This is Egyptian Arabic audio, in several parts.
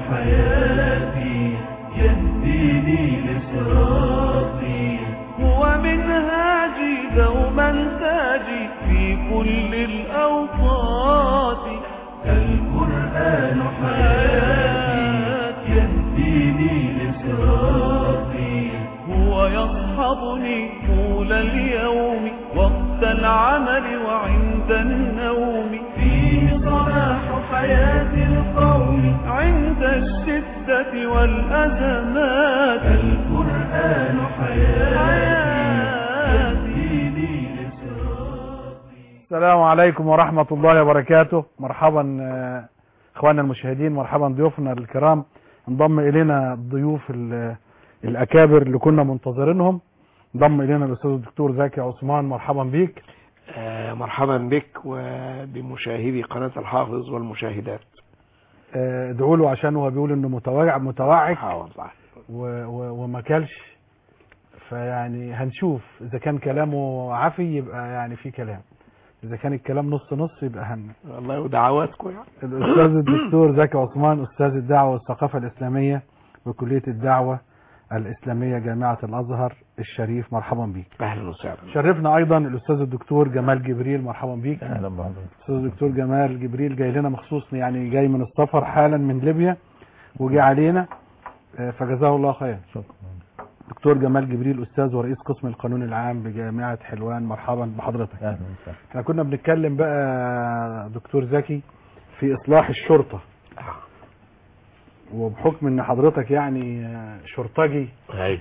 حياتي يهديني لصراطي هو منهاجي دوما تاجي في كل الأوقات القرآن حياتي يهديني لصراطي هو يصحبني طول اليوم وقت العمل وعند النوم فيه صلاح حياة القوم عند الشدة والأزمات القرآن حياتي يهديني لصراطي السلام عليكم ورحمة الله وبركاته مرحبا آه، اخواننا المشاهدين مرحبا ضيوفنا الكرام انضم الينا الضيوف ال- الاكابر اللي كنا منتظرينهم انضم الينا الاستاذ الدكتور زكي عثمان مرحبا بيك آه، مرحبا بك وبمشاهدي قناة الحافظ والمشاهدات آه، ادعوا له عشان هو بيقول انه متوجع متوعك اه والله و- و- وما كلش فيعني هنشوف اذا كان كلامه عفي يبقى يعني في كلام اذا كان الكلام نص نص يبقى هن والله ودعواتكم يعني الاستاذ الدكتور زكي عثمان استاذ الدعوه والثقافه الاسلاميه بكليه الدعوه الاسلاميه جامعه الازهر الشريف مرحبا بيك اهلا وسهلا شرفنا ايضا الاستاذ الدكتور جمال جبريل مرحبا بيك اهلا بحضرتك الاستاذ الدكتور جمال جبريل جاي لنا مخصوص يعني جاي من السفر حالا من ليبيا وجي علينا آه، فجزاه الله خير شكرا دكتور جمال جبريل استاذ ورئيس قسم القانون العام بجامعه حلوان مرحبا بحضرتك اهلا وسهلا احنا كنا بنتكلم بقى دكتور زكي في اصلاح الشرطه وبحكم ان حضرتك يعني آه، شرطجي هاي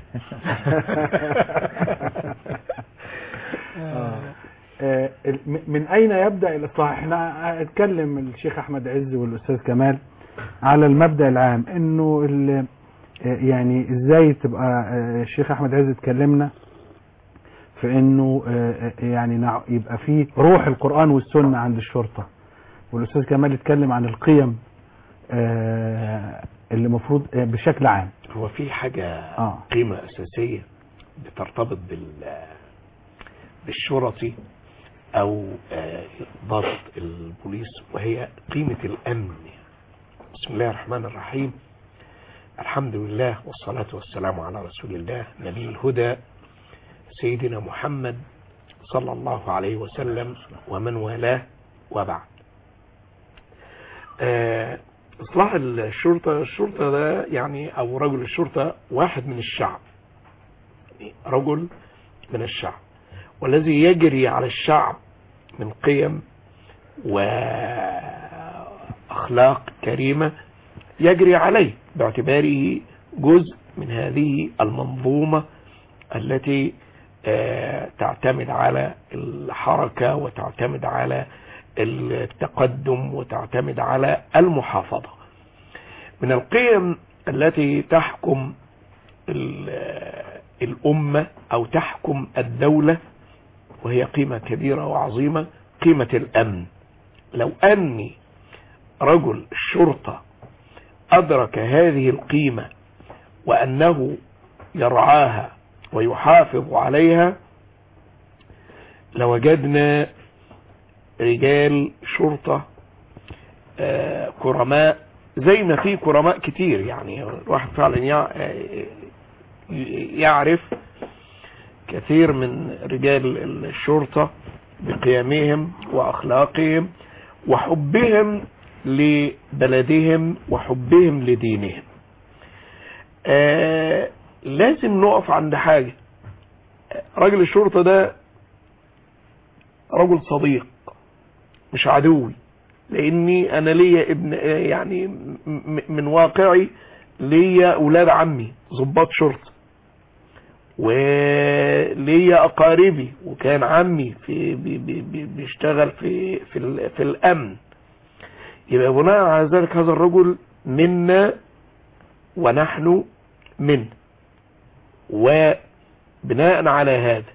آه. آه، ال- م- من اين يبدا الاصلاح احنا اتكلم الشيخ احمد عز والاستاذ كمال على المبدا العام انه ال- آه، يعني ازاي تبقى آه، الشيخ احمد عز اتكلمنا في انه آه، آه، يعني نع- يبقى فيه روح القران والسنه عند الشرطه والاستاذ كمال اتكلم عن القيم آه، اللي المفروض آه، بشكل عام هو في حاجة اه قيمة أساسية بترتبط بال بالشرطي أو آه، ضابط البوليس وهي قيمة الأمن بسم الله الرحمن الرحيم الحمد لله والصلاة والسلام على رسول الله نبي الهدى سيدنا محمد صلى الله عليه وسلم ومن والاه وبعد آه، إصلاح الشرطة الشرطة ده يعني أو رجل الشرطة واحد من الشعب يعني رجل من الشعب والذي يجري على الشعب من قيم وأخلاق كريمة يجري عليه باعتباره جزء من هذه المنظومة التي آه، تعتمد على الحركة وتعتمد على التقدم وتعتمد على المحافظة من القيم التي تحكم ال- الأمة أو تحكم الدولة وهي قيمة كبيرة وعظيمة قيمة الأمن لو أني رجل الشرطة أدرك هذه القيمة وأنه يرعاها ويحافظ عليها لوجدنا رجال شرطة آه، كرماء زي ما في كرماء كتير يعني الواحد فعلا يع- آه، يعرف كثير من رجال الشرطة بقيمهم وأخلاقهم وحبهم لبلدهم وحبهم لدينهم آه لازم نقف عند حاجة راجل الشرطة ده رجل صديق مش عدوي لاني انا ليا ابن يعني م- م- من واقعي ليا اولاد عمي ضباط شرطه وليا اقاربي وكان عمي في بي بي بي بيشتغل في في ال- في الامن يبقى بناء على ذلك هذا الرجل منا ونحن منه وبناء على هذا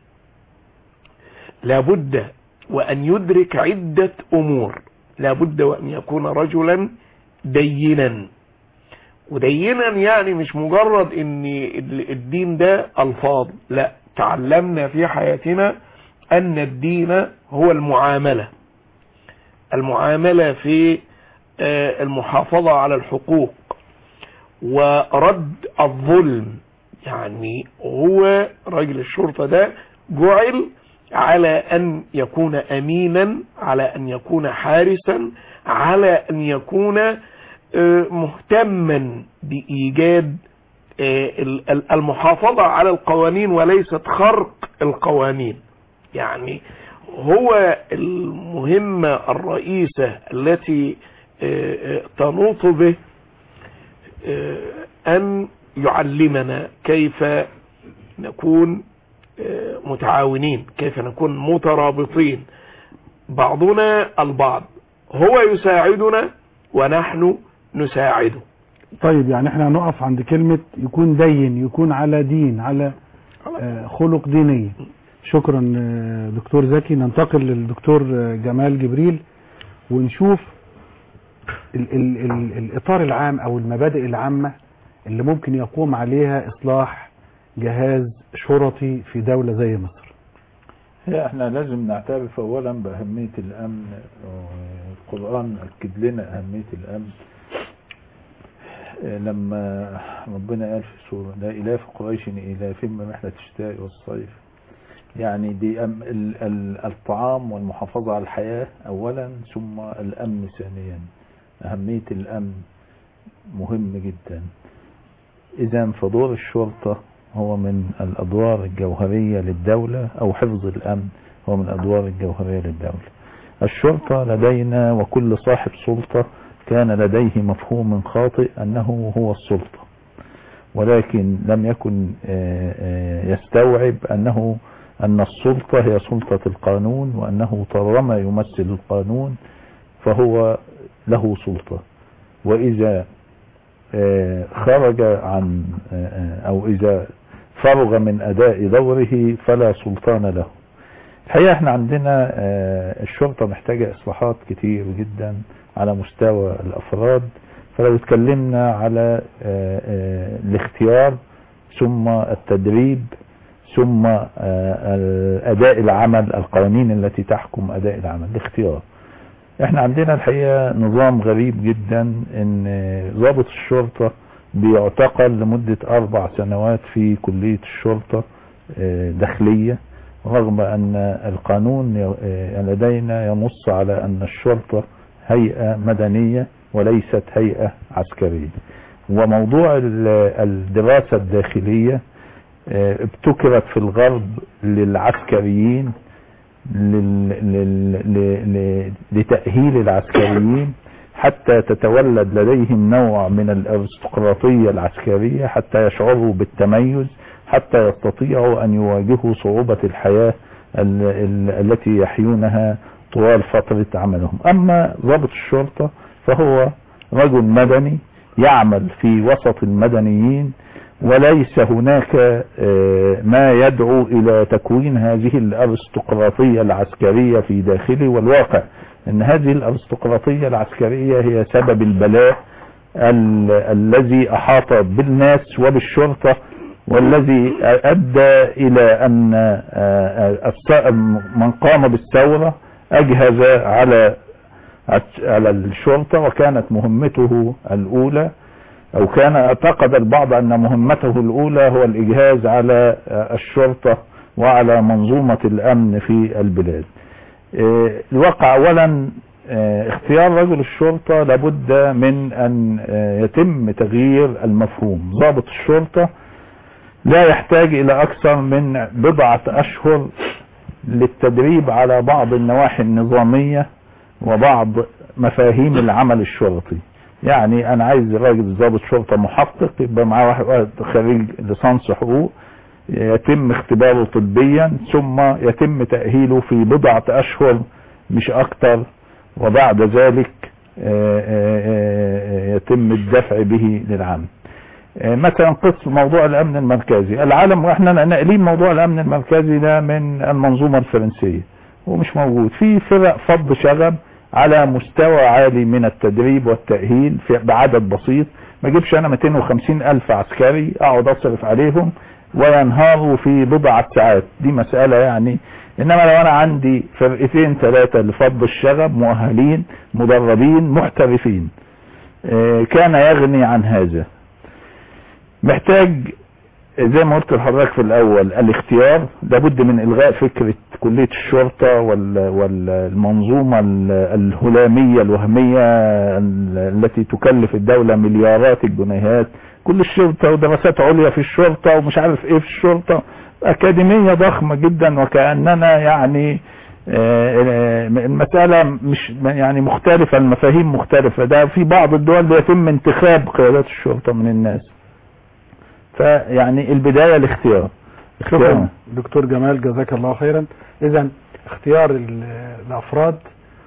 لابد وأن يدرك عدة أمور لابد وأن يكون رجلا دينا ودينا يعني مش مجرد ان الدين ده الفاظ لا تعلمنا في حياتنا ان الدين هو المعاملة المعاملة في آه، المحافظة على الحقوق ورد الظلم يعني هو راجل الشرطة ده جعل على أن يكون أمينا على أن يكون حارسا على أن يكون مهتما بإيجاد المحافظة على القوانين وليست خرق القوانين يعني هو المهمة الرئيسة التي تنوط به أن يعلمنا كيف نكون متعاونين كيف نكون مترابطين بعضنا البعض هو يساعدنا ونحن نساعده طيب يعني احنا هنقف عند كلمة يكون دين يكون على دين على خلق دينية شكرا دكتور زكي ننتقل للدكتور جمال جبريل ونشوف ال ال ال الإطار العام أو المبادئ العامة اللي ممكن يقوم عليها إصلاح جهاز شرطي في دولة زي مصر هي احنا لازم نعترف اولا باهمية الامن القرآن اكد لنا اهمية الامن لما ربنا قال في سورة لا اله في قريش الافهم رحلة الشتاء والصيف يعني دي أم ال ال الطعام والمحافظة على الحياة اولا ثم الامن ثانيا اهمية الامن مهم جدا اذا فدور الشرطة هو من الادوار الجوهرية للدولة او حفظ الامن هو من الادوار الجوهرية للدولة الشرطة لدينا وكل صاحب سلطة كان لديه مفهوم خاطئ انه هو السلطة ولكن لم يكن يستوعب انه ان السلطة هي سلطة القانون وانه طالما يمثل القانون فهو له سلطة واذا خرج عن او اذا فرغ من اداء دوره فلا سلطان له الحقيقة احنا عندنا الشرطة محتاجة اصلاحات كتير جدا على مستوى الافراد فلو اتكلمنا على الاختيار ثم التدريب ثم اداء العمل القوانين التي تحكم اداء العمل الاختيار احنا عندنا الحقيقة نظام غريب جدا ان ضابط الشرطة بيعتقل لمدة اربع سنوات في كلية الشرطة داخلية رغم ان القانون لدينا ينص على ان الشرطة هيئة مدنية وليست هيئة عسكرية وموضوع الدراسة الداخلية ابتكرت في الغرب للعسكريين لتأهيل العسكريين حتى تتولد لديهم نوع من الارستقراطية العسكرية حتى يشعروا بالتميز حتى يستطيعوا ان يواجهوا صعوبة الحياة التي يحيونها طوال فترة عملهم اما ضابط الشرطة فهو رجل مدني يعمل في وسط المدنيين وليس هناك ما يدعو الى تكوين هذه الارستقراطية العسكرية في داخله والواقع ان هذه الارستقراطية العسكرية هي سبب البلاء ال الذي احاط بالناس وبالشرطة والذي ادى الى ان من قام بالثورة اجهز على على الشرطة وكانت مهمته الاولى او كان اعتقد البعض ان مهمته الاولى هو الاجهاز على الشرطة وعلى منظومة الامن في البلاد الواقع اولا اختيار رجل الشرطة لابد من ان يتم تغيير المفهوم ضابط الشرطة لا يحتاج الى اكثر من بضعة اشهر للتدريب على بعض النواحي النظامية وبعض مفاهيم العمل الشرطي يعني انا عايز راجل ضابط شرطة محقق يبقى معاه واحد خريج ليسانس حقوق يتم اختباره طبيا ثم يتم تأهيله في بضعة اشهر مش اكتر وبعد ذلك يتم الدفع به للعمل مثلا قسم موضوع الامن المركزي العالم واحنا ناقلين موضوع الامن المركزي ده من المنظومة الفرنسية ومش موجود في فرق فض شغب على مستوى عالي من التدريب والتأهيل في بعدد بسيط ما اجيبش انا 250 الف عسكري اقعد اصرف عليهم وينهاروا في بضعة ساعات دي مسألة يعني انما لو انا عندي فرقتين ثلاثة لفض الشغب مؤهلين مدربين محترفين كان يغني عن هذا محتاج زي ما قلت لحضرتك في الاول الاختيار لابد من الغاء فكرة كلية الشرطة وال- والمنظومة ال- الهلامية الوهمية ال- التي تكلف الدولة مليارات الجنيهات كل الشرطة ودراسات عليا في الشرطة ومش عارف ايه في الشرطة اكاديمية ضخمة جدا وكأننا يعني آه، آه، المسألة مش يعني مختلفة المفاهيم مختلفة ده في بعض الدول بيتم انتخاب قيادات الشرطة من الناس فيعني البداية الاختيار شكرا دكتور جمال جزاك الله خيرا اذا اختيار ال- الافراد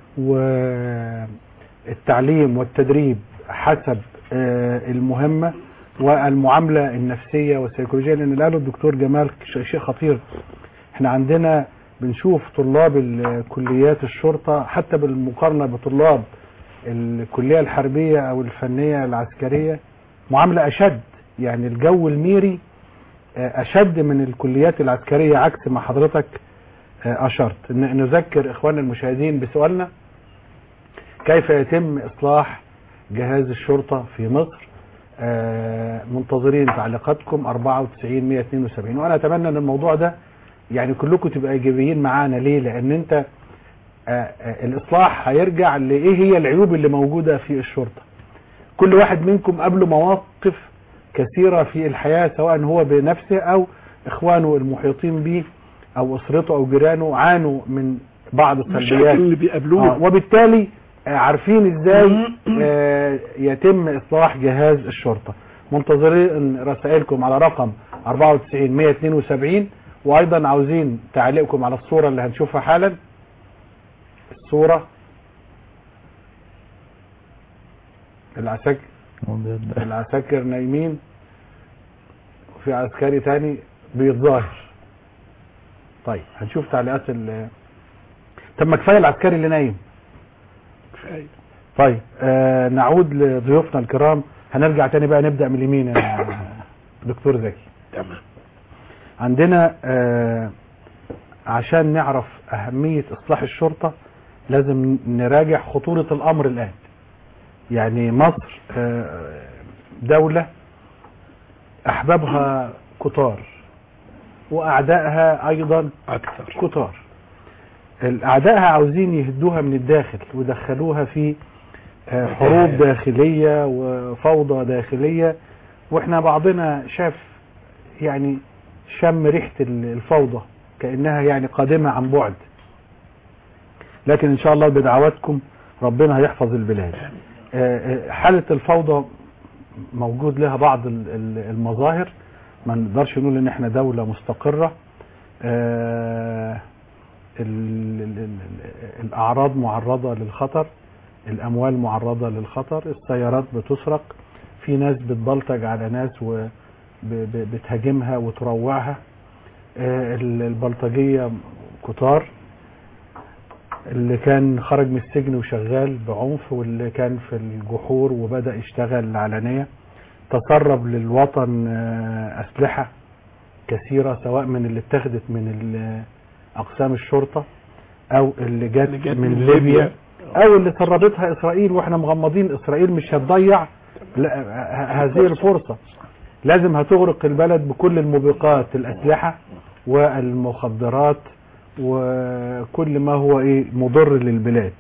والتعليم والتدريب حسب آه، المهمة والمعاملة النفسية والسيكولوجية لان اللي قاله الدكتور جمال ش- شيء خطير احنا عندنا بنشوف طلاب ال- كليات الشرطة حتى بالمقارنة بطلاب الكلية الحربية او الفنية العسكرية معاملة اشد يعني الجو الميري آه، اشد من الكليات العسكرية عكس ما حضرتك آه، اشرت ن- نذكر اخواننا المشاهدين بسؤالنا كيف يتم اصلاح جهاز الشرطة في مصر آه، منتظرين تعليقاتكم 94 172 وانا اتمنى ان الموضوع ده يعني كلكم تبقى ايجابيين معانا ليه لان انت آه، آه، الاصلاح هيرجع لايه هي العيوب اللي موجودة في الشرطة كل واحد منكم قبله مواقف كثيرة في الحياة سواء هو بنفسه او اخوانه المحيطين به او اسرته او جيرانه عانوا من بعض المشاكل السلبيات اللي بيقابلوها آه وبالتالي آه، عارفين ازاي آه، يتم اصلاح جهاز الشرطة منتظرين رسائلكم على رقم 94 172 وايضا عاوزين تعليقكم على الصورة اللي هنشوفها حالا الصورة العساكر العساكر نايمين وفي عسكري تاني بيتظاهر طيب هنشوف تعليقات ال طب ما كفايه العسكري اللي نايم كفاية. طيب آه نعود لضيوفنا الكرام هنرجع تاني بقى نبدأ من اليمين يا دكتور زكي تمام عندنا آه عشان نعرف أهمية إصلاح الشرطة لازم نراجع خطورة الأمر الآن يعني مصر آه دولة أحبابها كتار وأعدائها أيضا اكتر كتار الأعداء عاوزين يهدوها من الداخل ويدخلوها في آه، حروب داخلية وفوضى داخلية واحنا بعضنا شاف يعني شم ريحة ال- الفوضى كأنها يعني قادمة عن بعد لكن ان شاء الله بدعواتكم ربنا هيحفظ البلاد آه، آه، حالة الفوضى موجود لها بعض ال- ال- المظاهر ما نقدرش نقول ان احنا دولة مستقرة آه، ال- ال- ال- الأعراض معرضة للخطر الأموال معرضة للخطر السيارات بتسرق في ناس بتبلطج على ناس وبتهاجمها وتروعها آه، ال- البلطجية كتار اللي كان خرج من السجن وشغال بعنف واللي كان في الجحور وبدأ يشتغل علانية تسرب للوطن آه، أسلحة كثيرة سواء من اللي اتخذت من ال- أقسام الشرطة أو اللي جت اللي جت من من ليبيا ليبيا. أو اللي سربتها إسرائيل وإحنا مغمضين إسرائيل مش هتضيع لا- ه- هذه الفرصة لازم هتغرق البلد بكل الموبقات الأسلحة والمخدرات وكل ما هو إيه مضر للبلاد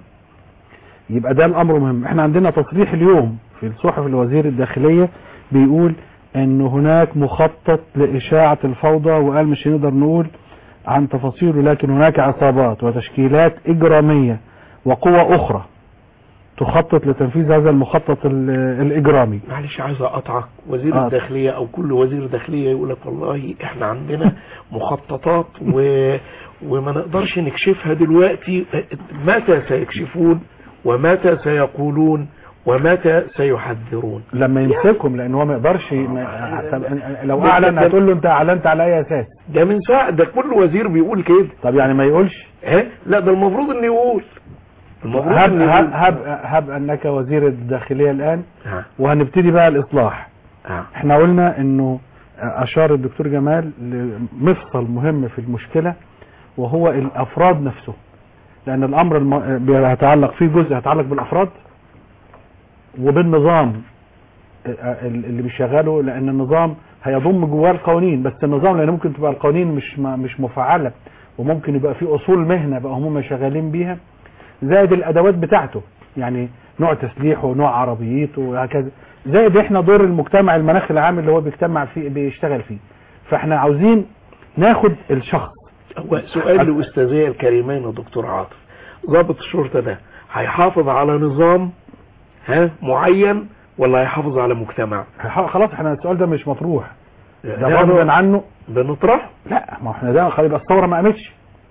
يبقى ده الأمر مهم احنا عندنا تصريح اليوم في الصحف الوزير الداخلية بيقول ان هناك مخطط لإشاعة الفوضى وقال مش هنقدر نقول عن تفاصيله لكن هناك عصابات وتشكيلات إجرامية وقوى أخرى تخطط لتنفيذ هذا المخطط ال- الإجرامي معلش عايز اقطعك وزير آه. الداخليه او كل وزير داخليه يقول لك والله احنا عندنا مخططات و... وما نقدرش نكشفها دلوقتي متى سيكشفون ومتى سيقولون ومتى سيحذرون لما يمسكهم لان هو ما يقدرش ما طب لو اعلن هتقول له انت اعلنت على اي اساس ده من ساعة ده كل وزير بيقول كده طب يعني ما يقولش ها لا ده المفروض انه يقول المفروض هب انه هب يقول هب, هب انك وزير الداخليه الان ها وهنبتدي بقى الاصلاح ها احنا قلنا انه اشار الدكتور جمال لمفصل مهم في المشكله وهو الافراد نفسه لان الامر الم... هيتعلق فيه جزء هيتعلق بالافراد وبالنظام آه، اللي بيشغله لان النظام هيضم جواه القوانين بس النظام لان ممكن تبقى القوانين مش ما- مش مفعله وممكن يبقى في اصول مهنه بقى هم شغالين بيها زائد الادوات بتاعته يعني نوع تسليحه ونوع عربيته وهكذا زائد احنا دور المجتمع المناخ العام اللي هو بيجتمع فيه بيشتغل فيه فاحنا عاوزين ناخد الشخص هو سؤال لأستاذي الكريمين يا دكتور عاطف ضابط الشرطة ده هيحافظ على نظام ها معين ولا هيحافظ على مجتمع خلاص احنا السؤال ده مش مطروح ده ده غصب عنه بنطرح لا ما احنا ده خلي يبقى الثوره ما قامتش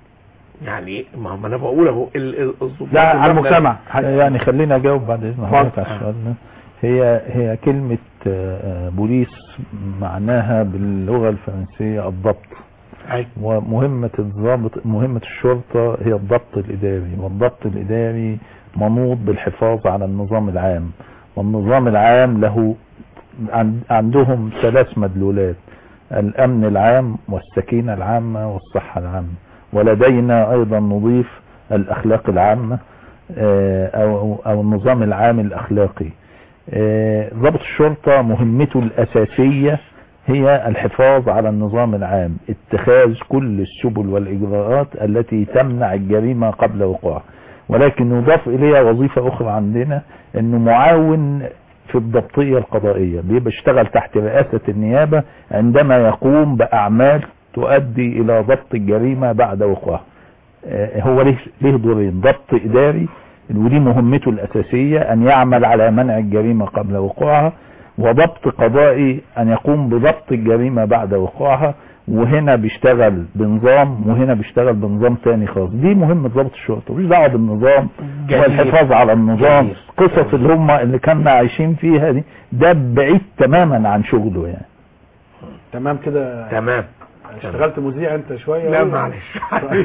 يعني ما ما انا بقول اهو ال- ال- الضباط ده على اللي المجتمع يعني خلينا اجاوب بعد اذن حضرتك على اتفضل. السؤال ده هي هي كلمة آه، آه، بوليس معناها باللغة الفرنسية الضبط أي. ومهمة الضابط مهمة الشرطة هي الضبط الإداري والضبط الإداري منوط بالحفاظ على النظام العام والنظام العام له عن- عندهم ثلاث مدلولات الأمن العام والسكينة العامة والصحة العامة ولدينا أيضا نضيف الأخلاق العامة آه، أو, أو النظام العام الأخلاقي آه، ضابط الشرطة مهمته الأساسية هي الحفاظ على النظام العام اتخاذ كل السبل والإجراءات التي تمنع الجريمة قبل وقوعها ولكن يضاف إليها وظيفة أخرى عندنا أنه معاون في الضبطية القضائية بيبقى اشتغل تحت رئاسة النيابة عندما يقوم بأعمال تؤدي إلى ضبط الجريمة بعد وقوعها آه، هو ليه ليه دورين ضبط إداري ودي مهمته الأساسية أن يعمل على منع الجريمة قبل وقوعها وضبط قضائي أن يقوم بضبط الجريمة بعد وقوعها وهنا بيشتغل بنظام وهنا بيشتغل بنظام تاني خاص دي مهمة ضبط الشرطة مش دعوة بالنظام جميل. والحفاظ على النظام جميل. قصص اللي هم اللي كنا عايشين فيها دي ده بعيد تماما عن شغله يعني تمام كده تمام اشتغلت مذيع انت شويه لا ولا؟ معلش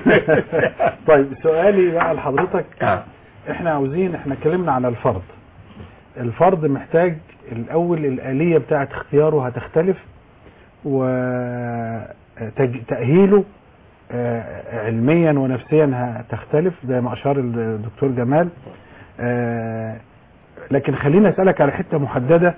طيب سؤالي بقى لحضرتك آه. احنا عاوزين احنا اتكلمنا على الفرد الفرد محتاج الاول الاليه بتاعه اختياره هتختلف وتأهيله علميا ونفسيا هتختلف زي ما اشار الدكتور جمال آه، لكن خليني اسالك على حته محدده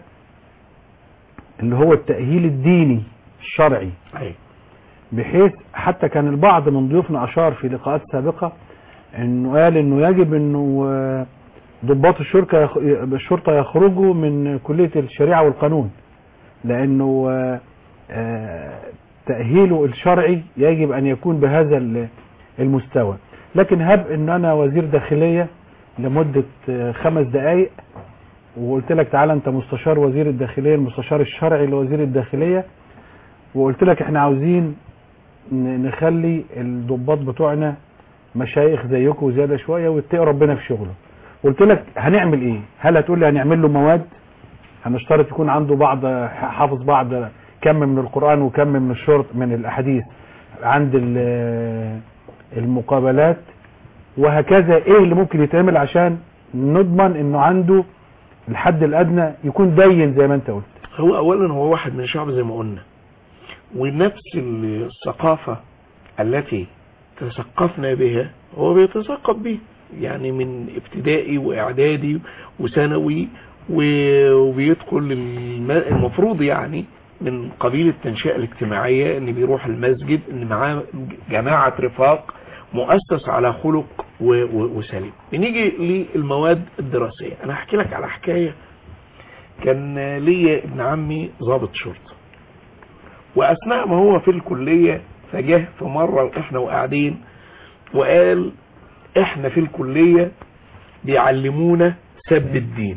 اللي هو التأهيل الديني الشرعي أي. بحيث حتى كان البعض من ضيوفنا اشار في لقاءات سابقه انه قال انه يجب انه آه، ضباط الشرطه يخ- الشرطه يخرجوا من كليه الشريعه والقانون لانه آه، آه، تاهيله الشرعي يجب ان يكون بهذا ال- المستوى لكن هب ان انا وزير داخليه لمده آه، خمس دقائق وقلت لك تعالى انت مستشار وزير الداخليه المستشار الشرعي لوزير الداخليه وقلت لك احنا عاوزين ن- نخلي الضباط بتوعنا مشايخ زيكم وزياده شويه ويتقوا ربنا في شغله قلت لك هنعمل ايه هل هتقول لي هنعمل له مواد هنشترط يكون عنده بعض حافظ بعض كم من القران وكم من الشرط من الاحاديث عند ال- المقابلات وهكذا ايه اللي ممكن يتعمل عشان نضمن انه عنده الحد الادنى يكون دين زي ما انت قلت هو اولا هو واحد من الشعب زي ما قلنا ونفس الثقافة التي تثقفنا بها هو بيتثقف بيه يعني من ابتدائي واعدادي وثانوي و- وبيدخل الم- المفروض يعني من قبيل التنشئة الاجتماعية ان بيروح المسجد ان معاه جماعة رفاق مؤسس على خلق و- و- وسليم بنيجي للمواد الدراسية انا هحكي لك على حكاية كان ليا ابن عمي ضابط شرطة واثناء ما هو في الكلية فجاه في مرة احنا وقاعدين وقال احنا في الكلية بيعلمونا سب الدين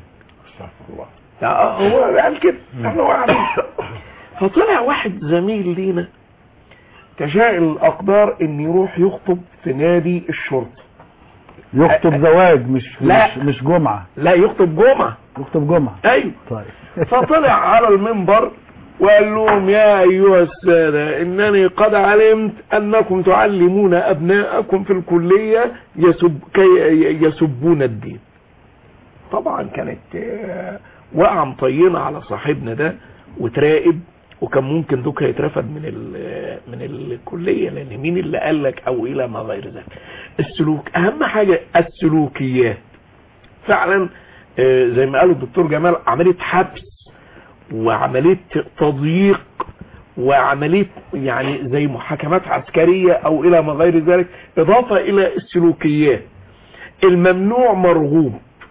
لا، هو قال كده احنا وقاعدين فطلع واحد زميل لينا تشاء الاقدار ان يروح يخطب في نادي الشرطة يخطب زواج مش لا. مش, مش جمعه لا يخطب جمعة يخطب جمعه ايوه طيب فطلع على المنبر وقال لهم يا أيها السادة إنني قد علمت أنكم تعلمون أبناءكم في الكلية يسب كي يسبون الدين طبعا كانت آه، وقعة مطينة على صاحبنا ده وتراقب وكان ممكن دوكا يترفد من ال- من الكلية لأن مين اللي قال لك أو إلى ما غير ذلك السلوك أهم حاجة السلوكيات فعلا آه، زي ما قال الدكتور جمال عملية حبس وعملية تضييق وعملية يعني زي محاكمات عسكرية او الى ما غير ذلك اضافة الى السلوكيات الممنوع مرغوب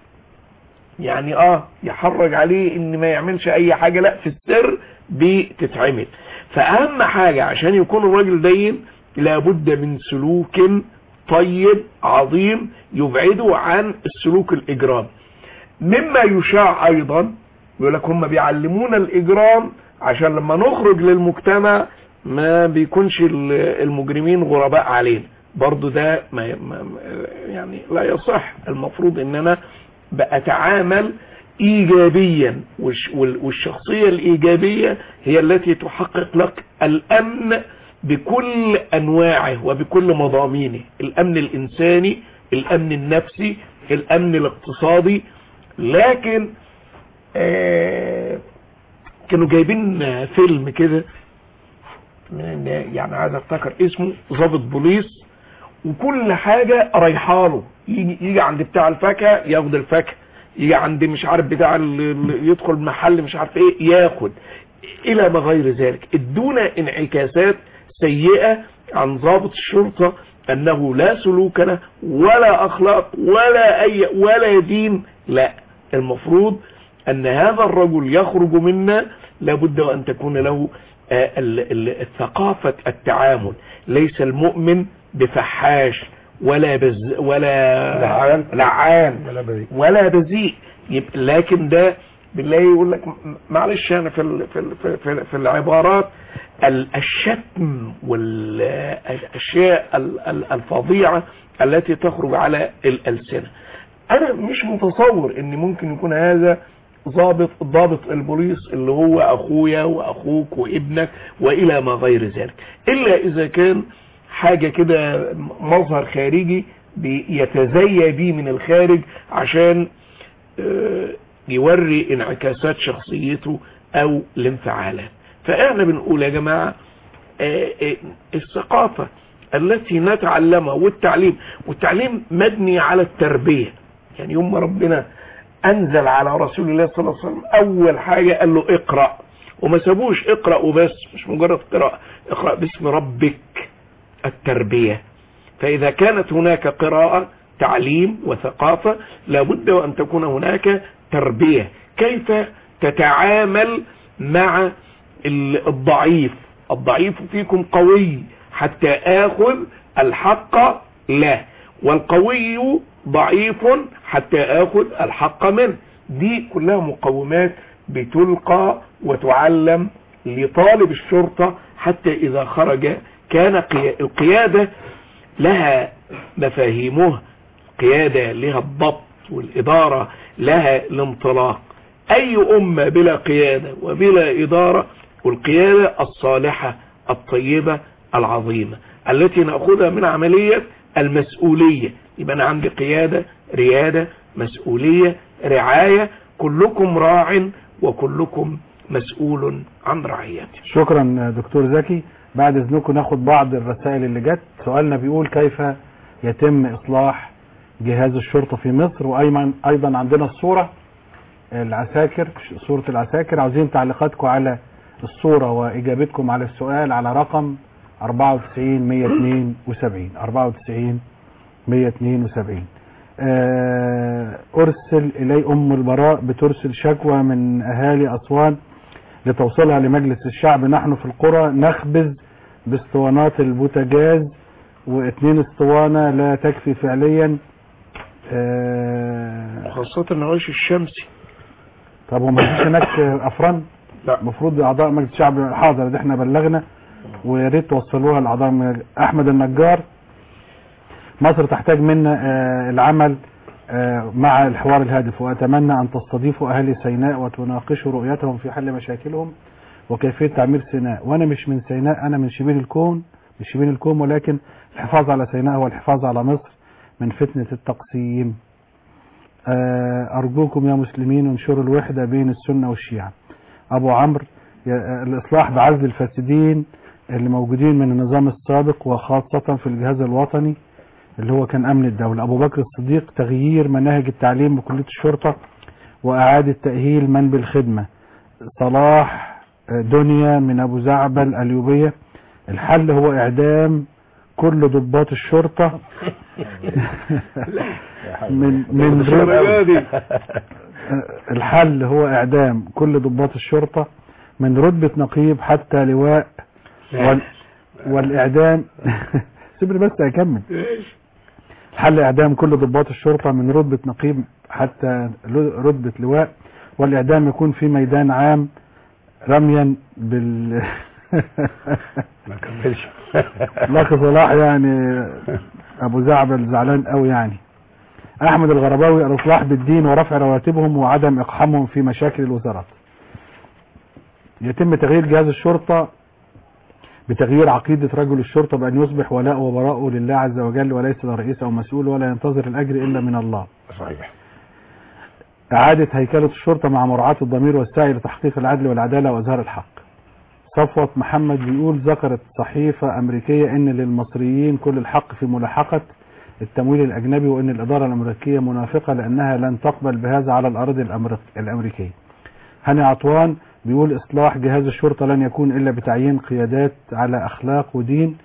يعني اه يحرج عليه ان ما يعملش اي حاجة لا في السر بتتعمل فاهم حاجة عشان يكون الراجل دين لابد من سلوك طيب عظيم يبعده عن السلوك الاجرام مما يشاع ايضا يقول لك هم بيعلمونا الاجرام عشان لما نخرج للمجتمع ما بيكونش ال- المجرمين غرباء علينا برضو ده ما ما- يعني لا يصح المفروض ان انا بأتعامل ايجابيا والش- وال- والشخصية الايجابية هي التي تحقق لك الامن بكل انواعه وبكل مضامينه الامن الانساني الامن النفسي الامن الاقتصادي لكن آه كانوا جايبين فيلم كده من- يعني عايز افتكر اسمه ضابط بوليس وكل حاجة رايحاله يجي, يجي عند بتاع الفاكهة ياخد الفاكهة يجي عند مش عارف بتاع ال- ال- يدخل محل مش عارف ايه ياخد الى ما غير ذلك ادونا انعكاسات سيئة عن ضابط الشرطة انه لا سلوك له ولا اخلاق ولا اي ولا دين لا المفروض ان هذا الرجل يخرج منا لابد وان تكون له آه، ال- ال- الثقافة التعامل ليس المؤمن بفحاش ولا بز ولا لعان. لعان ولا بذيء. ولا بذيء يبقى لكن ده بالله يقول لك م- معلش انا في ال- في ال- في, في, في العبارات ال- الشتم والاشياء ال- ال- الفظيعه التي تخرج على الالسنه انا مش متصور ان ممكن يكون هذا ضابط ضابط البوليس اللي هو اخويا واخوك وابنك والى ما غير ذلك الا اذا كان حاجة كده مظهر خارجي بيتزيى بيه من الخارج عشان آه، يوري انعكاسات شخصيته او الانفعالات فاحنا بنقول يا جماعة آه، آه، الثقافة التي نتعلمها والتعليم والتعليم مبني على التربية يعني يوم ما ربنا انزل على رسول الله صلى الله عليه وسلم اول حاجة قال له اقرأ وما سابوش اقرأ وبس مش مجرد قراءة اقرأ باسم ربك التربية فإذا كانت هناك قراءة تعليم وثقافة لابد وأن تكون هناك تربية كيف تتعامل مع ال- الضعيف الضعيف فيكم قوي حتى آخذ الحق له والقوي ضعيف حتى آخذ الحق منه دي كلها مقومات بتلقى وتعلم لطالب الشرطة حتى إذا خرج كان قيا- القيادة لها مفاهيمها قيادة لها الضبط والإدارة لها الانطلاق أي أمة بلا قيادة وبلا إدارة والقيادة الصالحة الطيبة العظيمة التي نأخذها من عملية المسؤولية يبقى أنا عندي قيادة ريادة مسؤولية رعاية كلكم راع وكلكم مسؤول عن رعيته شكرا دكتور زكي بعد اذنكم ناخد بعض الرسائل اللي جت سؤالنا بيقول كيف يتم اصلاح جهاز الشرطة في مصر وايضا ايضا عندنا الصورة العساكر صورة العساكر عاوزين تعليقاتكم على الصورة واجابتكم على السؤال على رقم 94 172 94 172 آه، ارسل الي ام البراء بترسل شكوى من اهالي اسوان لتوصيلها لمجلس الشعب نحن في القرى نخبز باسطوانات البوتاجاز واثنين اسطوانة لا تكفي فعليا آه، خاصة العيش الشمسي طب وما فيش هناك افران لا. المفروض اعضاء مجلس الشعب حاضر ده احنا بلغنا ويا ريت توصلوها لاعضاء المجلس. احمد النجار مصر تحتاج منا آه، العمل آه، مع الحوار الهادف واتمنى ان تستضيفوا اهالي سيناء وتناقشوا رؤيتهم في حل مشاكلهم وكيفيه تعمير سيناء وانا مش من سيناء انا من شبين الكون مش شبين الكون ولكن الحفاظ على سيناء هو الحفاظ على مصر من فتنه التقسيم آه، أرجوكم يا مسلمين انشروا الوحدة بين السنة والشيعة أبو عمرو يا- آه، الإصلاح بعزل الفاسدين اللي موجودين من النظام السابق وخاصة في الجهاز الوطني اللي هو كان أمن الدولة أبو بكر الصديق تغيير مناهج التعليم بكلية الشرطة وإعادة تأهيل من بالخدمة صلاح دنيا من ابو زعبل اليوبية الحل هو اعدام كل ضباط الشرطة من من رتبة الحل هو اعدام كل ضباط الشرطة من رتبة نقيب حتى لواء وال والاعدام سيبني بس اكمل حل اعدام كل ضباط الشرطة من رتبة نقيب حتى رتبة لواء والاعدام يكون في ميدان عام رميا بال ما كملش الاخ صلاح يعني ابو زعبل زعلان قوي يعني احمد الغرباوي الاصلاح بالدين ورفع رواتبهم وعدم اقحامهم في مشاكل الوزارات يتم تغيير جهاز الشرطة بتغيير عقيدة رجل الشرطة بأن يصبح ولاء وبراءه لله عز وجل وليس لرئيس أو مسؤول ولا ينتظر الأجر إلا من الله صحيح إعادة هيكلة الشرطة مع مراعاة الضمير والسعي لتحقيق العدل والعدالة وإظهار الحق صفوة محمد بيقول ذكرت صحيفة أمريكية إن للمصريين كل الحق في ملاحقة التمويل الأجنبي وإن الإدارة الأمريكية منافقة لأنها لن تقبل بهذا على الأراضي الأمريك- الأمريكية هاني عطوان بيقول إصلاح جهاز الشرطة لن يكون إلا بتعيين قيادات على أخلاق ودين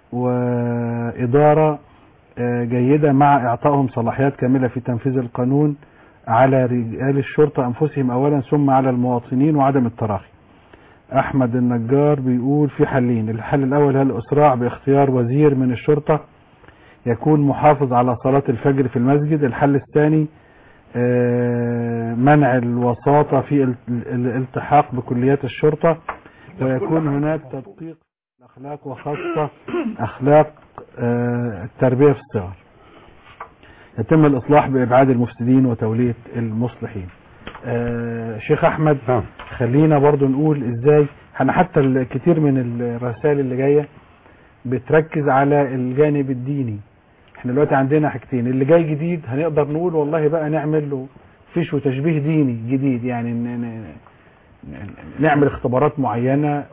وإدارة آه، جيدة مع إعطائهم صلاحيات كاملة في تنفيذ القانون على رجال الشرطة أنفسهم أولا ثم على المواطنين وعدم التراخي أحمد النجار بيقول في حلين الحل الأول هو الإسراع باختيار وزير من الشرطة يكون محافظ على صلاة الفجر في المسجد الحل الثاني آه، منع الوساطة في ال- ال- الالتحاق بكليات الشرطة ويكون هناك تدقيق الأخلاق وخاصة أخلاق آه، التربية في الصغر يتم الإصلاح بإبعاد المفسدين وتولية المصلحين آه، شيخ أحمد نعم خلينا برضو نقول ازاي احنا حتى الكثير من الرسائل اللي جاية بتركز على الجانب الديني احنا دلوقتي عندنا حاجتين اللي جاي جديد هنقدر نقول والله بقى نعمل له فيش وتشبيه ديني جديد يعني ن- ن- ن- نعمل اختبارات معينة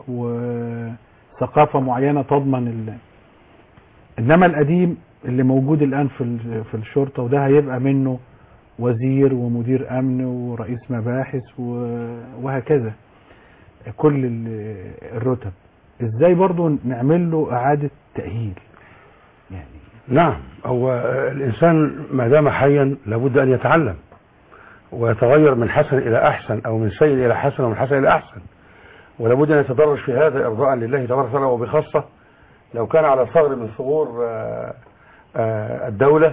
وثقافة معينة تضمن ال... انما القديم اللي موجود الان في ال- في الشرطة وده هيبقى منه وزير ومدير امن ورئيس مباحث و- وهكذا كل ال- الرتب ازاي برضو نعمل له اعادة تأهيل يعني نعم هو الإنسان ما دام حيا لابد أن يتعلم ويتغير من حسن إلى أحسن أو من سيء إلى حسن ومن حسن إلى أحسن ولابد أن يتدرج في هذا إرضاء لله تبارك وتعالى وبخاصة لو كان على ثغر من ثغور آه، آه، الدولة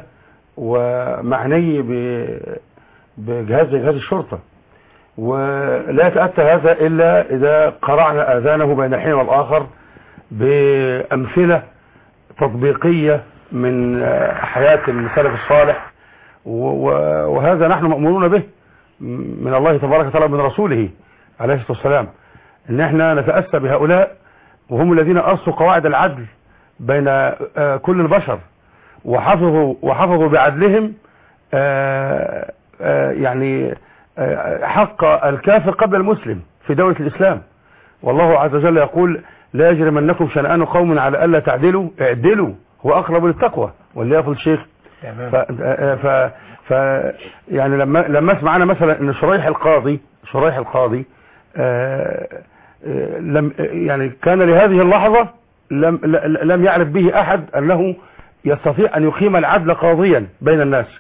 ومعني ب- بجهاز زي جهاز الشرطة ولا يتأتى هذا إلا إذا قرعنا آذانه بين حين والآخر بأمثلة تطبيقية من آه، حياة السلف الصالح و- و- وهذا نحن مأمورون به من الله تبارك وتعالى ومن رسوله عليه الصلاة والسلام ان احنا نتأسى بهؤلاء وهم الذين أرسوا قواعد العدل بين آه، كل البشر وحفظوا وحفظوا بعدلهم آه، آه، يعني آه، حق الكافر قبل المسلم في دولة الإسلام والله عز وجل يقول لا يجرمنكم شنآن قوم على ألا تعدلوا اعدلوا هو أقرب للتقوى واللي يقول الشيخ ف, ف, ف يعني لما لما اسمع انا مثلا ان شريح القاضي شريح القاضي آه، آه، لم يعني كان لهذه اللحظة لم ل- لم يعرف به احد انه يستطيع ان يقيم العدل قاضيا بين الناس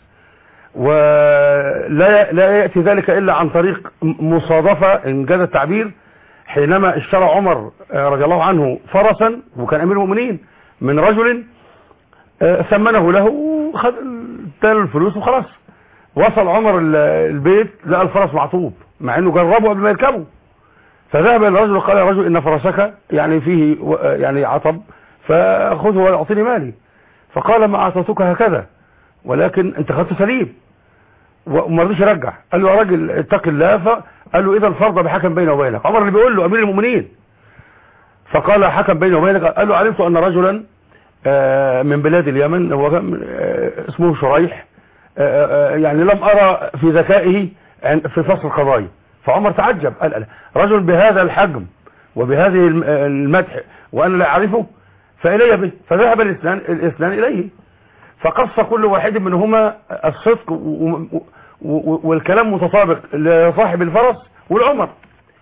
ولا لا ياتي ذلك الا عن طريق م- مصادفه ان جاز التعبير حينما اشترى عمر آه، رضي الله عنه فرسا وكان امير المؤمنين من رجل آه، ثمنه له وخد اداله الفلوس وخلاص وصل عمر ال- البيت لقى الفرس معطوب مع انه جربه قبل ما يركبه فذهب الى الرجل وقال يا رجل ان فرسك يعني فيه و- يعني عطب فخذه واعطيني مالي فقال ما اعطيتك هكذا ولكن انت خدته سليم وما رضيش يرجع قال له يا راجل اتق الله فقال له اذا الفرض بحكم بيني وبينك عمر اللي بيقول له امير المؤمنين فقال حكم بيني وبينك قال له علمت ان رجلا آه، من بلاد اليمن هو كان- آه، اسمه شريح آه، آه، يعني لم أرى في ذكائه عن- في فصل القضايا فعمر تعجب قال لا، رجل بهذا الحجم وبهذه الم- آه، المدح وأنا لا أعرفه فإلي به فذهب الاثنان الاثنان إليه فقص كل واحد منهما الصدق و- و- و- والكلام متطابق لصاحب الفرس والعمر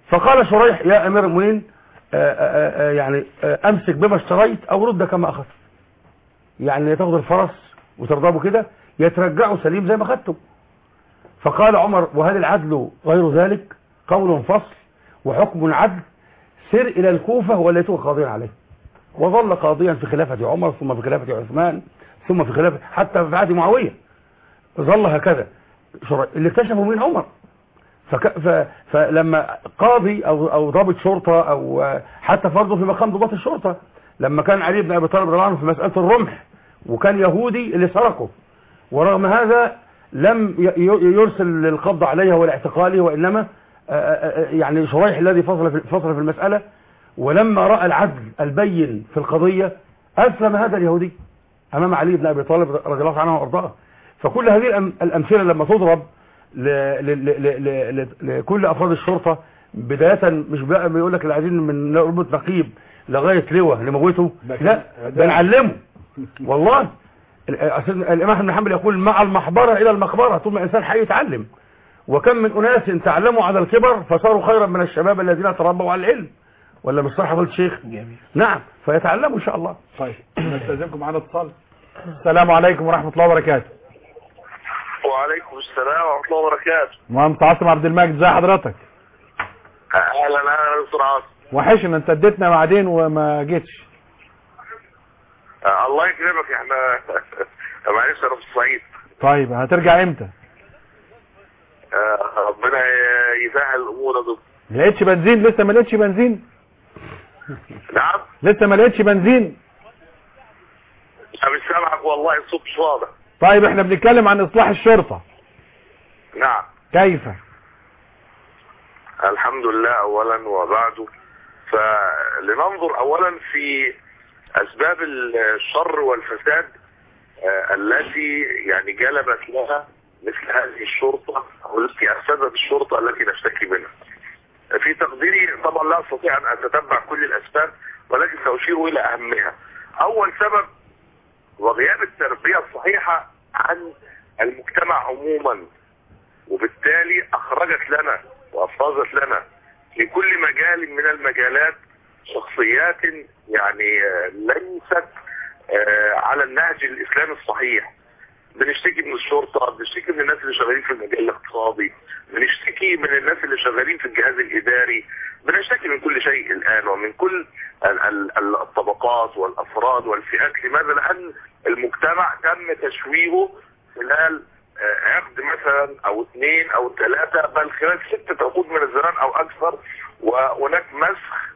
فقال شريح يا امير المؤمنين آه، آه، آه، يعني آه، امسك بما اشتريت او رد كما اخذت يعني تاخد الفرس وترضبه كده يا ترجعه سليم زي ما خدته فقال عمر وهل العدل غير ذلك قول فصل وحكم عدل سر الى الكوفه وليته قاضيا عليه وظل قاضيا في خلافه عمر ثم في خلافه عثمان ثم في خلافه حتى في عهد معاويه ظل هكذا شرع- اللي اكتشفوا من عمر فك... ف... فلما قاضي او او ضابط شرطه او آه، حتى فرضه في مقام ضباط الشرطه لما كان علي بن ابي طالب رضي الله عنه في مساله الرمح وكان يهودي اللي سرقه ورغم هذا لم ي- ي- يرسل للقبض عليه ولا اعتقاله وانما آه، آه، آه، يعني شريح الذي فصل في فصل في المساله ولما راى العدل البين في القضيه اسلم هذا اليهودي امام علي بن ابي طالب رضي الله عنه وارضاه فكل هذه الأم- الامثله لما تضرب ل- ل- ل- ل- ل- لكل افراد الشرطه بدايه مش بقى بيقول لك اللي عايزين من رتبه نقيب لغايه لواء نموته لا ده نعلمه والله ال- أصل الامام احمد بن حنبل يقول مع المحبره الى المقبره طول ما الانسان حي يتعلم وكم من اناس تعلموا على الكبر فصاروا خيرا من الشباب الذين تربوا على العلم ولا مش صح يا فضيله الشيخ جميل نعم فيتعلموا ان شاء الله طيب نستاذنكم معانا اتصال السلام عليكم ورحمه الله وبركاته وعليكم السلام ورحمة الله وبركاته مهندس عاصم عبد المجيد ازي حضرتك أهلا أهلا يا دكتور عاصم وحشنا انت اديتنا بعدين وما جيتش آه، الله يكرمك احنا معلش أنا في الصعيد طيب هترجع امتى آه، ربنا ي- يسهل الأمور يا دكتور ما لقيتش بنزين لسه ما لقيتش بنزين نعم لسه ما لقيتش بنزين أنا مش سامعك والله الصوت مش واضح طيب احنا بنتكلم عن اصلاح الشرطه نعم كيف الحمد لله أولا وبعد فلننظر أولا في أسباب الشر والفساد آه، التي يعني جلبت لها مثل هذه الشرطة أو التي أفسدت الشرطة التي نشتكي منها في تقديري طبعا لا أستطيع أن أتتبع كل الأسباب ولكن سأشير إلى أهمها أول سبب وغياب التربية الصحيحة عن المجتمع عموما وبالتالي أخرجت لنا وأفرزت لنا في كل مجال من المجالات شخصيات يعني آه، ليست آه، على النهج الإسلامي الصحيح بنشتكي من الشرطة بنشتكي من الناس اللي شغالين في المجال الاقتصادي بنشتكي من الناس اللي شغالين في الجهاز الإداري بنشتكي من كل شيء الآن ومن كل ال- ال- الطبقات والأفراد والفئات لماذا؟ لأن المجتمع تم تشويهه خلال آه، عقد مثلا أو اثنين أو ثلاثة بل خلال ستة عقود من الزمان أو أكثر وهناك مسخ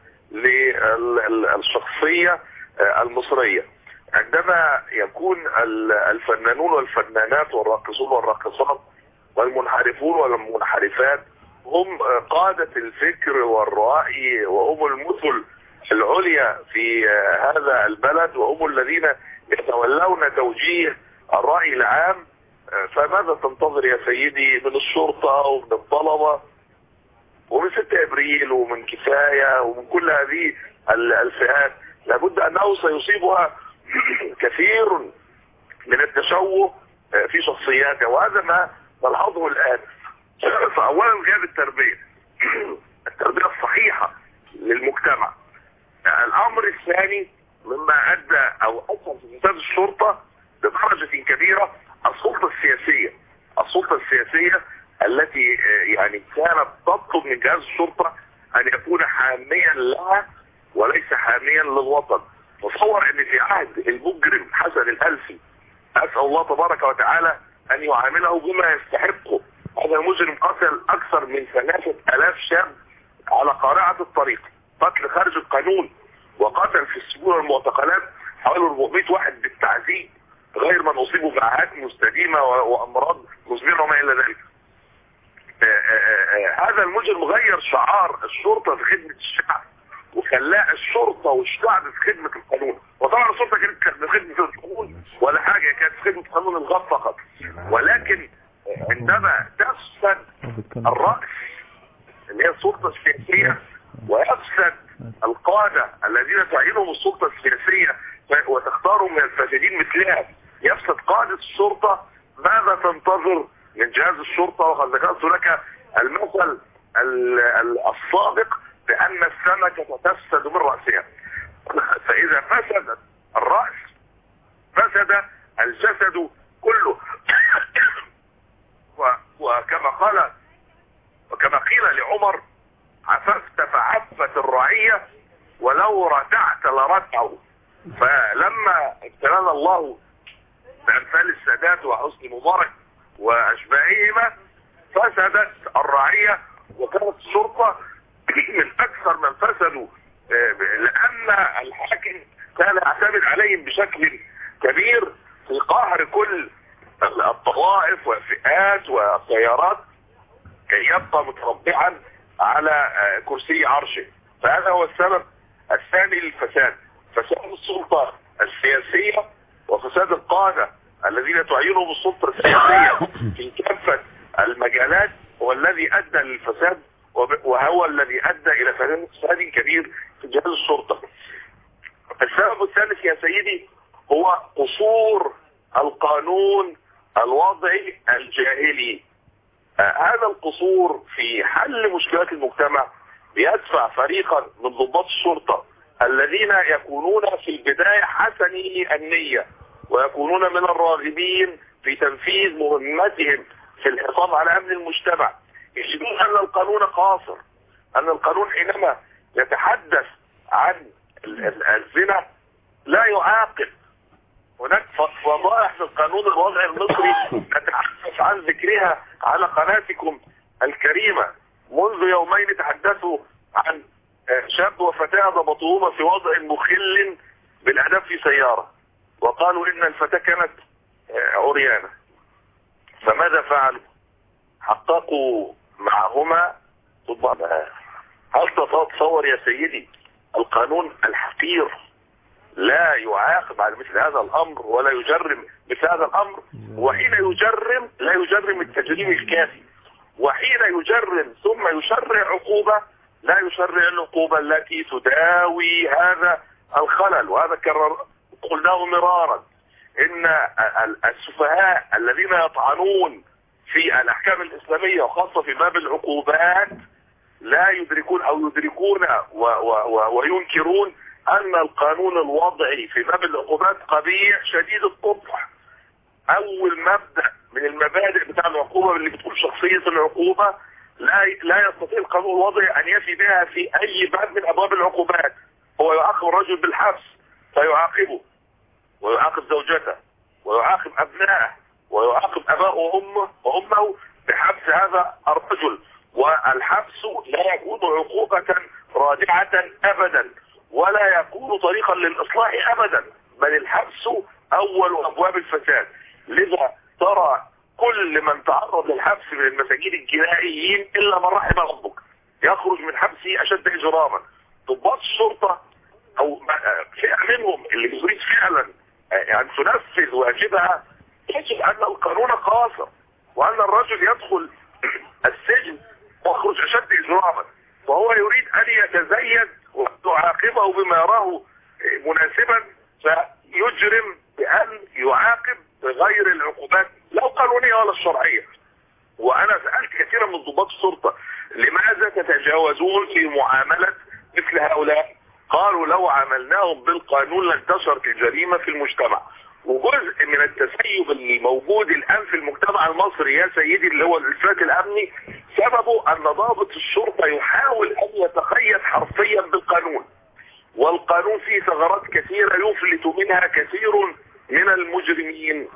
للشخصية آه، المصرية عندما يكون ال- الفنانون والفنانات والراقصون والراقصات والمنحرفون والمنحرفات هم قادة الفكر والرأي وهم المثل العليا في هذا البلد وهم الذين يتولون توجيه الرأي العام فماذا تنتظر يا سيدي من الشرطة ومن الطلبة ومن 6 ابريل ومن كفاية ومن كل هذه ال- الفئات لابد انه سيصيبها كثير من التشوه في شخصياتها وهذا ما نلحظه الان فاولا غياب التربية التربية الصحيحة للمجتمع الامر الثاني مما ادى او اصل في انتاج الشرطة بدرجة كبيرة السلطة السياسية السلطة السياسية التي آه، يعني كانت تطلب من جهاز الشرطة ان يكون حاميا لها وليس حاميا للوطن تصور ان في عهد المجرم حسن الالفي اسال الله تبارك وتعالى ان يعامله بما يستحقه هذا المجرم قتل اكثر من ثلاثة الاف شاب على قارعة الطريق قتل خارج القانون وقتل في السجون والمعتقلات حوالي 400 واحد بالتعذيب غير من اصيبوا بعاهات مستديمة و- وامراض مزمنة وما الى ذلك آه، آه، آه، هذا المجرم غير شعار الشرطة في خدمة الشعب وخلاه الشرطة والشعب في خدمة القانون وطبعا الشرطة كانت كانت في خدمة القانون ولا حاجة كانت في خدمة قانون الغض فقط ولكن آه، عندما تفسد الرأس اللي هي السلطة السياسية ويفسد القادة الذين تعينهم السلطة السياسية وتختارهم من الفاسدين مثلها يفسد قادة الشرطة ماذا تنتظر من جهاز الشرطة وقد ذكرت لك المثل ال- ال- السابق بأن السمكة تفسد من رأسها فإذا فسدت الرأس فسد الجسد كله و- وكما قال وكما قيل لعمر عففت فعفت الرعية ولو ردعت لردعوا فلما ابتلانا الله بأمثال السادات وحسني مبارك وأشباههما فسدت الرعية وكانت الشرطة من أكثر من فسدوا آه، لأن الحاكم كان يعتمد عليهم بشكل كبير في قهر كل الطوائف والفئات والتيارات كي يبقى متربعا على آه، كرسي عرشه فهذا هو السبب الثاني للفساد فساد السلطة السياسية وفساد القادة الذين تعينهم السلطة السياسية في كافة المجالات هو الذي أدى للفساد وب- وهو الذي أدى إلى فساد كبير في جهاز الشرطة السبب الثالث يا سيدي هو قصور القانون الوضعي الجاهلي آه، هذا القصور في حل مشكلات المجتمع بيدفع فريقا من ضباط الشرطة الذين يكونون في البداية حسني النية ويكونون من الراغبين في تنفيذ مهمتهم في الحفاظ على أمن المجتمع يجدون أن القانون قاصر أن القانون حينما يتحدث عن ال- ال- الزنا لا يعاقب هناك ف- فضائح في القانون الوضعي المصري نتحدث عن ذكرها على قناتكم الكريمة منذ يومين تحدثوا عن آه، شاب وفتاة ضبطوهما في وضع مخل بالأدب في سيارة وقالوا إن الفتاة كانت آه، عريانة فماذا فعلوا حققوا معهما طبعا هل تتصور يا سيدي القانون الحقير لا يعاقب على مثل هذا الامر ولا يجرم مثل هذا الامر وحين يجرم لا يجرم التجريم الكافي وحين يجرم ثم يشرع عقوبة لا يشرع العقوبة التي تداوي هذا الخلل وهذا كرر قلناه مرارا ان ال- السفهاء الذين يطعنون في الاحكام الاسلامية وخاصة في باب العقوبات لا يدركون او يدركون و و و وينكرون ان القانون الوضعي في باب العقوبات قبيح شديد القبح اول مبدأ من المبادئ بتاع العقوبة اللي بتقول شخصية العقوبة لا لا يستطيع القانون الوضعي ان يفي بها في اي باب من ابواب العقوبات هو يعاقب الرجل بالحبس فيعاقبه ويعاقب زوجته ويعاقب ابنائه ويعاقب اباه وامه وامه بحبس هذا الرجل والحبس لا يكون عقوبة رادعة ابدا ولا يكون طريقا للاصلاح ابدا بل الحبس اول ابواب الفساد لذا ترى كل من تعرض للحبس من المساجين الجنائيين الا من رحم ربك يخرج من حبسه اشد اجراما ضباط الشرطة او فئة منهم اللي تريد فعلا ان تنفذ واجبها يجب ان القانون قاصر وان الرجل يدخل السجن ويخرج اشد اجراما وهو يريد ان يتزيد ويعاقبه بما يراه مناسبا فيجرم بان يعاقب بغير العقوبات لا القانونيه ولا الشرعيه وانا سالت كثيرا من ضباط الشرطه لماذا تتجاوزون في معامله مثل هؤلاء قالوا لو عملناهم بالقانون لانتشرت الجريمه في المجتمع وجزء من التسيب الموجود الان في المجتمع المصري يا سيدي اللي هو الافلات الامني سببه ان ضابط الشرطه يحاول ان يتقيد حرفيا بالقانون والقانون فيه ثغرات كثيره يفلت منها كثير من المجرمين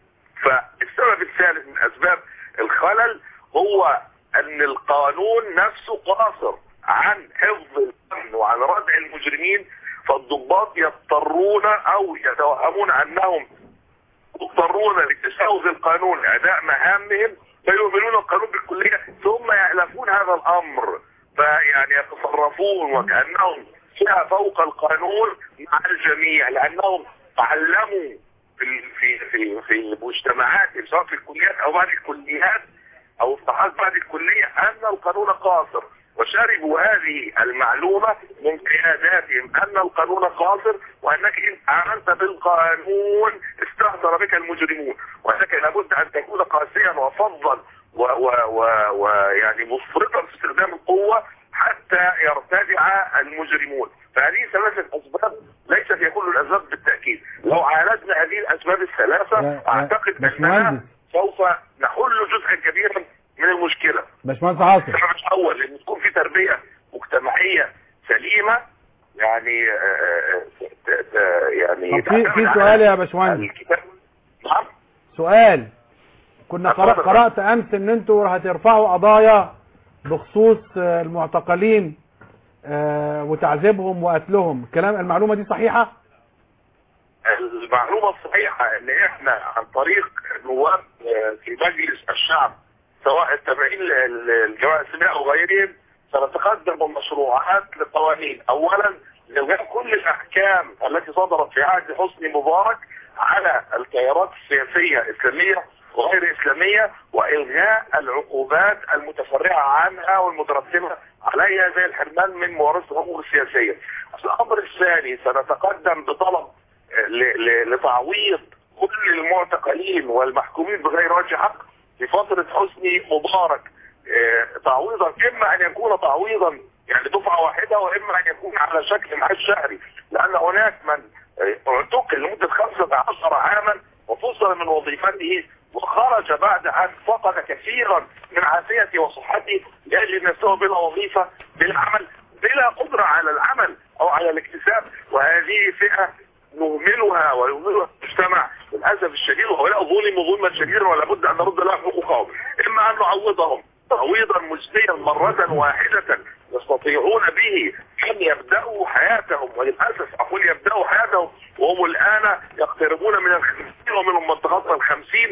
فالسبب الثالث من اسباب الخلل هو ان القانون نفسه قاصر عن حفظ الامن وعن ردع المجرمين فالضباط يضطرون او يتوهمون انهم مضطرون لتجاوز القانون اداء مهامهم فيهملون القانون بالكلية ثم يألفون هذا الامر فيعني يتصرفون وكأنهم فيها فوق القانون مع الجميع لانهم تعلموا في في في في مجتمعاتهم سواء في الكليات او بعد الكليات او في بعد الكلية ان القانون قاصر وشربوا هذه المعلومة من قياداتهم ان القانون قاصر وانك ان امنت بالقانون استهتر بك المجرمون وانك لابد ان تكون قاسيا وفظا ويعني مفرطا في استخدام المجرمون فهذه ثلاثة أسباب ليست هي كل الأسباب بالتأكيد لو عالجنا هذه الأسباب يا- الثلاثة يا أعتقد أننا باشمهندس. سوف نحل جزءا كبيرا من المشكلة باشمهندس عاصم السبب الأول إن تكون في تربية مجتمعية سليمة يعني آه، آه، ت- ت- يعني طب في تعتمد في على سؤال يا باشمهندس الكتاب نعم سؤال كنا قرأ اتفضل. قرأت أمس إن أنتوا هترفعوا قضايا بخصوص آه، المعتقلين آه، وتعذيبهم وقتلهم الكلام المعلومة دي صحيحة؟ المعلومة الصحيحة ان احنا عن طريق نواب آه، في مجلس الشعب سواء التابعين للجماعة الاسلامية او غيرهم سنتقدم بمشروعات لقوانين اولا لغاء كل الاحكام التي صدرت في عهد حسني مبارك على التيارات السياسية اسلامية وغير اسلامية والغاء العقوبات المتفرعة عنها والمترتبة عليها زي الحرمان من ممارسة الحقوق السياسية الامر الثاني سنتقدم بطلب ل- ل- لتعويض كل المعتقلين والمحكومين بغير وجه حق في فترة حسني مبارك آه، تعويضا اما ان يكون تعويضا يعني دفعة واحدة واما ان يكون على شكل معاش شهري لان هناك من آه، اعتقل لمدة 15 عاما وفصل من وظيفته وخرج بعد ان فقد كثيرا من عافيته وصحته لاجل ان يستوى بلا وظيفة بلا عمل بلا قدرة على العمل او على الاكتساب وهذه فئة نهملها ويهملها المجتمع للاسف الشديد وهؤلاء ظلموا ظلما شديدا ولا بد ان نرد لهم حقوقهم اما ان نعوضهم تعويضا مجزيا مرة واحدة يستطيعون به ان يبداوا حياتهم وللاسف اقول يبداوا حياتهم وهم الان يقتربون من الخمسين ومنهم من تخطى الخمسين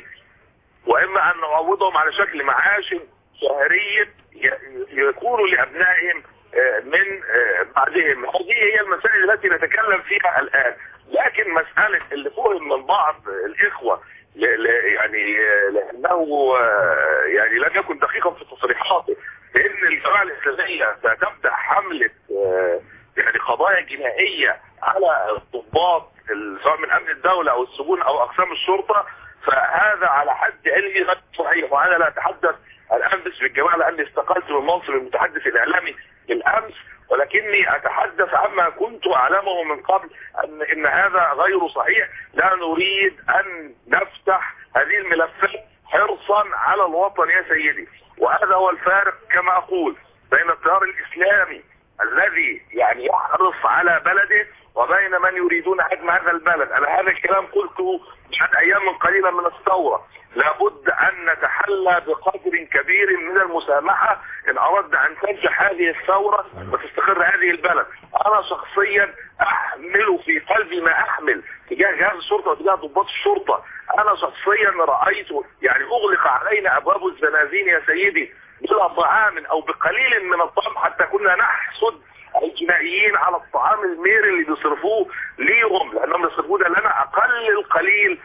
واما ان نعوضهم على شكل معاش شهري ي- يكون لابنائهم آه، من آه، بعدهم هذه هي المسائل التي نتكلم فيها الان لكن مسألة اللي فهم من بعض الاخوة ل- ل- يعني آه، لانه آه، يعني لم يكن دقيقا في تصريحاته بان الجماعة الاسلامية ستبدأ حملة آه، يعني قضايا جنائية على الضباط ال- سواء من امن الدولة او السجون او اقسام الشرطة فهذا على حد علمي غير صحيح وانا لا اتحدث الان باسم الجماعه لاني استقلت من منصب المتحدث الاعلامي بالامس ولكني اتحدث عما كنت اعلمه من قبل ان ان هذا غير صحيح لا نريد ان نفتح هذه الملفات حرصا على الوطن يا سيدي وهذا هو الفارق كما اقول بين التيار الاسلامي الذي يعني يحرص على بلده وبين من يريدون هدم هذا البلد انا هذا الكلام قلته بعد ايام قليله من الثوره لابد ان نتحلى بقدر كبير من المسامحه ان اردنا ان تنجح هذه الثوره وتستقر هذه البلد انا شخصيا احمل في قلبي ما احمل تجاه جهاز الشرطه وتجاه ضباط الشرطه انا شخصيا رايت يعني اغلق علينا ابواب الزنازين يا سيدي بلا طعام او بقليل من الطعام حتى كنا نحسد الجنائيين على الطعام الميري اللي بيصرفوه ليهم لانهم يصرفوه ده لنا اقل القليل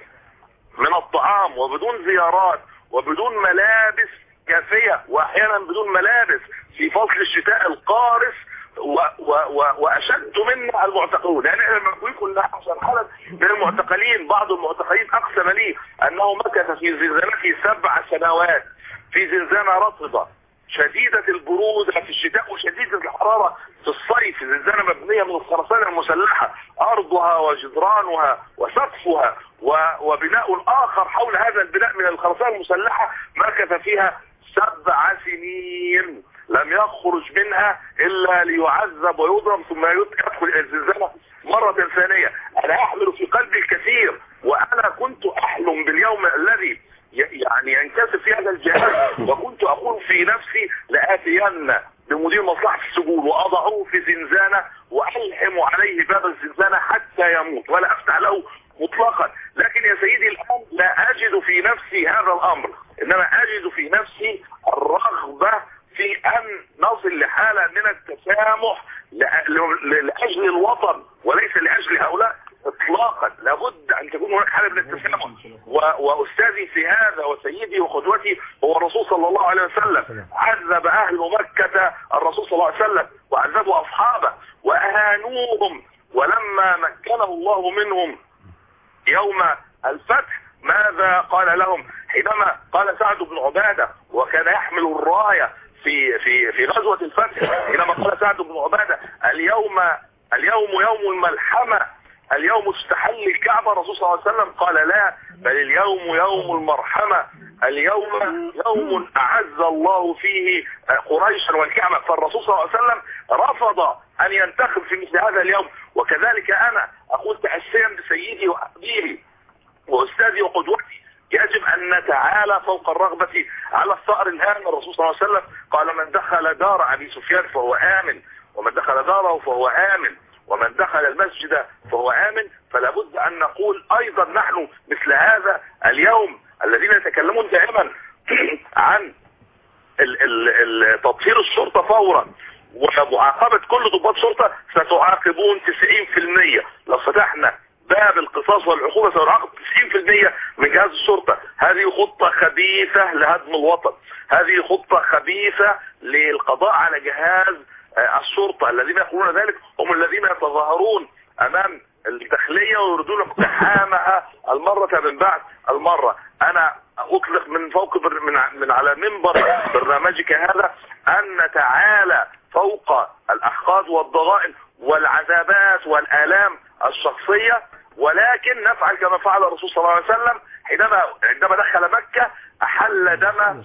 من الطعام وبدون زيارات وبدون ملابس كافية واحيانا بدون ملابس في فصل الشتاء القارس و و و واشد منا المعتقلون يعني احنا لما نقول كنا احسن حالا من المعتقلين بعض المعتقلين اقسم لي انه مكث في زنزانته سبع سنوات في زنزانة رطبة شديدة البرودة في الشتاء وشديدة الحرارة في الصيف زنزانة مبنية من الخرسانة المسلحة أرضها وجدرانها وسقفها و- وبناء آخر حول هذا البناء من الخرسانة المسلحة مكث فيها سبع سنين لم يخرج منها إلا ليعذب ويضرب ثم يدخل إلى الزنزانة مرة ثانية أنا أحمل في قلبي الكثير وأنا كنت أحلم باليوم الذي ي- يعني ينكسر في هذا الجهاز وكنت اقول في نفسي لاتين بمدير مصلحه السجون واضعه في زنزانه والحم عليه باب الزنزانه حتى يموت ولا افتح له مطلقا لكن يا سيدي الان لا اجد في نفسي هذا الامر انما اجد في نفسي الرغبه في ان نصل لحاله من التسامح لأ- ل- لاجل الوطن وليس لاجل هؤلاء اطلاقا لابد ان تكون هناك حاله من التسامح و- واستاذي في هذا وسيدي وقدوتي هو الرسول صلى الله عليه وسلم عذب اهل مكه الرسول صلى الله عليه وسلم وعذبوا اصحابه واهانوهم ولما مكنه الله منهم يوم الفتح ماذا قال لهم حينما قال سعد بن عبادة وكان يحمل الراية في في في غزوة الفتح حينما قال سعد بن عبادة اليوم اليوم يوم الملحمة اليوم استحل الكعبة الرسول صلى الله عليه وسلم قال لا بل اليوم يوم المرحمة اليوم يوم أعز الله فيه قريشا والكعبة فالرسول صلى الله عليه وسلم رفض أن ينتخب في مثل هذا اليوم وكذلك أنا أقول تأسيا بسيدي وحبيبي وأستاذي وقدوتي يجب أن نتعالى فوق الرغبة على الثأر الهام الرسول صلى الله عليه وسلم قال من دخل دار أبي سفيان فهو آمن ومن دخل داره فهو آمن ومن دخل المسجد فهو آمن فلا بد أن نقول أيضا نحن مثل هذا اليوم الذين يتكلمون دائما عن ال- ال- ال- تطهير الشرطة فورا ومعاقبة كل ضباط شرطة ستعاقبون 90% لو فتحنا باب القصاص والعقوبة سنعاقب 90% من جهاز الشرطة هذه خطة خبيثة لهدم الوطن هذه خطة خبيثة للقضاء على جهاز آه، الشرطة الذين يقولون ذلك هم الذين يتظاهرون امام الداخلية ويريدون اقتحامها المرة من بعد المرة انا اطلق من فوق بر من, ع- من على منبر برنامجك هذا ان نتعالى فوق الاحقاد والضغائن والعذابات والالام الشخصية ولكن نفعل كما فعل الرسول صلى الله عليه وسلم حينما عندما دخل مكة احل دم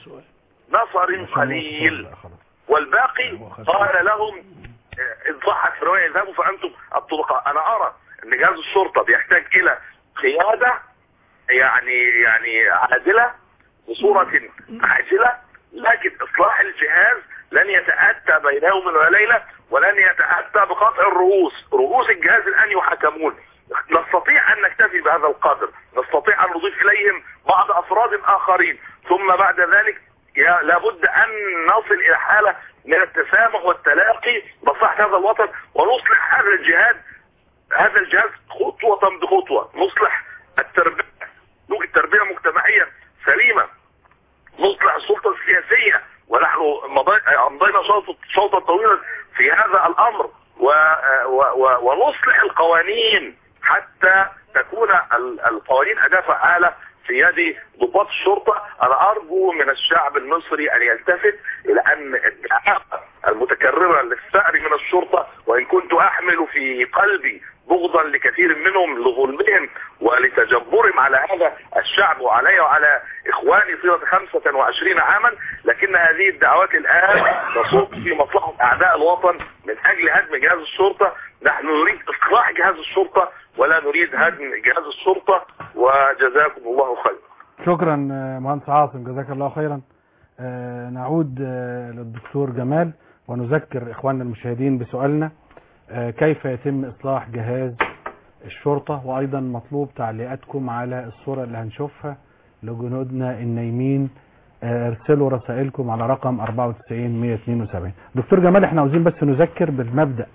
نصر قليل والباقي قال لهم آه، إن صحت في رواية اذهبوا فأنتم الطلقاء أنا أرى أن جهاز الشرطة بيحتاج إلى قيادة يعني يعني عادلة بصورة عاجلة لكن إصلاح الجهاز لن يتأتى بين يوم وليلة ولن يتأتى بقطع الرؤوس رؤوس الجهاز الآن يحكمون نستطيع أن نكتفي بهذا القدر نستطيع أن نضيف إليهم بعض أفراد آخرين ثم بعد ذلك يا- لابد أن نصل إلى حالة من التسامح والتلاقي مصلحة هذا الوطن ونصلح هذا الجهاد هذا الجهاز خطوة بخطوة نصلح التربية نوجد تربية مجتمعية سليمة نصلح السلطة السياسية ونحن مضي- أمضينا شوطا شوطا طويلا في هذا الأمر و و و ونصلح القوانين حتى تكون ال- القوانين أداة فعالة في يد ضباط الشرطة أنا أرجو من الشعب المصري أن يلتفت إلى أن الدعاء المتكررة للثأر من الشرطة وإن كنت أحمل في قلبي بغضا لكثير منهم لظلمهم ولتجبرهم على هذا الشعب وعلي وعلى إخواني طيلة 25 عاما لكن هذه الدعوات الآن تصب في مصلحة أعداء الوطن من أجل هدم جهاز الشرطة نحن نريد إصلاح جهاز الشرطة ولا نريد هدم جهاز الشرطة وجزاكم الله خيرا شكرا آه، مهندس عاصم جزاك الله خيرا آه، نعود آه، للدكتور جمال ونذكر اخواننا المشاهدين بسؤالنا آه، كيف يتم اصلاح جهاز الشرطة وايضا مطلوب تعليقاتكم على الصورة اللي هنشوفها لجنودنا النايمين آه، ارسلوا رسائلكم على رقم 94 172 دكتور جمال احنا عاوزين بس نذكر بالمبدأ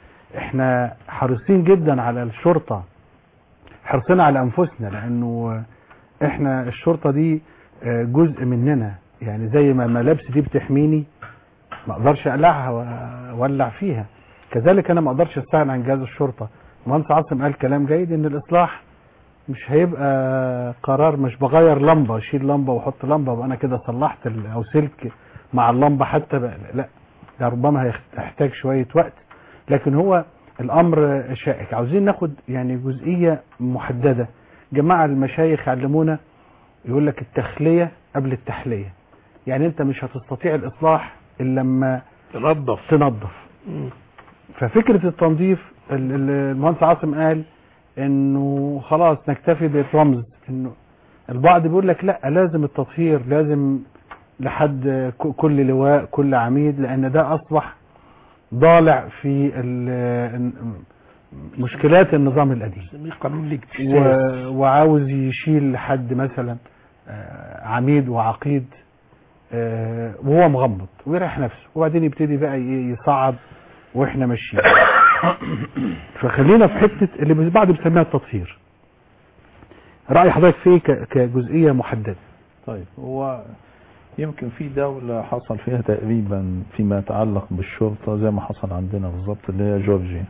احنا حريصين جدا على الشرطة حرصنا على انفسنا لانه احنا الشرطة دي آه، جزء مننا يعني زي ما ملابسي دي بتحميني ما اقدرش اقلعها واولع فيها كذلك انا ما اقدرش استغنى عن جهاز الشرطة مهندس عاصم قال كلام جيد ان الاصلاح مش هيبقى قرار مش بغير لمبة اشيل لمبة واحط لمبة وانا كده صلحت ال- او سلك مع اللمبة حتى بقى لا ده ربما هيحتاج شوية وقت لكن هو الامر شائك عاوزين ناخد يعني جزئية محددة جماعة المشايخ علمونا يقول لك التخلية قبل التحلية يعني انت مش هتستطيع الاصلاح الا لما تنظف تنظف ففكرة التنظيف ال- ال- المهندس عاصم قال انه خلاص نكتفي بالرمز انه البعض بيقول لك لا لازم التطهير لازم لحد ك- كل لواء كل عميد لان ده اصبح ضالع في ال- مشكلات النظام القديم نسميه قانون الاجتثاث و- وعاوز يشيل حد مثلا آه، عميد وعقيد آه، وهو مغمض ويريح نفسه وبعدين يبتدي بقى ي- يصعب واحنا ماشيين فخلينا في حته اللي البعض بيسميها التطهير راي حضرتك فيه ك- كجزئيه محدده طيب هو يمكن في دولة حصل فيها تقريبا فيما يتعلق بالشرطة زي ما حصل عندنا بالظبط اللي هي جورجيا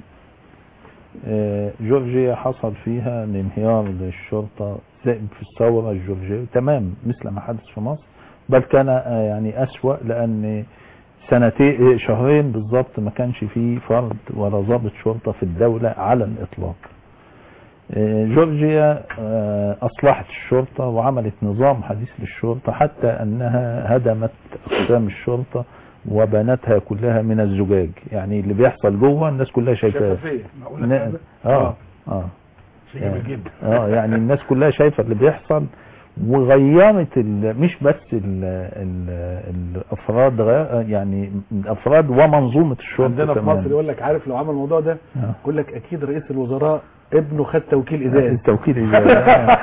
آه، جورجيا حصل فيها الانهيار للشرطة زي في الثورة الجورجية تمام مثل ما حدث في مصر بل كان آه، يعني أسوأ لأن سنتين شهرين بالظبط ما كانش فيه فرد ولا ضابط شرطة في الدولة على الإطلاق آه، جورجيا آه، أصلحت الشرطة وعملت نظام حديث للشرطة حتى أنها هدمت أقسام الشرطة وبنتها كلها من الزجاج يعني اللي بيحصل جوه الناس كلها شايفاه شفافية معقولة ن- كده؟ اه اه شيء جميل جدا اه يعني الناس كلها شايفه اللي بيحصل وغيرت ال- مش بس ال ال الافراد غير- يعني الافراد ومنظومه الشرطه عندنا في كمان. مصر يقول لك عارف لو عمل الموضوع ده آه. يقول لك اكيد رئيس الوزراء ابنه خد توكيل ازاز التوكيل ازاي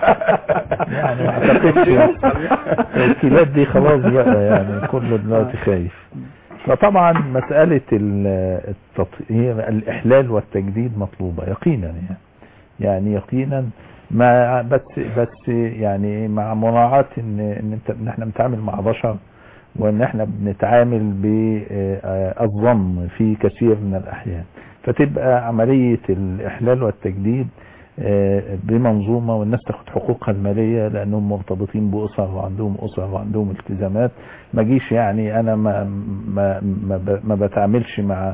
يعني ما اعتقدش التوكيلات دي خلاص بقى يعني كله دلوقتي خايف فطبعا مسألة ال- التط- هي الإحلال والتجديد مطلوبة يقينا يعني يعني يقينا مع بس بس يعني مع مراعاة ان ان انت ان احنا بنتعامل مع بشر وان احنا بنتعامل بالظن في كثير من الاحيان فتبقى عملية الاحلال والتجديد آه، بمنظومة والناس تاخد حقوقها المالية لانهم مرتبطين باسر وعندهم اسر وعندهم التزامات ما جيش يعني انا ما ما ما, ب- ما بتعاملش مع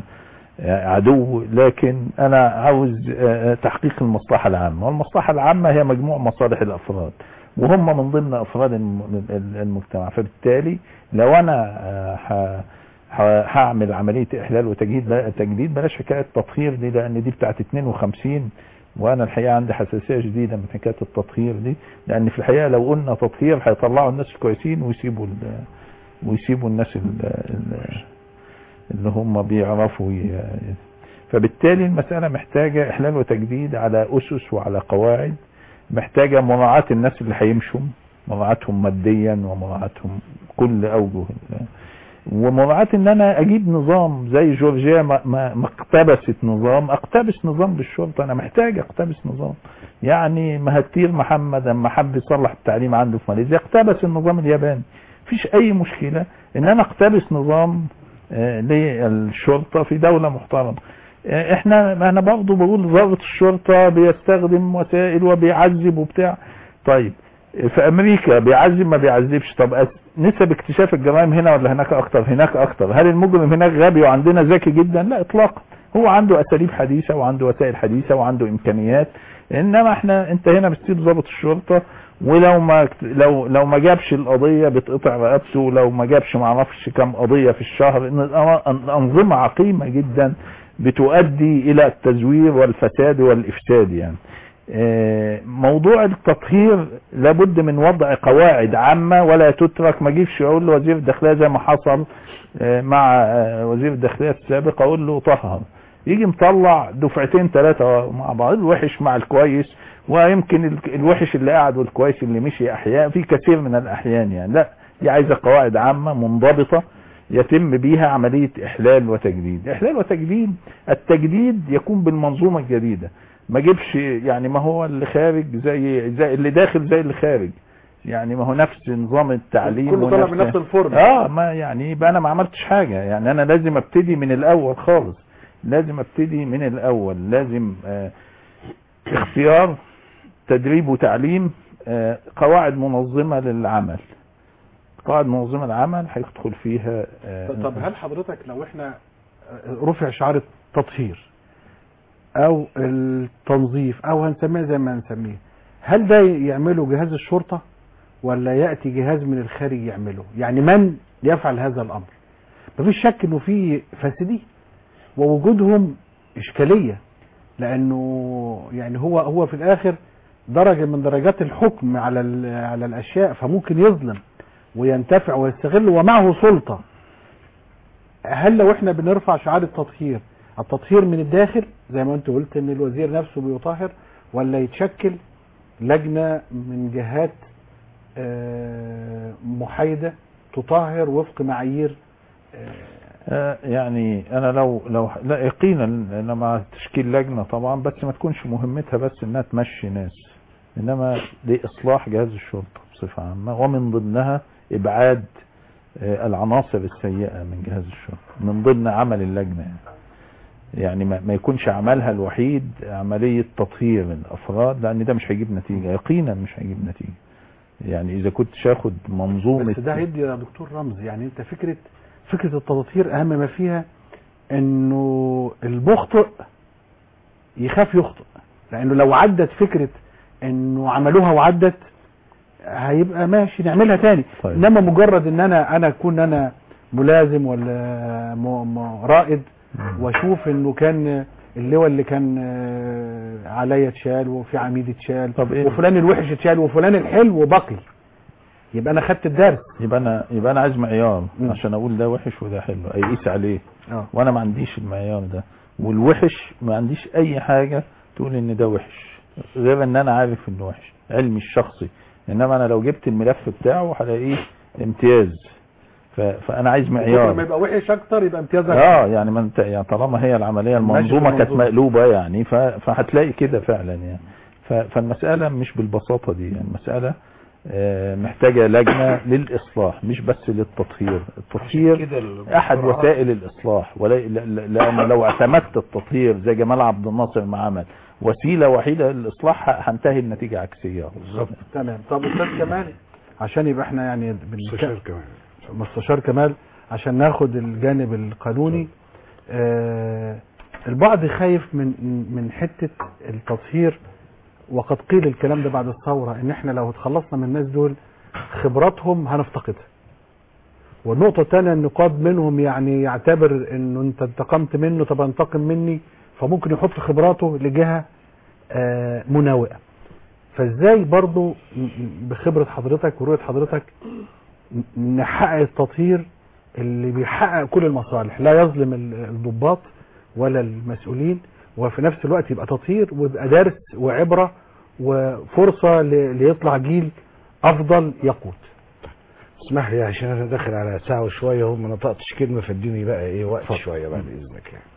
عدو لكن انا عاوز آه، تحقيق المصلحة العامة والمصلحة العامة هي مجموع مصالح الافراد وهم من ضمن افراد الم- المجتمع فبالتالي لو انا آه، ه- ه- هعمل عملية احلال وتجديد بقى- تجديد بلاش حكاية تطهير دي لان دي بتاعت 52 وانا الحقيقة عندي حساسية شديدة من حكاية التطهير دي لان في الحقيقة لو قلنا تطهير هيطلعوا الناس الكويسين ويسيبوا ال- ويسيبوا الناس ال- ال- اللي هم بيعرفوا ي- فبالتالي المسألة محتاجة إحلال وتجديد على أسس وعلى قواعد محتاجة مراعاة الناس اللي هيمشوا مراعاتهم ماديا ومراعاتهم كل أوجه ال- ومراعاة ان انا اجيب نظام زي جورجيا ما, ما, ما اقتبست نظام اقتبس نظام بالشرطة انا محتاج اقتبس نظام يعني مهاتير محمد اما حب يصلح التعليم عنده في ماليزيا اقتبس النظام الياباني مفيش اي مشكلة ان انا اقتبس نظام آه، للشرطة في دولة محترمة آه، احنا ما انا برضه بقول ضابط الشرطة بيستخدم وسائل وبيعذب وبتاع طيب في امريكا بيعذب ما بيعذبش طب أس- نسب اكتشاف الجرائم هنا ولا هناك اكتر هناك اكتر هل المجرم هناك غبي وعندنا ذكي جدا لا اطلاقا هو عنده اساليب حديثة وعنده وسائل حديثة وعنده امكانيات انما احنا انت هنا بتسيب ضابط الشرطة ولو ما لو لو ما جابش القضيه بتقطع رقبته لو ما جابش ما اعرفش كام قضيه في الشهر إن الأن- الانظمه عقيمه جدا بتؤدي الى التزوير والفساد والافساد يعني آه، موضوع التطهير لابد من وضع قواعد عامة ولا تترك ما اجيبش اقول له وزير الداخلية زي ما حصل آه، مع آه، وزير الداخلية السابق اقول له طهر يجي مطلع دفعتين ثلاثة مع بعض الوحش مع الكويس ويمكن ال- الوحش اللي قاعد والكويس اللي مشي احياء في كثير من الاحيان يعني لا دي عايزة قواعد عامة منضبطة يتم بيها عملية احلال وتجديد احلال وتجديد التجديد يكون بالمنظومة الجديدة ما جيبش يعني ما هو اللي خارج زي, زي اللي داخل زي اللي خارج يعني ما هو نفس نظام التعليم كله طالع ونفس- من نفس الفرن اه ما يعني يبقى انا ما عملتش حاجة يعني انا لازم ابتدي من الاول خالص لازم ابتدي من الاول لازم آه اختيار تدريب وتعليم آه قواعد منظمة للعمل قواعد منظمة للعمل هيدخل فيها آه طب هل حضرتك لو احنا رفع شعار التطهير او التنظيف او هنسميها زي ما هنسميه هل ده يعمله جهاز الشرطة ولا يأتي جهاز من الخارج يعمله يعني من يفعل هذا الامر مفيش شك انه في فاسدين ووجودهم اشكالية لانه يعني هو هو في الاخر درجة من درجات الحكم على ال- على الاشياء فممكن يظلم وينتفع ويستغل ومعه سلطة هل لو احنا بنرفع شعار التطهير التطهير من الداخل زي ما انت قلت ان الوزير نفسه بيطهر ولا يتشكل لجنة من جهات آه، محايدة تطهر وفق معايير آه، آه، يعني انا لو لو لا يقينا انا مع تشكيل لجنه طبعا بس ما تكونش مهمتها بس انها تمشي ناس انما لاصلاح جهاز الشرطه بصفه عامه ومن ضمنها ابعاد آه، العناصر السيئه من جهاز الشرطه من ضمن عمل اللجنه يعني. يعني ما ما يكونش عملها الوحيد عمليه تطهير الافراد لان ده مش هيجيب نتيجه يقينا مش هيجيب نتيجه يعني اذا كنت هاخد منظومه بس ده هيدي يا دكتور رمز يعني انت فكرة فكرة التطهير أهم ما فيها إنه المخطئ يخاف يخطئ لأنه لو عدت فكرة إنه عملوها وعدت هيبقى ماشي نعملها تاني طيب. إنما مجرد إن أنا أنا أكون أنا ملازم ولا م- م- رائد واشوف انه كان اللواء اللي كان آه، عليا اتشال وفي عميد اتشال طب إيه؟ وفلان الوحش اتشال وفلان الحلو بقي يبقى انا خدت الدرس يبقى انا يبقى انا عايز معيار مم. عشان اقول ده وحش وده حلو اقيس عليه اه وانا ما عنديش المعيار ده والوحش ما عنديش اي حاجة تقول ان ده وحش غير ان انا عارف انه وحش علمي الشخصي انما انا لو جبت الملف بتاعه هلاقيه امتياز ف... فانا عايز كل ما معيار يبقى وحش اكتر يبقى امتياز أكتر. اه يعني ما انت يعني طالما هي العمليه ماشي المنظومه كانت بالمنظومة. مقلوبه يعني ف... فهتلاقي كده فعلا يعني ف... فالمساله مش بالبساطه دي يعني المساله آه، محتاجه لجنه للاصلاح مش بس للتطهير التطهير كده ال- احد وسائل الاصلاح ولا ل- ل- لان لو اعتمدت التطهير زي جمال عبد الناصر ما عمل وسيله وحيده للاصلاح ه- هنتهي النتيجه عكسيه بالظبط تمام طب استاذ كمال عشان يبقى احنا يعني مستشار بنتك... كمان مستشار كمال عشان ناخد الجانب القانوني آه البعض خايف من من حته التطهير وقد قيل الكلام ده بعد الثوره ان احنا لو اتخلصنا من الناس دول خبراتهم هنفتقدها والنقطة الثانية ان قاد منهم يعني يعتبر انه انت انتقمت منه طب انتقم مني فممكن يحط خبراته لجهة آه، مناوئة فازاي برضو م- م- بخبرة حضرتك ورؤية حضرتك ن- نحقق التطهير اللي بيحقق كل المصالح لا يظلم ال- الضباط ولا المسؤولين وفي نفس الوقت يبقى تطهير ويبقى درس وعبرة وفرصة ل- ليطلع جيل أفضل يقود اسمح لي عشان انا داخل على ساعه وشويه هم ما نطقتش كلمه فاديني بقى ايه وقت شويه بعد اذنك يعني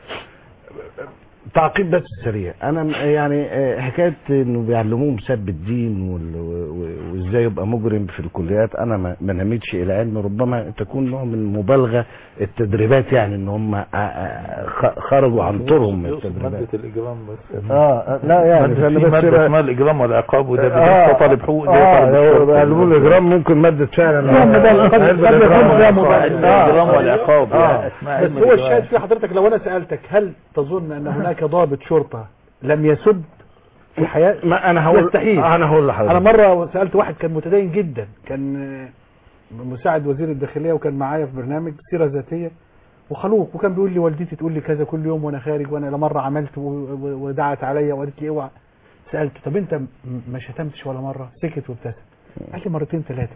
تعقيب بس سريع انا م- يعني آه، حكايه انه بيعلموهم سب الدين وال- و- و- وازاي يبقى مجرم في الكليات انا ما ما نميتش الى علم ربما تكون نوع من المبالغه التدريبات يعني ان هم آه، آه، خ- خرجوا عن طورهم من يقصد التدريبات ماده الاجرام بس اه لا يعني مادة فانا في بس مادة بقى- اسمها الإجرام والعقاب وده آه، ده طالب حقوق ده اه طالب لو الشرطة. قالوا الاجرام ممكن ماده فعلا لا، مبالغة. قد- علم قد يكون الإجرام فيها والعقاب. مبالغة. الإجرام آه. والعقاب آه. يعني اسمها بس علم هو الإجرام. الشاهد في حضرتك لو انا سالتك هل تظن ان هناك ضابط شرطه لم يسب في حياه ما انا هقول يستحيل. انا هقول لحضرتك انا مره سالت واحد كان متدين جدا كان آه، مساعد وزير الداخليه وكان معايا في برنامج سيره ذاتيه وخلوق وكان بيقول لي والدتي تقول لي كذا كل يوم وانا خارج وانا لا مره عملت و- و- ودعت عليا وقالت لي اوعى سالته طب انت م- ما شتمتش ولا مره سكت وابتسم قال لي مرتين ثلاثه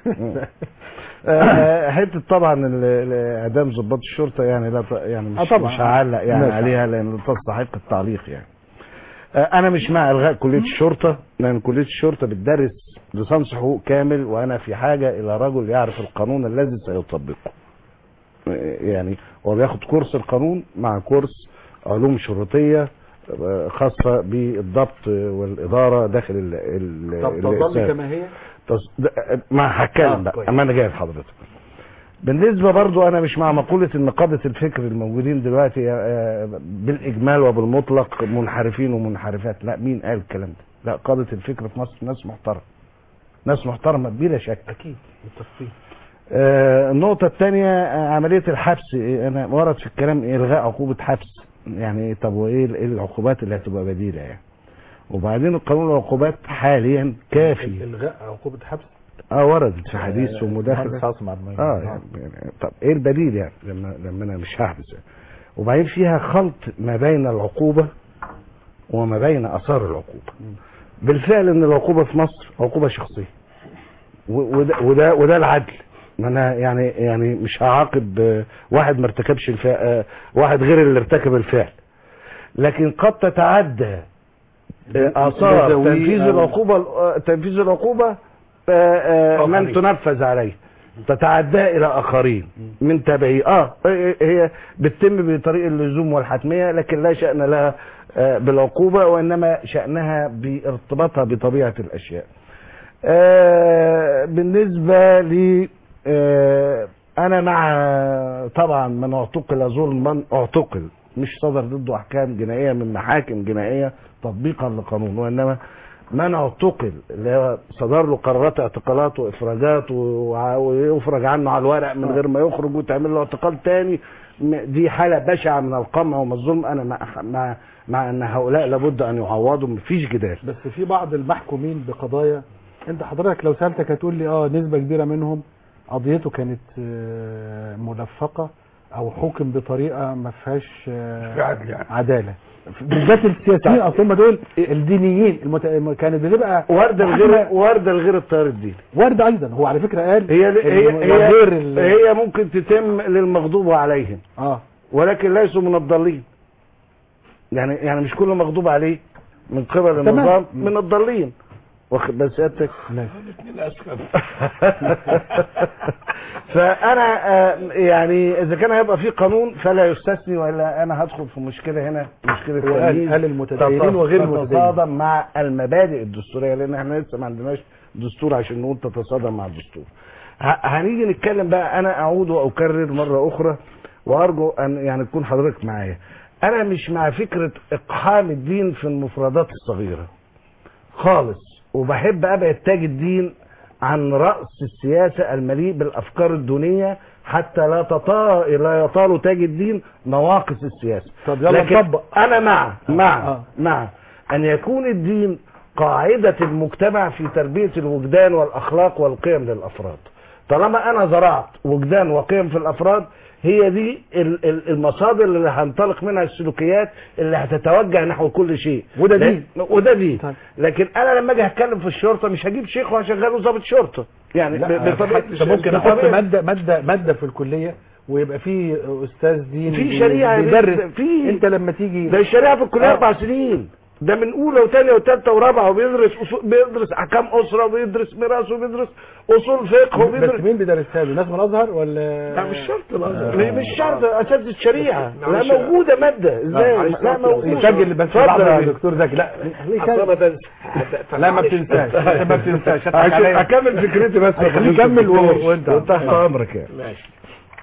آه، حته طبعا ال- ال- اعدام ضباط الشرطه يعني لا ت- يعني مش, آه طبعا. مش هعلق يعني ماشي. عليها لان تستحق التعليق يعني آه، انا مش مع الغاء كليه الشرطه لان كليه الشرطه بتدرس ليسانس حقوق كامل وانا في حاجه الى رجل يعرف القانون الذي سيطبقه آه، يعني هو بياخد كورس القانون مع كورس علوم شرطيه آه، خاصه بالضبط والاداره داخل ال ال طب الإقسام. تظل كما هي تص... ده- ما هتكلم آه، بقى كويس. اما انا جاي لحضرتك بالنسبة برضو انا مش مع مقولة ان قادة الفكر الموجودين دلوقتي آه، بالاجمال وبالمطلق منحرفين ومنحرفات لا مين قال الكلام ده لا قادة الفكر في مصر ناس محترمة ناس محترمة بلا شك اكيد بالتفصيل آه، النقطة الثانية آه، عملية الحبس إيه، أنا ورد في الكلام إيه، إلغاء عقوبة حبس يعني طب وإيه ال- إيه العقوبات اللي هتبقى بديلة يعني وبعدين القانون العقوبات حاليا كافي الغاء عقوبه حبس اه وردت في حديث ومداخلة مهندس عاصم عبد المجيد. اه يعني يعني طب ايه البديل يعني لما لما انا مش هحبس يعني. وبعدين فيها خلط ما بين العقوبة وما بين اثار العقوبة بالفعل ان العقوبة في مصر عقوبة شخصية و- وده وده, وده العدل ما انا يعني يعني مش هعاقب آه، واحد ما ارتكبش الفعل واحد غير اللي ارتكب الفعل لكن قد تتعدى آه، اثار جزوي تنفيذ أو- العقوبة آه، تنفيذ العقوبة آه، آه، من آخرين. تنفذ عليه تتعدى الى اخرين من تبعي اه هي بتتم بطريق اللزوم والحتميه لكن لا شان لها آه، بالعقوبه وانما شانها بارتباطها بطبيعه الاشياء آه، بالنسبه لي آه، انا مع طبعا من اعتقل ظلما اعتقل مش صدر ضده احكام جنائيه من محاكم جنائيه تطبيقا لقانون وانما منع اعتقل اللي هو صدر له قرارات اعتقالات وافراجات وع- ويفرج عنه على الورق من غير ما يخرج وتعمل له اعتقال تاني م- دي حاله بشعه من القمع ومن الظلم انا مع مع, مع ان هؤلاء لابد ان يعوضوا مفيش جدال بس في بعض المحكومين بقضايا انت حضرتك لو سالتك هتقول لي اه نسبه كبيره منهم قضيته كانت آه، ملفقه او حكم بطريقه ما فيهاش آه، في عدل يعني عداله بالذات السياسيين اصل هم دول الدينيين المت... كانت بتبقى ورده الغير محكمة- ورده الغير التيار الديني ورد ايضا هو على فكره قال هي هي إن هي, غير ال... هي ممكن تتم للمغضوب عليهم اه ولكن ليسوا من الضالين يعني يعني مش كل مغضوب عليه من قبل تمام. النظام من الضالين واخد بال سيادتك ماشي. للاسف فانا آه، يعني اذا كان هيبقى في قانون فلا يستثني والا انا هدخل في مشكله هنا مشكله هو قال- تمييز قال المتدينين تتص- وغير المتدينين. تتصادم مع المبادئ الدستوريه لان احنا لسه ما عندناش دستور عشان نقول تتصادم مع الدستور ه- هنيجي نتكلم بقى انا اعود واكرر مره اخرى وارجو ان يعني تكون حضرتك معايا انا مش مع فكره اقحام الدين في المفردات الصغيره خالص وبحب ابعد تاج الدين عن راس السياسه المليء بالافكار الدينيه حتى لا تطال لا يطال تاج الدين نواقص السياسه طب يلا لكن نطبق. انا مع مع آه. مع ان يكون الدين قاعده المجتمع في تربيه الوجدان والاخلاق والقيم للافراد طالما انا زرعت وجدان وقيم في الافراد هي دي ال- ال- المصادر اللي هنطلق منها السلوكيات اللي هتتوجه نحو كل شيء وده لا- دين. وده دين طيب. لكن انا لما اجي اتكلم في الشرطه مش هجيب شيخ وهشغله ضابط شرطه يعني ب- بطبيعه انت ممكن احط بطبيعة- ماده ماده ماده في الكليه ويبقى في استاذ دين في بي- شريعة بيدرس في- انت لما تيجي ده الشريعه في الكليه آه. اربع سنين ده من اولى وثانيه وثالثه ورابعه وبيدرس أصول بيدرس احكام اسره وبيدرس ميراث وبيدرس اصول فقه بس وبيدرس مين بيدرسها له ناس من الازهر ولا لا مش شرط الأزهر. مش شرط اساس الشريعه لا معلش. موجوده ماده ازاي معلش. لا موجوده يسجل بس اتفضل بعض يا يا بيه. دكتور زكي لا أصل أنا بنسى. لا ما بتنساش انت ما بتنساش هضحك عشان عليا. اكمل فكرتي بس خليه يكمل و- وانت تحت امرك يعني ماشي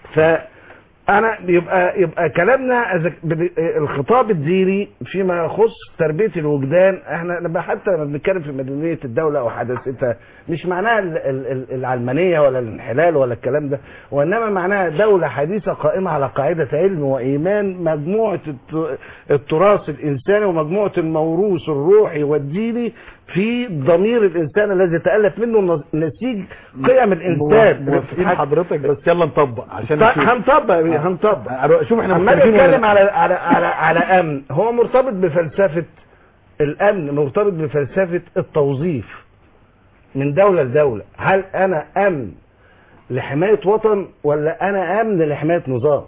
فانا يبقى يبقى كلامنا إذا بن- الخطاب الديني فيما يخص تربيه الوجدان احنا لما حتى لما بنتكلم في مدنيه الدوله او حداثتها مش معناها ال- ال- ال- العلمانيه ولا الانحلال ولا الكلام ده وانما معناها دوله حديثه قائمه على قاعده علم وايمان مجموعه الت- التراث الانساني ومجموعه الموروث الروحي والديني في ضمير الانسان الذي تالف منه نسيج قيم الانسان موافقين حضرتك بس يلا نطبق عشان طيب نشوف. هنطبق يا بيه، هنطبق آه، شوف احنا عمال مختلفين ولا يتكلم لا. على على على على امن هو مرتبط بفلسفه الامن مرتبط بفلسفه التوظيف من دوله لدوله هل انا امن لحمايه وطن ولا انا امن لحمايه نظام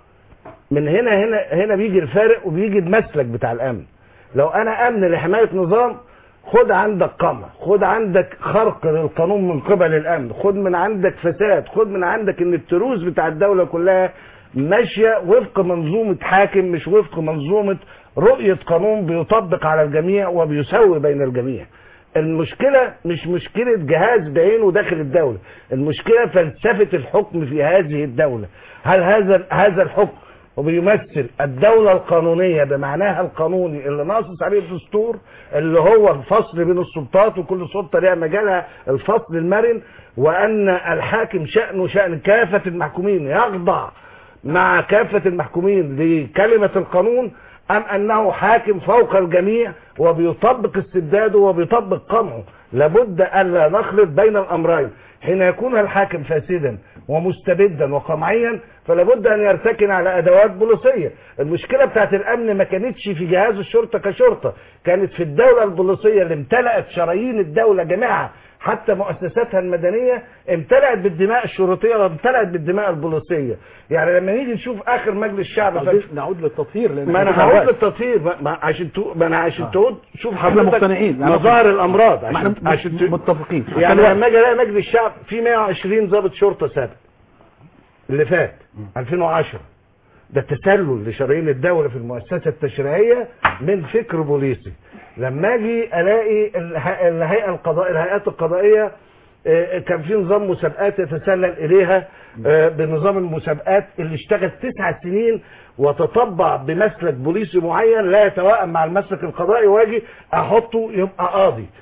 من هنا هنا هنا بيجي الفارق وبيجي المسلك بتاع الامن لو انا امن لحمايه نظام خد عندك قمع خد عندك خرق للقانون من قبل الامن خد من عندك فساد خد من عندك ان التروس بتاع الدوله كلها ماشيه وفق منظومه حاكم مش وفق منظومه رؤيه قانون بيطبق على الجميع وبيسوي بين الجميع المشكلة مش مشكلة جهاز بعينه داخل الدولة المشكلة فلسفة الحكم في هذه الدولة هل هذا هذا الحكم وبيمثل الدولة القانونية بمعناها القانوني اللي ناصص عليه الدستور اللي هو الفصل بين السلطات وكل سلطة لها مجالها الفصل المرن وأن الحاكم شأنه شأن كافة المحكومين يخضع مع كافة المحكومين لكلمة القانون أم أنه حاكم فوق الجميع وبيطبق استبداده وبيطبق قمعه لابد ألا نخلط بين الأمرين حين يكون الحاكم فاسدا ومستبدا وقمعيا فلابد أن يرتكن على أدوات بوليسية المشكلة بتاعت الأمن ما كانتش في جهاز الشرطة كشرطة كانت في الدولة البوليسية اللي امتلأت شرايين الدولة جميعها حتى مؤسساتها المدنية امتلأت بالدماء الشرطية وامتلأت بالدماء البوليسية يعني لما نيجي نشوف آخر مجلس شعب نعود- نعود للتطهير لان ما إحنا انا كده هقول وقت. للتطهير ما- ما عشان تو ما انا عشان آه. تقول شوف احنا حضرتك مقتنعين يعني مظاهر الامراض ما احنا عشان عشان ت- متفقين يعني عشان الوقت. لما اجي الاقي مجلس الشعب في 120 ضابط شرطه سابق اللي فات 2010 ده تسلل لشرايين الدوله في المؤسسه التشريعيه من فكر بوليسي لما اجي الاقي اله- الهيئه القضاء الهيئات القضائيه آه، كان في نظام مسابقات يتسلل اليها آه، بنظام المسابقات اللي اشتغل تسع سنين وتطبع بمسلك بوليسي معين لا يتوائم مع المسلك القضائي واجي احطه يبقى قاضي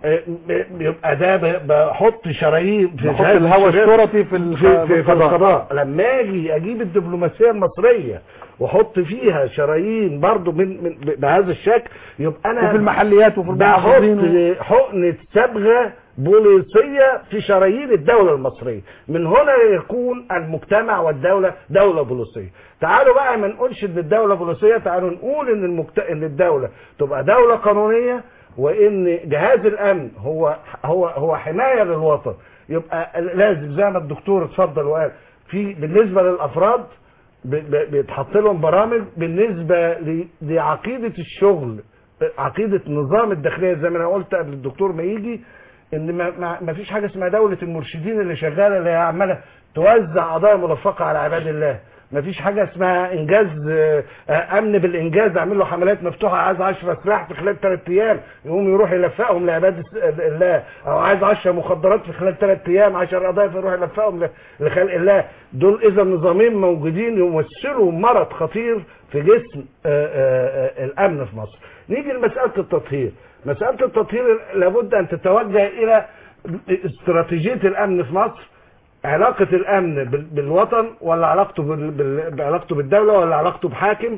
آه، ب- بيبقى ده ب- بحط شرايين في بحط جهاز الهواء الشباب الشرطي في ال- في, في, في الفضاء. الفضاء لما اجي اجيب الدبلوماسيه المصريه واحط فيها شرايين برضو من, من ب- بهذا الشكل يبقى انا وفي المحليات وفي بحط المحافظين و... حقنه صبغه بوليسيه في شرايين الدوله المصريه من هنا يكون المجتمع والدوله دوله بوليسيه تعالوا بقى ما نقولش ان الدوله بوليسيه تعالوا نقول ان المجت... ان الدوله تبقى دوله قانونيه وان جهاز الامن هو هو هو حمايه للوطن يبقى لازم زي ما الدكتور اتفضل وقال في بالنسبه للافراد ب- ب- بيتحط لهم برامج بالنسبه ل- لعقيده الشغل عقيده نظام الداخليه زي ما انا قلت قبل الدكتور ما يجي ان ما, ما, ما فيش حاجه اسمها دوله المرشدين اللي شغاله اللي هي عماله توزع قضايا ملفقه على عباد الله ما فيش حاجه اسمها انجاز آه، آه، امن بالانجاز اعمل له حملات مفتوحه عايز 10 سلاح في خلال ثلاث ايام يقوم يروح يلفقهم لعباد الس- الله او عايز 10 مخدرات في خلال ثلاث ايام 10 قضايا فيروح يلفقهم ل- لخلق الله دول اذا نظامين موجودين يمثلوا مرض خطير في جسم آه، آه، آه، الامن في مصر نيجي لمساله التطهير مساله التطهير لابد ان تتوجه الى استراتيجيه الامن في مصر علاقة الأمن بال- بالوطن ولا علاقته بال- بال- بعلاقته بالدولة ولا علاقته بحاكم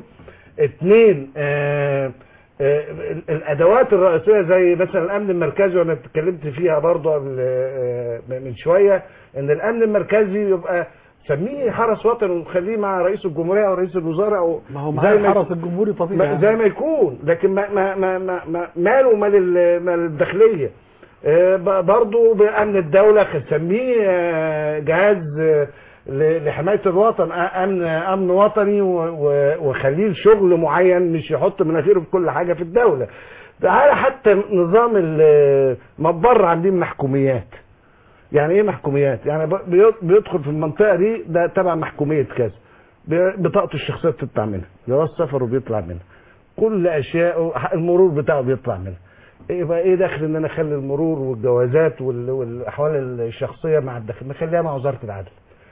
اثنين آه آه ال- الأدوات الرئيسية زي مثلا الأمن المركزي وأنا اتكلمت فيها برضه قبل آه من شوية إن الأمن المركزي يبقى سميه حرس وطني وخليه مع رئيس الجمهورية أو رئيس الوزراء أو ما هو زي معاه ما الحرس الجمهوري ما- طبيعي زي ما يكون لكن ما ما ما ما ما ماله مال ال- مال الداخليه آه، ب- برضو بامن الدوله نسميه آه، جهاز آه، ل- لحمايه الوطن آه، امن امن وطني و- و- وخليه شغل معين مش يحط مناخيره في كل حاجه في الدوله تعالى حتى نظام ال- ما بره عاملين محكوميات يعني ايه محكوميات يعني ب- بي- بيدخل في المنطقه دي ده تبع محكوميه كذا ب- بطاقته الشخصيه بتطلع منها جواز سفره بيطلع منها كل اشياء المرور بتاعه بيطلع منها يبقى ايه دخل ان انا اخلي المرور والجوازات وال- والاحوال الشخصيه مع الداخل نخليها مع وزاره العدل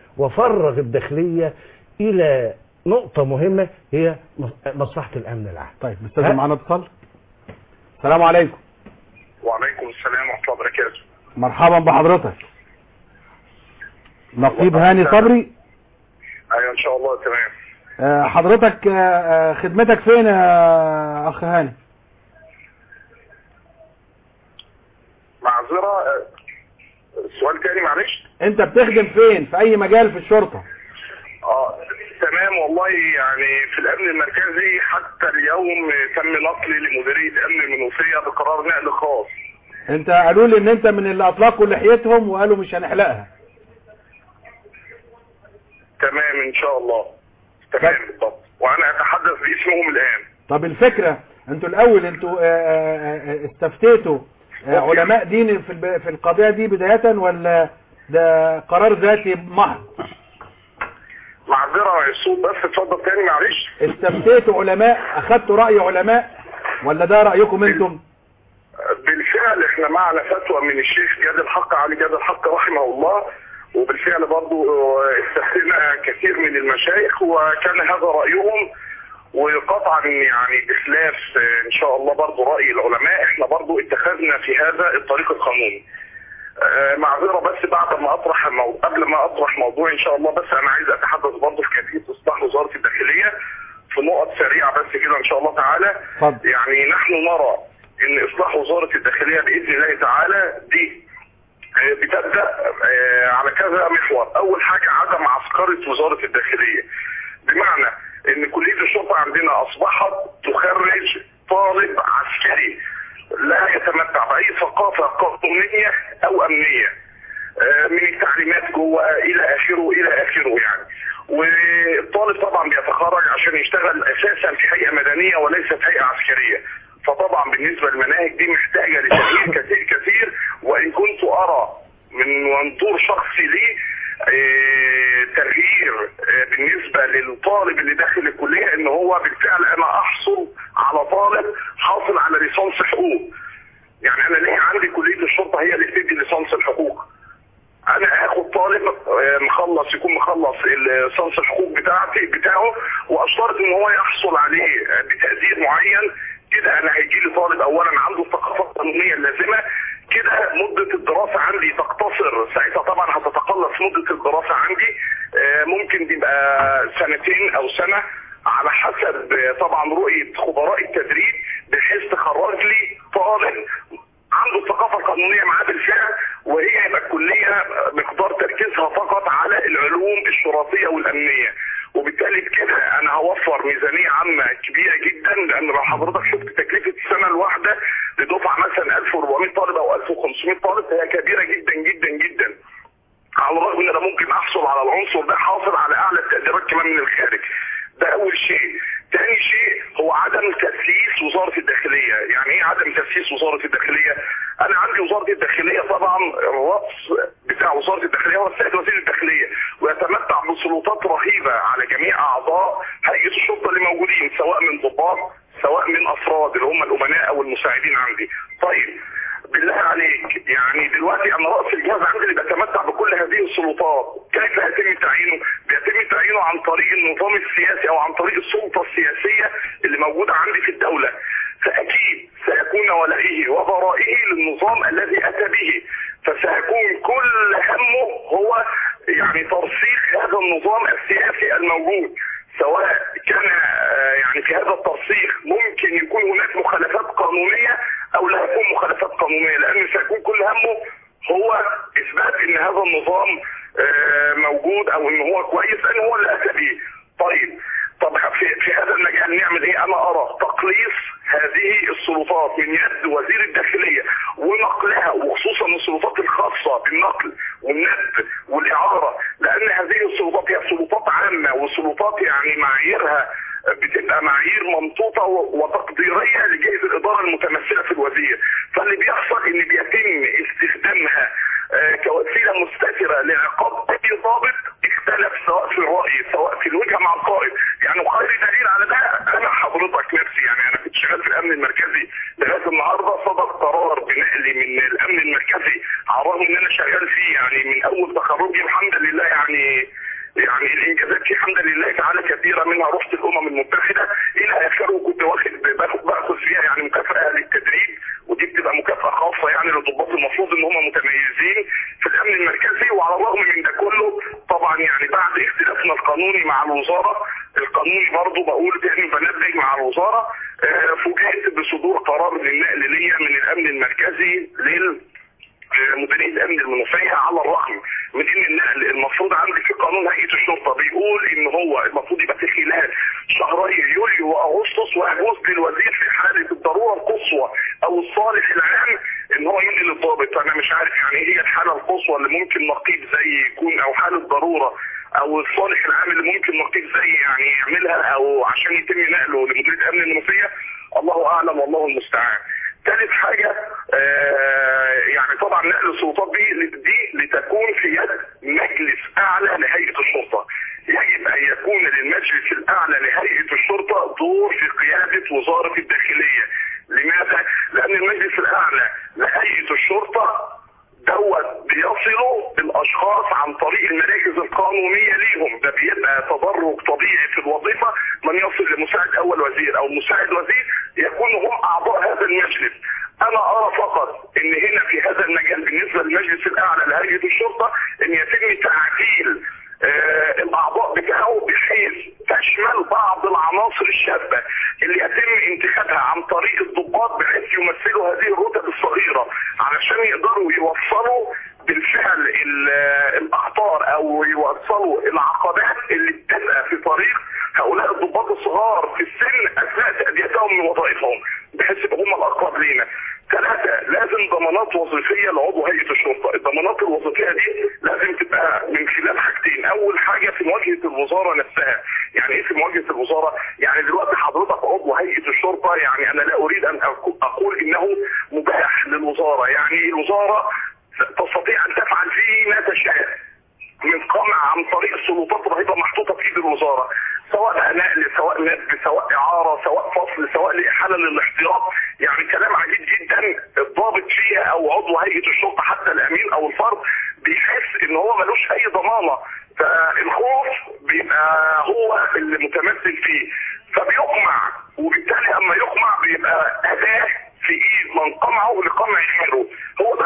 وافرغ الداخليه الى نقطه مهمه هي مص- مصلحه الامن العام طيب استاذ ها؟ معانا اتصال السلام عليكم وعليكم السلام ورحمه الله وبركاته مرحبا بحضرتك نقيب هاني صبري ايوه ان شاء الله تمام آه، حضرتك آه، آه، خدمتك فين يا اخ هاني معذره آه، سؤال تاني معلش انت بتخدم فين في اي مجال في الشرطه اه تمام والله يعني في الامن المركزي حتى اليوم تم نقلي لمديريه امن المنوفيه بقرار نقل خاص انت قالوا لي ان انت من اللي اطلقوا لحيتهم وقالوا مش هنحلقها تمام ان شاء الله تمام بالضبط وانا اتحدث باسمهم الان طب الفكرة انتوا الاول انتوا آه، آه، آه، استفتيتوا آه، علماء دين في الب- في القضية دي بداية ولا ده قرار ذاتي محض معذره الصوت بس اتفضل تاني معلش استفتيتوا علماء اخدتوا رأي علماء ولا ده رأيكم انتم بالفعل احنا معنا فتوى من الشيخ جاد الحق علي جاد الحق رحمه الله وبالفعل برضو استخدمنا كثير من المشايخ وكان هذا رأيهم وقطعا يعني بخلاف ان شاء الله برضو رأي العلماء احنا برضو اتخذنا في هذا الطريق القانوني آه، معذرة بس بعد ما اطرح المو... قبل ما اطرح موضوع ان شاء الله بس انا عايز اتحدث برضو في كيفية اصلاح وزارة الداخلية في نقط سريعة بس كده ان شاء الله تعالى اتفضل. يعني نحن نرى ان اصلاح وزارة الداخلية باذن الله تعالى دي آه، بتبدا آه، على كذا محور اول حاجه عدم عسكره وزاره الداخليه بمعنى ان كليه الشرطه عندنا اصبحت تخرج طالب عسكري لا يتمتع باي ثقافه قانونيه او امنيه آه، من التعليمات جوه الى اخره الى اخره يعني والطالب طبعا بيتخرج عشان يشتغل اساسا في هيئه مدنيه وليس في هيئه عسكريه فطبعا بالنسبه للمناهج دي محتاجه لتغيير كثير كثير وان كنت ارى من منظور شخصي لي آه، تغيير آه، بالنسبه للطالب اللي داخل الكليه ان هو بالفعل انا احصل على طالب حاصل على ليسانس حقوق يعني انا ليه عندي كليه الشرطه هي اللي بتدي ليسانس الحقوق انا هاخد طالب آه، مخلص يكون مخلص ليسانس الحقوق بتاعتي بتاعه واشترط ان هو يحصل عليه آه، بتقدير معين كده انا هيجي لي طالب اولا عنده الثقافه القانونيه اللازمه كده مدة الدراسة عندي تقتصر ساعتها طبعا هتتقلص مدة الدراسة عندي آه، ممكن تبقى سنتين او سنة على حسب آه، طبعا رؤية خبراء التدريب بحيث تخرج لي طالب عنده الثقافة القانونية معاه بالفعل وهي يبقى الكلية مقدار تركيزها فقط على العلوم الشرطية والأمنية وبالتالي بكده أنا هوفر ميزانية عامة كبيرة جدا لأن لو حضرتك شفت تكلفة السنة الواحدة لدفعة مثلا 1400 طالب أو 1500 طالب فهي كبيرة جدا جدا جدا على الرغم ان انا ممكن احصل على العنصر ده حاصل على اعلى التقديرات كمان من الخارج ده اول شيء تاني شيء هو عدم تأسيس وزارة الداخلية يعني ايه عدم تأسيس وزارة الداخلية انا عندي وزارة الداخلية طبعا الرأس بتاع وزارة الداخلية هو السيد وزير الداخلية ويتمتع بسلطات رهيبة على جميع اعضاء هيئة الشرطة اللي موجودين سواء من ضباط سواء من افراد اللي هم الامناء او المساعدين عندي طيب بالله عليك يعني دلوقتي انا راس الجهاز عندي اللي بيتمتع بكل هذه السلطات كيف يتم تعيينه؟ بيتم تعيينه عن طريق النظام السياسي او عن طريق السلطه السياسيه اللي موجوده عندي في الدوله فاكيد سيكون ولائه وبرائه للنظام الذي اتى به فسيكون كل همه هو يعني ترسيخ هذا النظام السياسي الموجود سواء كان آه، يعني في هذا الترسيخ ممكن يكون هناك مخالفات قانونية او لا يكون مخالفات قانونية لان سيكون كل همه هو اثبات ان هذا النظام آه، موجود او ان هو كويس لان هو اللي اتى به طيب طب في, في هذا المجال نعمل ايه انا ارى تقليص هذه السلطات من يد وزير الداخلية ونقلها وخصوصا السلطات الخاصة بالنقل والنقل والاعارة لان هذه السلطات هي سلطات عامة وسلطات يعني معاييرها بتبقى معايير ممطوطة و- وتقديرية لجهة الإدارة المتمثلة في الوزير فاللي بيحصل إن بيتم استخدامها آه، كوسيلة مستترة لعقاب أي ضابط اختلف سواء في الرأي سواء في الوجهة مع القائد يعني وخير دليل على ده أنا حضرتك نفسي يعني أنا كنت شغال في الأمن المركزي لغاية النهاردة صدر قرار بنقلي من الأمن المركزي على الرغم إن أنا شغال فيه يعني من أول تخرجي الحمد لله يعني يعني الانجازات فيه الحمد لله تعالى كثيره منها رحت الامم المتحده الى اخره كنت واخد باخد باخذ فيها يعني مكافاه للتدريب ودي بتبقى مكافاه خاصه يعني للضباط المفروض ان هم متميزين في الامن المركزي وعلى الرغم من ده كله طبعا يعني بعد اختلافنا القانوني مع الوزاره القانوني برضه بقول تاني بنبه مع الوزاره آه، فوجئت بصدور قرار للنقل ليا من الامن المركزي لل مديريه الامن المنوفيه على الرغم من ان النقل المفروض عندي في قانون هيئه الشرطه بيقول ان هو المفروض يبقى في خلال شهري يوليو واغسطس ويجوز للوزير في حاله الضروره القصوى او الصالح العام ان هو يدي للضابط انا مش عارف يعني ايه هي الحاله القصوى اللي ممكن نقيب زي يكون او حاله ضروره او الصالح العام اللي ممكن نقيب زي يعني يعملها او عشان يتم نقله لمديريه الامن المنوفيه الله اعلم والله المستعان ثالث حاجة آه يعني طبعا نقل السلطات دي دي لتكون في يد مجلس اعلى لهيئة الشرطة يجب ان يكون للمجلس الاعلى لهيئة الشرطة دور في قيادة وزارة الداخلية لماذا؟ لان المجلس الاعلى لهيئة الشرطة دوت بيصلوا الاشخاص عن طريق المراكز القانونيه ليهم ده بيبقى تدرج طبيعي في الوظيفه من يصل لمساعد اول وزير او مساعد وزير يكونوا هم اعضاء هذا المجلس انا ارى فقط ان هنا في هذا المجال بالنسبه للمجلس الاعلى لهيئه الشرطه ان يتم تعديل آه الاعضاء بتاعه بحيث تشمل بعض العناصر الشابه اللي يتم انتخابها عن طريق الضباط بحيث يمثلوا هذه الرتب الصغيره علشان يقدروا يوصلوا بالفعل ال- الاخطار او يوصلوا العقبات اللي بتبقى في طريق هؤلاء الضباط الصغار في السن اثناء تاديتهم من وظائفهم بحيث يبقوا هم الاقرب لينا ثلاثة لازم ضمانات وظيفية لعضو هيئة الشرطة الضمانات الوظيفية دي لازم تبقى من خلال حاجتين اول حاجة في مواجهة الوزارة نفسها يعني ايه في مواجهة الوزارة يعني دلوقتي حضرتك عضو هيئة الشرطة يعني انا لا اريد ان أكو- اقول انه مباح للوزارة يعني الوزارة تستطيع ان تفعل فيه ما تشاء من قمع عن طريق سلطات رهيبه محطوطه في ايد الوزاره سواء بقى نقل سواء ندب سواء اعاره سواء فصل سواء لاحاله للاحتياط يعني كلام عجيب جدا الضابط فيها او عضو هيئه الشرطه حتى الامين او الفرد بيحس ان هو ملوش اي ضمانه فالخوف بيبقى هو اللي متمثل فيه فبيقمع وبالتالي اما يقمع بيبقى اداه في ايد من قمعه لقمع غيره هو ده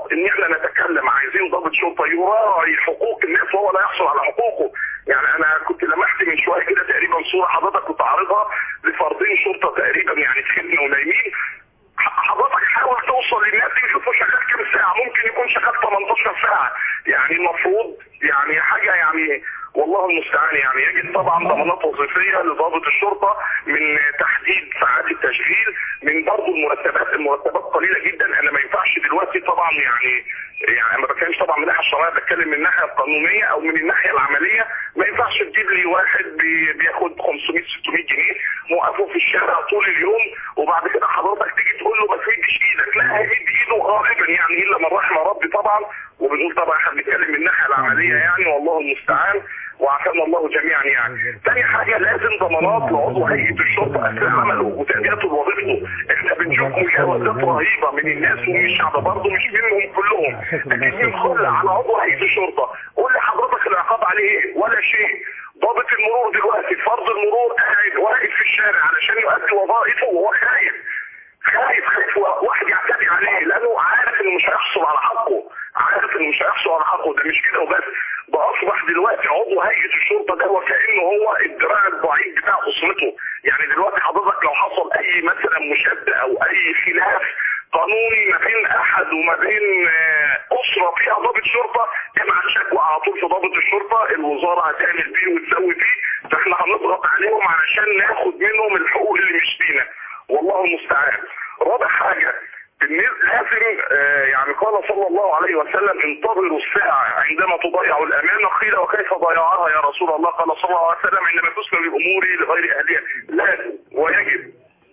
ان احنا نتكلم عايزين ضابط شرطه يراعي حقوق الناس وهو لا يحصل على حقوقه يعني انا كنت لمحت من شويه كده تقريبا صوره حضرتك كنت عارضها لفردين شرطه تقريبا يعني في خدمه ونايمين حضرتك حاول توصل للناس دي يشوفوا شغال كام ساعه ممكن يكون شغال 18 ساعه يعني المفروض يعني حاجه يعني والله المستعان يعني يجب طبعا ضمانات وظيفيه لضابط الشرطه من تحديد ساعات التشغيل من برضه المرتبات المرتبات قليله جدا انا ما ينفعش دلوقتي طبعا يعني يعني ما بتكلمش طبعا من الناحيه الشرعيه بتكلم من الناحيه القانونيه او من الناحيه العمليه ما ينفعش تجيب لي واحد بي- بياخد 500 600 جنيه موقفه في الشارع طول اليوم وبعد كده حضرتك تيجي تقول له ما تمدش ايدك لا هيمد ايده غالبا يعني الا من رحم ربي طبعا وبنقول طبعا احنا بنتكلم من الناحيه العمليه يعني والله المستعان وعافانا الله جميعا يعني. تاني حاجه لازم ضمانات لعضو هيئه الشرطه اثناء عمله وتاديته لوظيفته. احنا بنشوف مشاهدات رهيبه من الناس ومن الشعب برضه مش منهم كلهم. لكن مين خلع على عضو هيئه الشرطه؟ قول لي حضرتك العقاب عليه ايه؟ ولا شيء. ضابط المرور دلوقتي فرض المرور قاعد واقف في الشارع علشان يؤدي وظائفه وهو خايف. خايف خايف واحد يعتدي عليه لانه عارف انه مش هيحصل على حقه عارف انه مش هيحصل على حقه ده مش كده وبس ده اصبح دلوقتي عضو هيئه الشرطه ده وكانه هو الدراع الضعيف بتاع اسرته يعني دلوقتي حضرتك لو حصل اي مثلا مشاده او اي خلاف قانوني ما بين احد وما بين آه، اسره فيها ضابط شرطه ابعت شكوى على طول في ضابط الشرطه الوزاره هتعمل بيه وتسوي فيه فاحنا هنضغط عليهم علشان ناخد منهم الحقوق اللي مش فينا والله المستعان رابع حاجه بالنسبة لازم آه، يعني قال صلى الله عليه وسلم انتظروا الساعة عندما تضيع الأمانة قيل وكيف ضيعها يا رسول الله قال صلى الله عليه وسلم عندما تسلم الأمور لغير أهلها لازم ويجب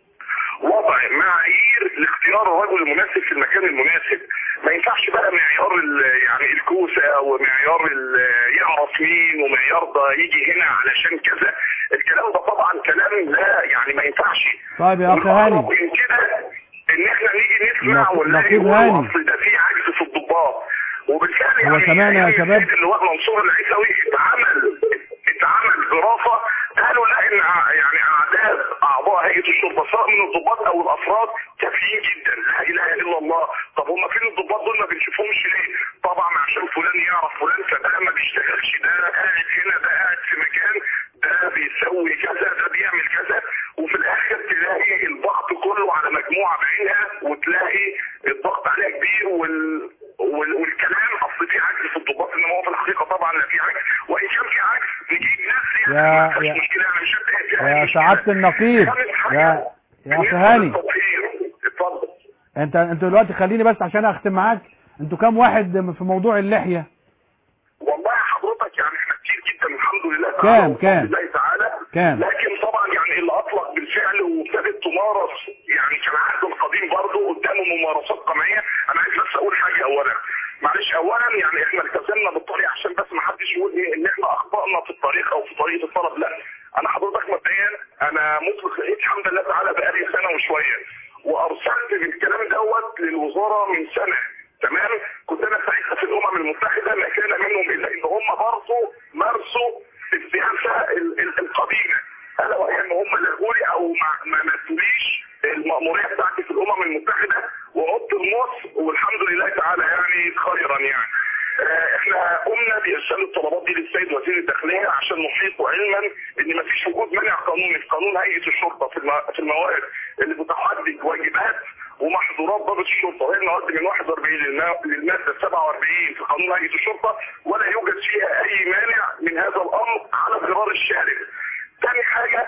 وضع معايير لاختيار الرجل المناسب في المكان المناسب ما ينفعش بقى معيار ال- يعني الكوسه ومعيار ال- يعرف مين ومعيار ده يجي هنا علشان كذا الكلام ده طبعا كلام لا يعني ما ينفعش طيب يا أخي هاني. والأقرب من كده ان احنا نيجي نسمع نقيب- ونلاقي نقيب يقولوا هاني. اصل ده في عجز في الضباط وبالتالي هو يعني سمعنا يا أيام شباب. السيد اللواء منصور العيسوي اتعمل اتعمل دراسه قالوا لا ان ع- يعني اعداد اعضاء هيئه الشرطه سواء من الضباط او الافراد كافيين جدا لا اله الا الله طب هم فين الضباط دول ما بنشوفهمش ليه؟ طبعا عشان فلان يعرف فلان فده ما بيشتغلش ده قاعد هنا ده قاعد في مكان ده بيسوي كذا ده بيعمل كذا وفي الاخر تلاقي الضغط كله على مجموعه بعينها وتلاقي الضغط عليها كبير وال... وال... والكلام اصل في عجز في الضباط انما هو في الحقيقه طبعا لا في عجز وان كان في عجز نجيب ناس يا- يعني ما فيهاش يا- مشكله انا مش هتضايق فيها يا أي مشكلة. سعادة النقيب خامس حاجة، يا يا أخي بالنسبة هاني للتطهير. اتفضل انت انتوا دلوقتي خليني بس عشان اختم معاك انتوا كام واحد في موضوع اللحية والله حضرتك يعني احنا كتير جدا الحمد لله كام- تعالى كام؟ الله تعالى كام؟ لكن طبعا يعني اللي اطلق بالفعل وابتدت تمارس يعني كان عهد القديم برضه قدامه ممارسات قمعيه انا عايز بس اقول حاجه اولا معلش اولا يعني احنا التزمنا بالطريق عشان بس ما حدش يقول ايه ان احنا اخطانا في الطريق او في طريقه الطلب لا انا حضرتك مبدئيا انا مطلق الايد الحمد لله تعالى بقالي سنه وشويه وارسلت بالكلام دوت للوزاره من سنه تمام كنت انا ساعتها في الامم المتحده ما كان منهم الا ان هم برضه مارسوا السياسه ال- ال- القديمه الا وهي ان هم لغوا لي او ما ما مدوليش المأمورية بتاعتي في الأمم المتحدة وعدت لمصر والحمد لله تعالى يعني خيرا يعني. آه، احنا قمنا بارسال الطلبات دي للسيد وزير الداخليه عشان نحيط علما ان مفيش وجود مانع قانوني في قانون هيئه الشرطه في الم- في المواد اللي بتحدد واجبات ومحظورات ضابط الشرطه وهي المواد من 41 للما- للماده 47 في قانون هيئه الشرطه ولا يوجد فيها اي مانع من هذا الامر على غرار الشارع. ثاني حاجه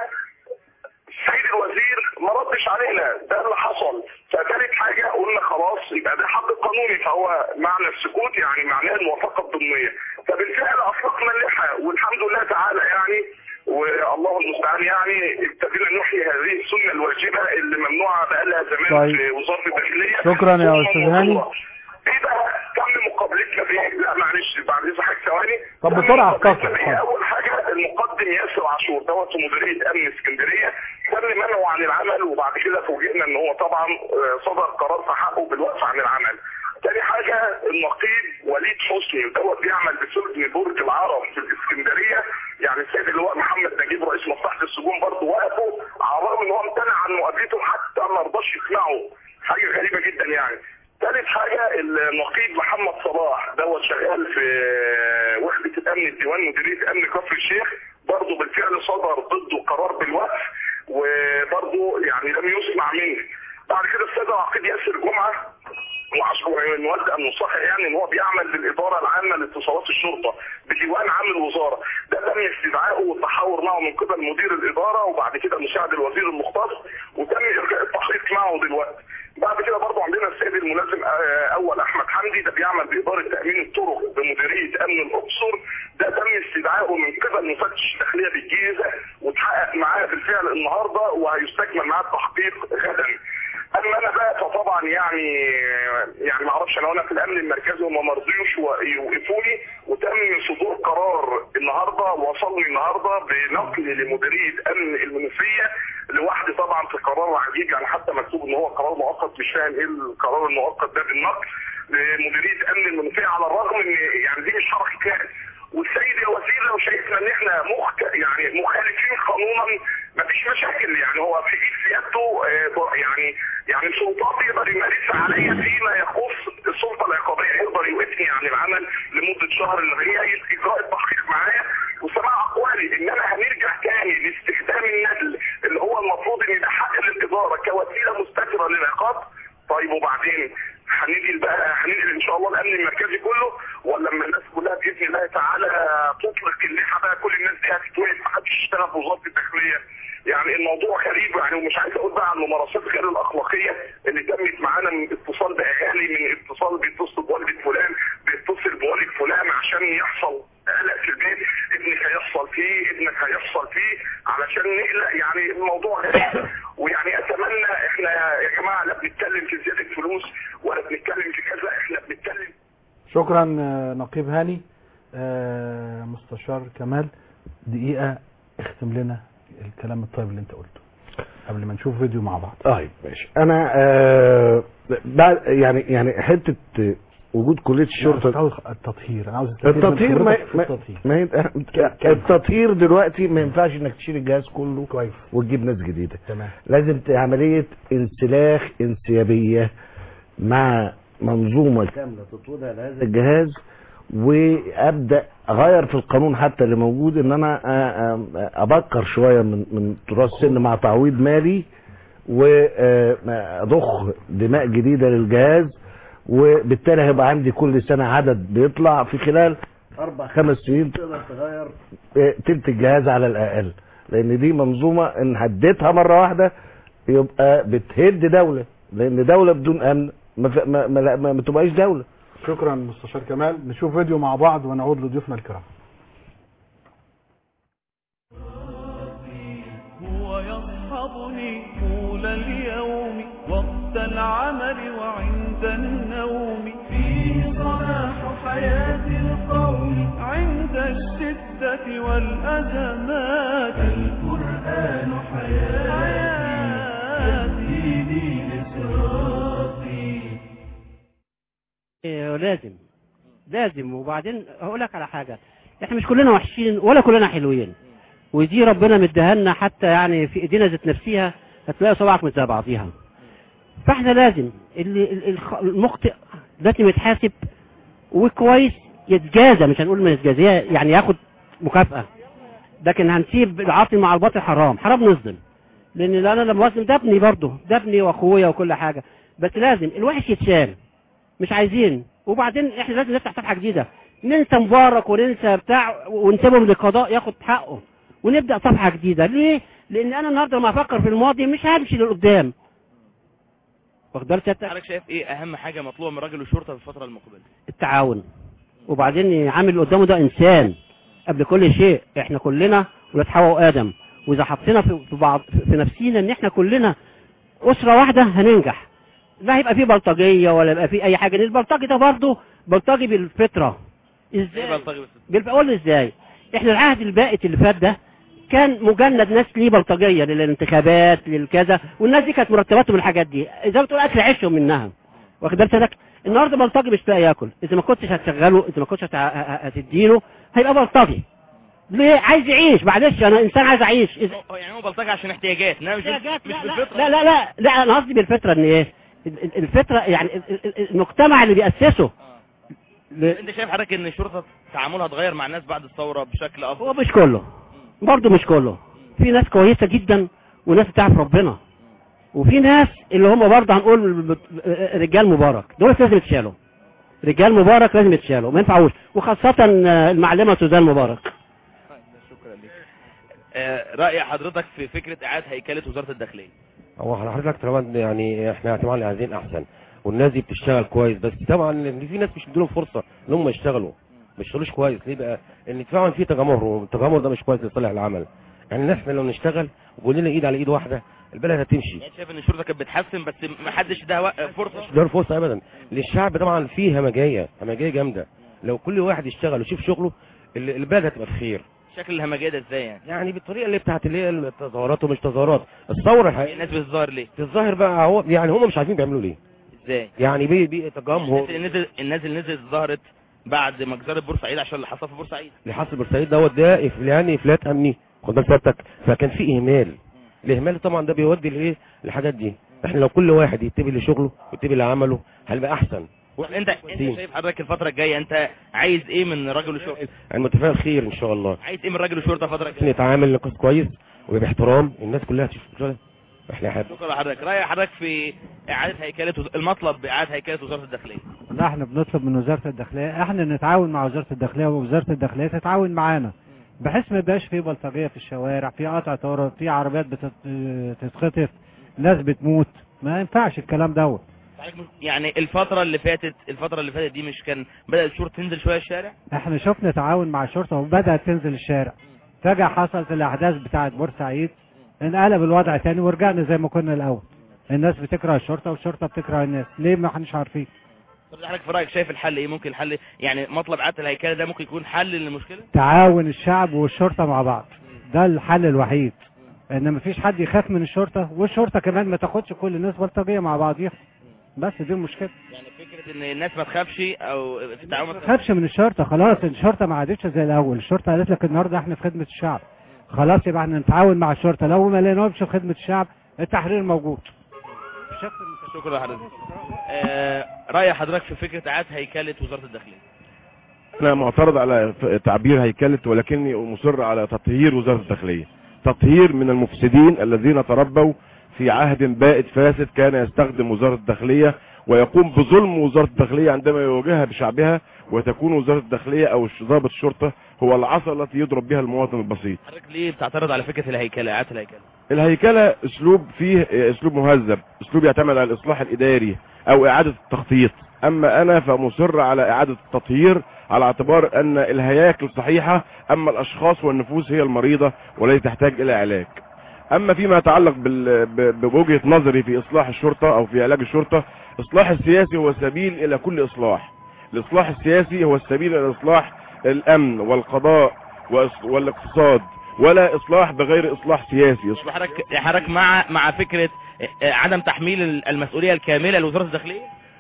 السيد الوزير ما ردش علينا ده اللي حصل فثالث حاجه قلنا خلاص يبقى ده حق قانوني فهو معنى السكوت يعني معناه الموافقه الضمنيه فبالفعل اطلقنا اللحى والحمد لله تعالى يعني والله المستعان يعني ابتدينا نحيي هذه السنه الواجبه اللي ممنوعه بقى لها زمان طيب. في وزاره الداخليه شكراً يا ثم أستاذ هاني. موضوع. ايه بقى تم مقابلتنا بايه؟ لا معلش بعد اذن حضرتك ثواني طب تم بسرعة مقابلتنا اختصر. بإيه؟ اتفضل. اول حاجه المقدم ياسر عاشور دوت في مديريه امن اسكندريه تم منعه عن العمل وبعد كده فوجئنا ان هو طبعا آه، صدر قرار في حقه بالوقف عن العمل. تاني حاجه النقيب وليد حسني دوت بيعمل بسجن برج العرب في الاسكندريه يعني السيد اللواء محمد نجيب رئيس مصلحه السجون برضه وقفه على الرغم ان هو امتنع عن مقابلته حتى ما رضاش يسمعه حاجه غريبه جدا يعني. ثالث حاجه النقيب محمد صلاح دوت شغال في وحده الامن الديوان مديريه امن كفر الشيخ برضه بالفعل صدر ضده قرار بالوقف وبرضه يعني لم يسمع منه بعد كده السيد العقيد ياسر جمعه وعشان نودع النصائح يعني ان هو بيعمل للاداره العامه لاتصالات الشرطه بديوان عام الوزاره ده تم استدعائه والتحاور معه من قبل مدير الاداره وبعد كده مساعد الوزير المختص وتم الغاء التحقيق معه دلوقتي بعد كده برضه عندنا السيد الملازم آه، اول احمد حمدي ده بيعمل باداره تامين الطرق بمديريه امن الاقصر ده تم استدعائه من قبل مفتش الداخليه بالجيزه واتحقق معاه بالفعل النهارده وهيستكمل معاه التحقيق غدا اما انا بقى فطبعا يعني يعني ما اعرفش انا وانا في الامن المركزي هم ما رضيوش يوقفوني وتم صدور قرار النهارده وصلني النهارده بنقل لمديريه امن المنوفيه لوحدي طبعا في قرار عجيب يعني حتى مكتوب ان هو قرار مؤقت مش فاهم ايه القرار المؤقت ده بالنقل لمديريه امن المنوفيه على الرغم ان يعني دي مش حركه كائن والسيد الوزير لو شايفنا ان احنا مخ يعني مخالفين قانونا مفيش مشاكل يعني هو في ايد سيادته آه، يعني يعني سلطات يقدر يمارسها عليا فيما يخص السلطه العقابيه يقدر يوقفني عن العمل لمده شهر اللي هي اجراء التحقيق معايا وسماع اقوالي ان انا هنرجع تاني لاستخدام النقل اللي هو المفروض ان ده حق للاداره كوسيله مستتره للعقاب طيب وبعدين هننقل بقى هننقل ان شاء الله الامن المركزي كله ولا لما الناس كلها باذن الله تعالى تطلق اللحى بقى كل الناس دي هتتوقف محدش يشتغل في وزاره الداخليه يعني الموضوع غريب يعني ومش عايز اقول بقى عن الممارسات غير الاخلاقيه اللي تمت معانا من اتصال باهالي من اتصال بيتصل بوالده فلان بيتصل بوالد فلان عشان يحصل قلق في البيت ابنك هيحصل فيه ابنك هيحصل فيه علشان نقلق يعني الموضوع غريب ويعني اتمنى احنا يا جماعه لا بنتكلم في زياده فلوس ولا بنتكلم في كذا احنا بنتكلم شكرا آه، نقيب هاني آه، مستشار كمال دقيقة اختم لنا الكلام الطيب اللي انت قلته قبل ما نشوف فيديو مع بعض طيب ماشي انا آه بعد يعني يعني حته وجود كليه الشرطه عاوز التطهير انا عاوز التطهير ما, خبرتك في ما, التطهير ما هي- التطهير دلوقتي ما ينفعش انك تشيل الجهاز كله كويس وتجيب ناس جديده تمام لازم ت- عمليه انسلاخ انسيابيه مع منظومه كامله تطويرها لهذا الجهاز وابدا اغير في القانون حتى اللي موجود ان انا أ- أ- ابكر شويه من من تراث السن مع تعويض مالي واضخ دماء جديده للجهاز وبالتالي هيبقى عندي كل سنه عدد بيطلع في خلال اربع خمس سنين تقدر تغير آه، تلت الجهاز على الاقل لان دي منظومه ان هديتها مره واحده يبقى بتهد دوله لان دوله بدون امن ما, ف- ما, ما, لا- ما, ما تبقاش دوله شكرا مستشار كمال نشوف فيديو مع بعض ونعود لضيوفنا الكرام هو يصحبني طول اليوم وقت العمل وعند النوم فيه صلاح حياة القوم عند الشدة والأزمات القرآن حياتي يهديني لصراطي إيه، لازم لازم وبعدين هقول لك على حاجه احنا مش كلنا وحشين ولا كلنا حلوين ودي ربنا مديها لنا حتى يعني في ايدينا ذات نفسها هتلاقي صبعك مش زي بعضيها فاحنا لازم اللي ال- الخ- المخطئ لازم يتحاسب وكويس يتجازى مش هنقول ما يتجازى يعني ياخد مكافأة لكن هنسيب العاطل مع الباطل حرام حرام نظلم لان انا لما اظلم ده ابني برضه ده ابني واخويا وكل حاجه بس لازم الوحش يتشال مش عايزين وبعدين احنا لازم نفتح صفحه جديده ننسى مبارك وننسى بتاع ونسيبهم للقضاء ياخد حقه ونبدا صفحه جديده ليه لان انا النهارده لما افكر في الماضي مش همشي لقدام واخد بالك سيادتك؟ حضرتك شايف ايه اهم حاجه مطلوبه من راجل الشرطه في الفتره المقبله التعاون وبعدين عامل اللي قدامه ده انسان قبل كل شيء احنا كلنا ولاد حواء وادم واذا حطينا في في بعض في نفسينا ان احنا كلنا اسره واحده هننجح لا هيبقى فيه بلطجيه ولا يبقى فيه اي حاجه لأن البلطجي ده برضه بلطجي بالفطره ايه ازاي بلطجي بس بالف- قول لي ازاي احنا العهد البائت اللي فات ده كان مجند ناس ليه بلطجيه للانتخابات للكذا والناس دي كانت مرتباتهم الحاجات دي زي ما بتقول اكل عيشهم منها واخد بالك النهارده بلطجي مش لاقي ياكل اذا ما كنتش هتشغله اذا ما كنتش هت- ه- ه- هتديله هيبقى بلطجي ليه عايز يعيش معلش انا انسان عايز اعيش إذا هو يعني هو بلطجي عشان احتياجات انما مش احتياجات مش لا, لا, بالفطره لا لا لا لا انا قصدي بالفطره ان ايه ال- ال- الفكره يعني ال- ال- المجتمع اللي بيأسسه ل- انت شايف حضرتك ان الشرطه تعاملها اتغير مع الناس بعد الثوره بشكل افضل هو مش كله برضه مش كله في ناس كويسه جدا وناس بتعرف ربنا وفي ناس اللي هم برضه هنقول رجال مبارك دول لازم يتشالوا رجال مبارك لازم يتشالوا ما ينفعوش وخاصه المعلمه سوزان مبارك شكرا لك آه، راي حضرتك في فكره اعاده هيكله وزاره الداخليه هو حضرتك طبعا يعني احنا طبعا عايزين احسن والناس دي بتشتغل كويس بس طبعا ان في ناس مش مديلهم فرصه ان هم يشتغلوا ما يشتغلوش كويس ليه بقى؟ ان فعلا في تجمهر والتجمهر ده مش كويس لصالح العمل يعني احنا لو نشتغل وكلنا ايد على ايد واحده البلد هتمشي يعني شايف ان الشرطه كانت بتحسن بس ما حدش ده وق- فرصه مش ده فرصه ابدا للشعب طبعا فيه همجيه همجيه جامده لو كل واحد يشتغل ويشوف شغله ال- البلد هتبقى بخير شكل الهمجيه ده ازاي يعني يعني بالطريقه اللي بتاعت اللي هي التظاهرات ومش تظاهرات الثوره الحقيقيه الناس بتظاهر ليه الظاهر بقى هو يعني هم مش عارفين بيعملوا ليه ازاي يعني بي بي تجمهر الناس اللي نزل الناس اللي نزلت ظهرت بعد مجزره بورسعيد عشان اللي حصل في بورسعيد اللي حصل بورسعيد دوت ده إف- يعني افلات امني خد بالك سيادتك فكان في اهمال الاهمال طبعا ده بيودي لايه الحاجات دي احنا لو كل واحد يتبع لشغله ويتبع لعمله هيبقى احسن طب انت انت شايف حضرتك الفتره الجايه انت عايز ايه من رجل الشرطه انا متفائل خير ان شاء الله عايز ايه من رجل الشرطه الفتره عشان الجايه يتعامل نقاش كويس وباحترام الناس كلها تشوف شغله احنا حابب شكرا لحضرتك راي حضرتك في اعاده هيكله وز- المطلب باعاده هيكله وزاره الداخليه لا احنا بنطلب من وزارة الداخلية احنا نتعاون مع وزارة الداخلية ووزارة الداخلية تتعاون معانا بحيث ما يبقاش في بلطجية في الشوارع في قطع طرق في عربيات بتت- تتخطف ناس بتموت ما ينفعش الكلام دوت يعني الفتره اللي فاتت الفتره اللي فاتت دي مش كان بدات الشرطه تنزل شويه الشارع احنا شفنا تعاون مع الشرطة وبدأت تنزل الشارع فجأة حصلت الاحداث بتاعت بورسعيد انقلب الوضع تاني ورجعنا زي ما كنا الاول الناس بتكره الشرطة والشرطة بتكره الناس ليه ما احناش عارفين طب حضرتك في رايك شايف الحل ايه ممكن الحل يعني مطلب اعاده الهيكله ده ممكن يكون حل للمشكله تعاون الشعب والشرطة مع بعض ده الحل الوحيد ان مفيش حد يخاف من الشرطة والشرطة كمان ما تاخدش كل الناس بلطجية مع بعضيها بس دي المشكلة يعني فكره ان الناس ما تخافش او في التعاون ما تخافش من الشرطة خلاص الشرطة ما عادتش زي الاول الشرطة قالت لك النهاردة احنا في خدمة الشعب خلاص يبقى احنا نتعاون مع الشرطة لو ما لقيناهمش في خدمة الشعب التحرير موجود شكرا لحضرتك آه راي حضرتك في فكره اعاده هيكله وزاره الداخليه انا معترض على ف- تعبير هيكلة ولكني مصر على تطهير وزارة الداخلية تطهير من المفسدين الذين تربوا في عهد بائد فاسد كان يستخدم وزارة الداخلية ويقوم بظلم وزارة الداخلية عندما يواجهها بشعبها وتكون وزارة الداخلية او ش- ضابط الشرطة هو العصا التي يضرب بها المواطن البسيط حضرتك ليه بتعترض على فكره الهيكله اعاده الهيكله الهيكلة اسلوب فيه اسلوب مهذب اسلوب يعتمد على الاصلاح الاداري او اعادة التخطيط اما انا فمصر على اعادة التطهير على اعتبار ان الهياكل صحيحة اما الاشخاص والنفوس هي المريضة والتي تحتاج الى علاج اما فيما يتعلق بال- ب- بوجهة نظري في اصلاح الشرطة او في علاج الشرطة اصلاح السياسي هو سبيل الى كل اصلاح الاصلاح السياسي هو السبيل الى اصلاح الامن والقضاء وإص- والاقتصاد ولا اصلاح بغير اصلاح سياسي طب حضرتك حضرتك مع مع فكره آه، عدم تحميل المسؤوليه الكامله لوزاره الداخليه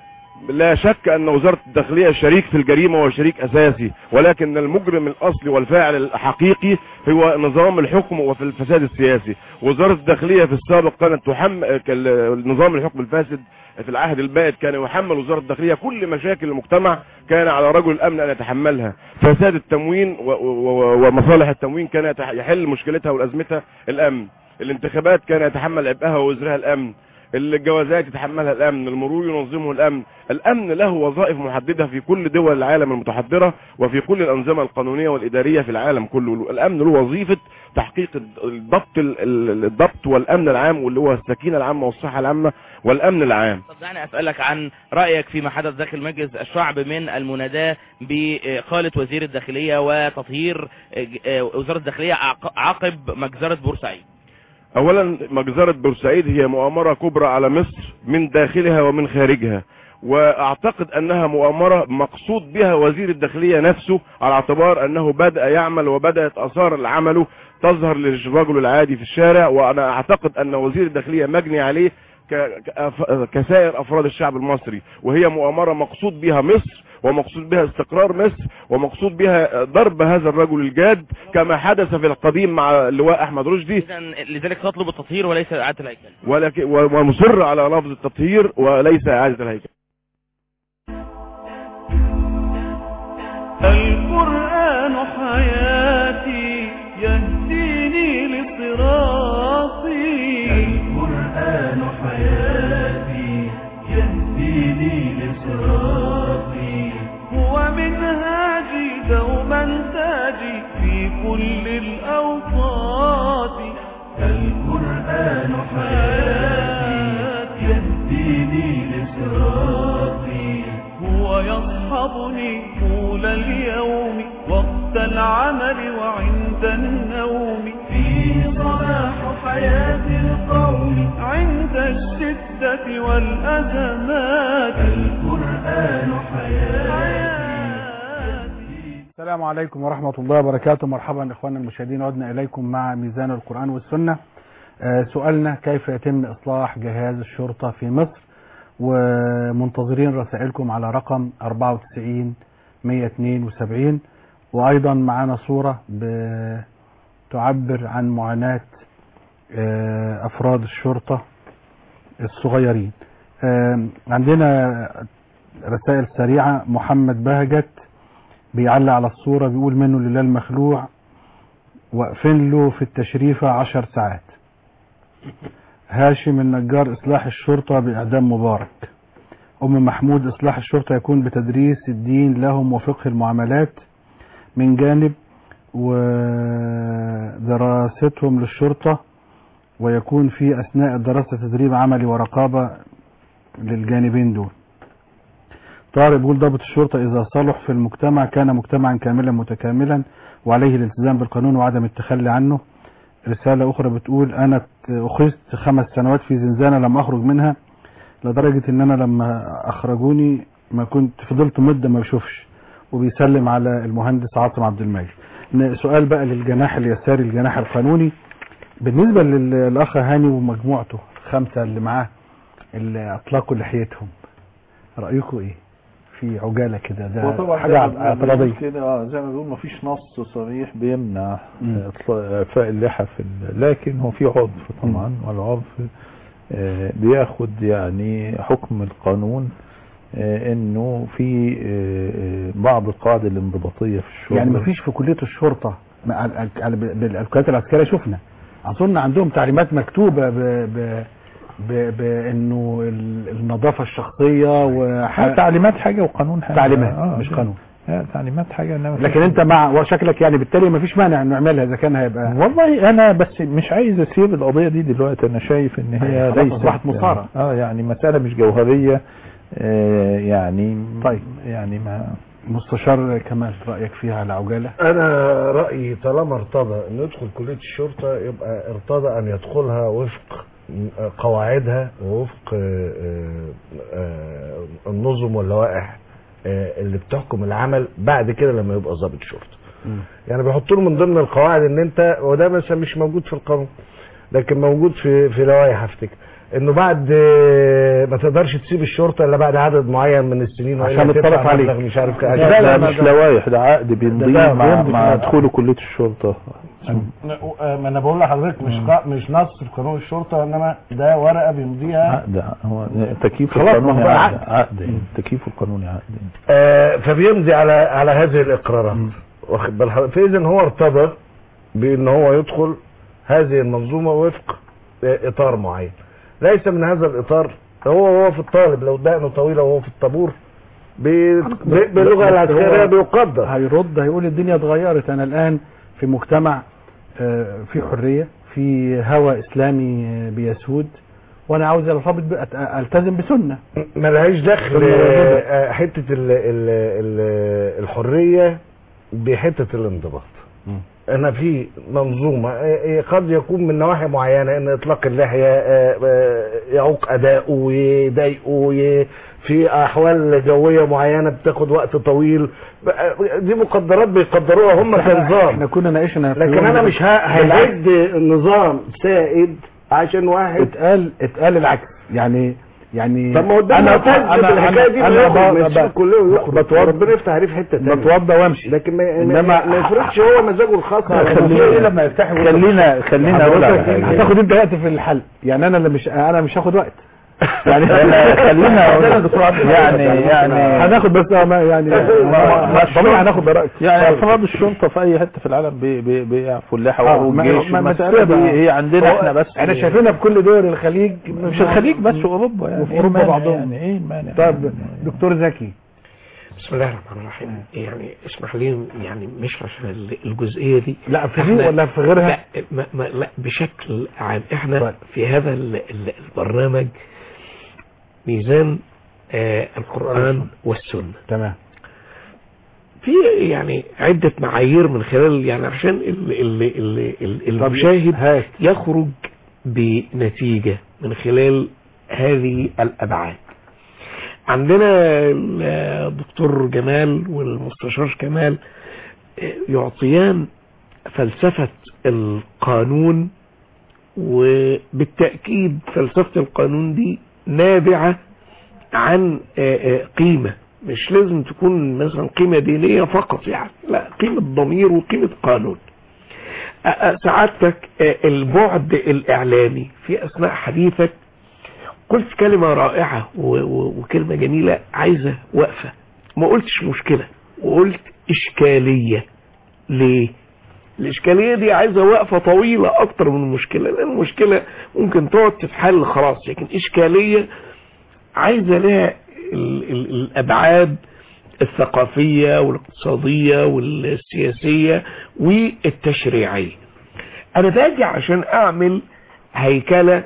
لا شك ان وزارة الداخلية شريك في الجريمة وشريك اساسي ولكن المجرم الاصلي والفاعل الحقيقي هو نظام الحكم وفي الفساد السياسي وزارة الداخلية في السابق كانت تحمل نظام الحكم الفاسد في العهد البائد كان يحمل وزارة الداخلية كل مشاكل المجتمع كان على رجل الامن ان يتحملها فساد التموين و- و- ومصالح التموين كان يتح- يحل مشكلتها والازمتها الامن الانتخابات كان يتحمل عبئها ووزرها الامن الجوازات يتحملها الامن المرور ينظمه الامن الامن له وظائف محددة في كل دول العالم المتحضرة وفي كل الانظمة القانونية والادارية في العالم كله الامن له وظيفة تحقيق الضبط ال- ال- الضبط والامن العام واللي هو السكينة العامة والصحة العامة والامن العام طب دعني اسالك عن رايك فيما حدث داخل مجلس الشعب من المناداه باقاله وزير الداخليه وتطهير آه، آه، وزاره الداخليه عق- عقب مجزره بورسعيد اولا مجزرة بورسعيد هي مؤامرة كبرى على مصر من داخلها ومن خارجها واعتقد انها مؤامرة مقصود بها وزير الداخلية نفسه على اعتبار انه بدأ يعمل وبدأت اثار عمله تظهر للرجل العادي في الشارع وانا اعتقد ان وزير الداخلية مجني عليه ك- كأف- كسائر افراد الشعب المصري وهي مؤامره مقصود بها مصر ومقصود بها استقرار مصر ومقصود بها ضرب هذا الرجل الجاد كما حدث في القديم مع اللواء احمد رشدي إذا لذلك تطلب التطهير وليس اعاده الهيكل ولكن ومصر على لفظ التطهير وليس اعاده الهيكل القرآن حياتي يهديني لصراطي القرآن حياتي يهديني لصراطي هو منهاجي دوما تاجي في كل الأوقات القرآن حياتي يهديني لصراطي هو يصحبني طول اليوم وقت العمل وعند النوم فيه صلاح حياة القوم عند الشدة والأزمات القرآن حياتي السلام عليكم ورحمة الله وبركاته مرحبا إخواننا المشاهدين عدنا إليكم مع ميزان القرآن والسنة آه، سؤالنا كيف يتم إصلاح جهاز الشرطة في مصر ومنتظرين رسائلكم على رقم 94 172 وأيضا معنا صورة ب- تعبر عن معاناة آه، أفراد الشرطة الصغيرين آه، عندنا رسائل سريعة محمد بهجت بيعلق على الصورة بيقول منه لله المخلوع واقفين له في التشريفة عشر ساعات هاشم النجار إصلاح الشرطة بإعدام مبارك أم محمود إصلاح الشرطة يكون بتدريس الدين لهم وفقه المعاملات من جانب ودراستهم للشرطة ويكون في أثناء الدراسة تدريب عملي ورقابة للجانبين دول طارق بيقول ضابط الشرطة إذا صلح في المجتمع كان مجتمعا كاملا متكاملا وعليه الالتزام بالقانون وعدم التخلي عنه رسالة أخرى بتقول أنا أخذت خمس سنوات في زنزانة لم أخرج منها لدرجة إن أنا لما أخرجوني ما كنت فضلت مدة ما بشوفش وبيسلم على المهندس عاصم عبد المجيد ن- سؤال بقى للجناح اليساري الجناح القانوني بالنسبة لل- للأخ هاني ومجموعته خمسة اللي معاه اللي أطلقوا لحيتهم رأيكم إيه؟ في عجالة كده ده وطبعا حاجة زي ما بنقول اعتراضية كده اه زي ما بيقول مفيش نص صريح بيمنع مم. إطلاق- اعفاء اللحى في ال- لكن هو في عرف طبعا والعرف آه، بياخد يعني حكم القانون آه، انه في آه، آه، بعض القواعد الانضباطيه في الشغل يعني مفيش في كلية الشرطة مع ال- ال- بالوكالات العسكرية شفنا أظن عندهم تعليمات مكتوبة ب ب ب بانه ال- النظافة الشخصية ح- وح... تعليمات حاجه وقانون حاجه تعليمات آه، مش ده- قانون آه، تعليمات حاجه انما لكن انت مع وشكلك يعني بالتالي مفيش مانع انه يعملها اذا كان هيبقى والله انا بس مش عايز اسيب القضيه دي دلوقتي انا شايف ان هي خلاص ليست أصبحت مثارة. اه يعني مساله مش جوهريه آه يعني طيب. يعني ما مستشار كمال رأيك فيها على عجالة انا رايي طالما ارتضى انه يدخل كليه الشرطه يبقى ارتضى ان يدخلها وفق قواعدها ووفق آه، آه، النظم واللوائح آه، اللي بتحكم العمل بعد كده لما يبقى ضابط شرطه يعني بيحطوا له من ضمن القواعد ان انت وده مثلا مش موجود في القانون لكن موجود في في لوائح افتكر انه بعد آه، ما تقدرش تسيب الشرطه الا بعد عدد معين من السنين وإلا عشان تدفع يتطلق عليك. مبلغ مش عارف كده. لا لا مش لوائح ده عقد بيمضيه ده مع بيمضي مع في- دخوله كليه الشرطه ما انا بقول لحضرتك مش قا- مش نص في قانون الشرطه انما ده ورقه بيمضيها عقد هو تكييف خلاص، القانوني ما هو عقد عقد. عقد تكييف القانوني عقد آه، فبيمضي على على هذه الاقرارات واخد بال حضرتك فاذا هو ارتضى بان هو يدخل هذه المنظومه وفق آه، اطار معين ليس من هذا الاطار هو هو في الطالب لو دقنه طويله وهو في الطابور ب- ب- باللغه بس العسكريه هو بيقدر هيرد هيقول الدنيا اتغيرت انا الان في مجتمع آه، في حرية في هوى اسلامي آه، بيسود وانا عاوز ارتبط ب- أت- التزم بسنة ملهاش دخل ثم واجبة. آه، حته ال ال ال الحريه بحته الانضباط انا في منظومه آه، آه، قد يكون من نواحي معينه ان اطلاق اللحيه آه، آه، يعوق اداؤه ويضايقه وي- في احوال جويه معينه بتاخد وقت طويل آه، دي مقدرات بيقدروها هم احنا كنظام كنا ناقشنا في لكن يوم انا مش ه- ههد نظام سائد عشان واحد اتقال اتقال العكس يعني يعني طب ما هو ده انا معتز بالحكايه دي انا انا ب- يسيب ب- الكليه ويخرج بتوضى ربنا يفتح عليه في حته ثانيه بتوضى وامشي لكن ما, إنما- ما, ما يفرضش هو مزاجه الخاص على خلينا- الموضوع. لما يفتح خلينا خلينا اقول على حضرتك حاجه هتاخد انت وقت في الحل يعني انا اللي مش انا مش هاخد وقت يعني خلينا اقول يعني يعني هناخد بس آه، ما- يعني ما- ما- طبيعي هناخد برأيك يعني افراد الشرطه في اي حته في العالم بي- بي- بيعفوا اللحى آه، ويعفوا ما- الجيش ما- ما المساله تسيبها. دي هي عندنا هو احنا بس احنا شايفينها في كل دول الخليج مش الخليج بس واوروبا يعني وفي إيه أوروبا المانع بعضهم. يعني ايه المانع طيب دكتور زكي بسم الله الرحمن الرحيم يعني اسمح لي يعني مش عشان ال- الجزئيه دي لا في دي إحنا- ولا في غيرها لا ما ما لا بشكل عام احنا طيب. في هذا ال- ال- البرنامج ميزان آه القرآن والسنة تمام في يعني عدة معايير من خلال يعني عشان ال- ال- ال- ال- المشاهد هات يخرج بنتيجة من خلال هذه الأبعاد عندنا الدكتور جمال والمستشار كمال يعطيان فلسفة القانون وبالتأكيد فلسفة القانون دي نابعة عن قيمة مش لازم تكون مثلا قيمة دينية فقط يعني لا قيمة ضمير وقيمة قانون سعادتك البعد الإعلامي في أثناء حديثك قلت كلمة رائعة وكلمة جميلة عايزة وقفة ما قلتش مشكلة وقلت إشكالية ليه الإشكالية دي عايزة وقفة طويلة أكتر من المشكلة لأن المشكلة ممكن تقعد تتحل خلاص لكن إشكالية عايزة لها ال ال الأبعاد الثقافية والاقتصادية والسياسية والتشريعية أنا باجي عشان أعمل هيكلة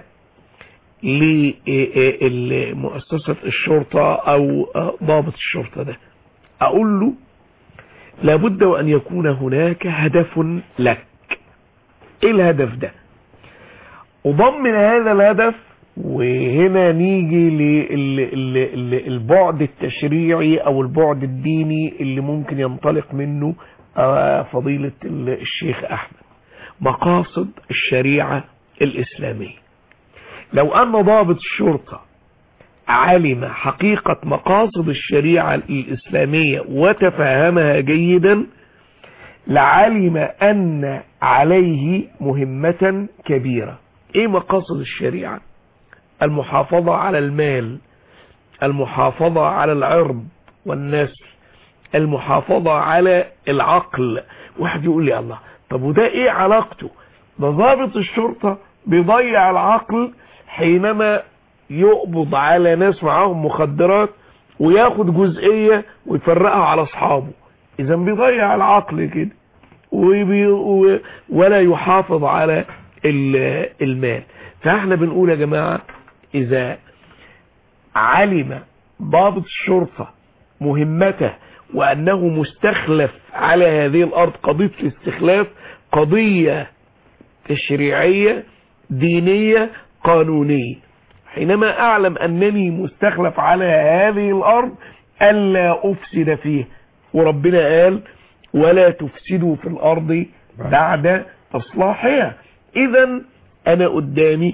لمؤسسة الشرطة أو ضابط الشرطة ده أقول له لابد وأن يكون هناك هدف لك إيه الهدف ده أضمن هذا الهدف وهنا نيجي للبعد التشريعي أو البعد الديني اللي ممكن ينطلق منه فضيلة الشيخ أحمد مقاصد الشريعة الإسلامية لو أن ضابط الشرطة علم حقيقة مقاصد الشريعة الإسلامية وتفهمها جيدا لعلم أن عليه مهمة كبيرة إيه مقاصد الشريعة المحافظة على المال المحافظة على العرض والنسل المحافظة على العقل واحد يقول لي الله طب وده ايه علاقته ده ضابط الشرطة بيضيع العقل حينما يقبض على ناس معاهم مخدرات وياخد جزئية ويفرقها على اصحابه اذا بيضيع العقل كده وبي ولا يحافظ على المال فاحنا بنقول يا جماعة اذا علم ضابط الشرطة مهمته وانه مستخلف على هذه الارض قضية الاستخلاف قضية تشريعية دينية قانونية حينما اعلم انني مستخلف على هذه الارض الا افسد فيها وربنا قال ولا تفسدوا في الارض بعد اصلاحها اذا انا قدامي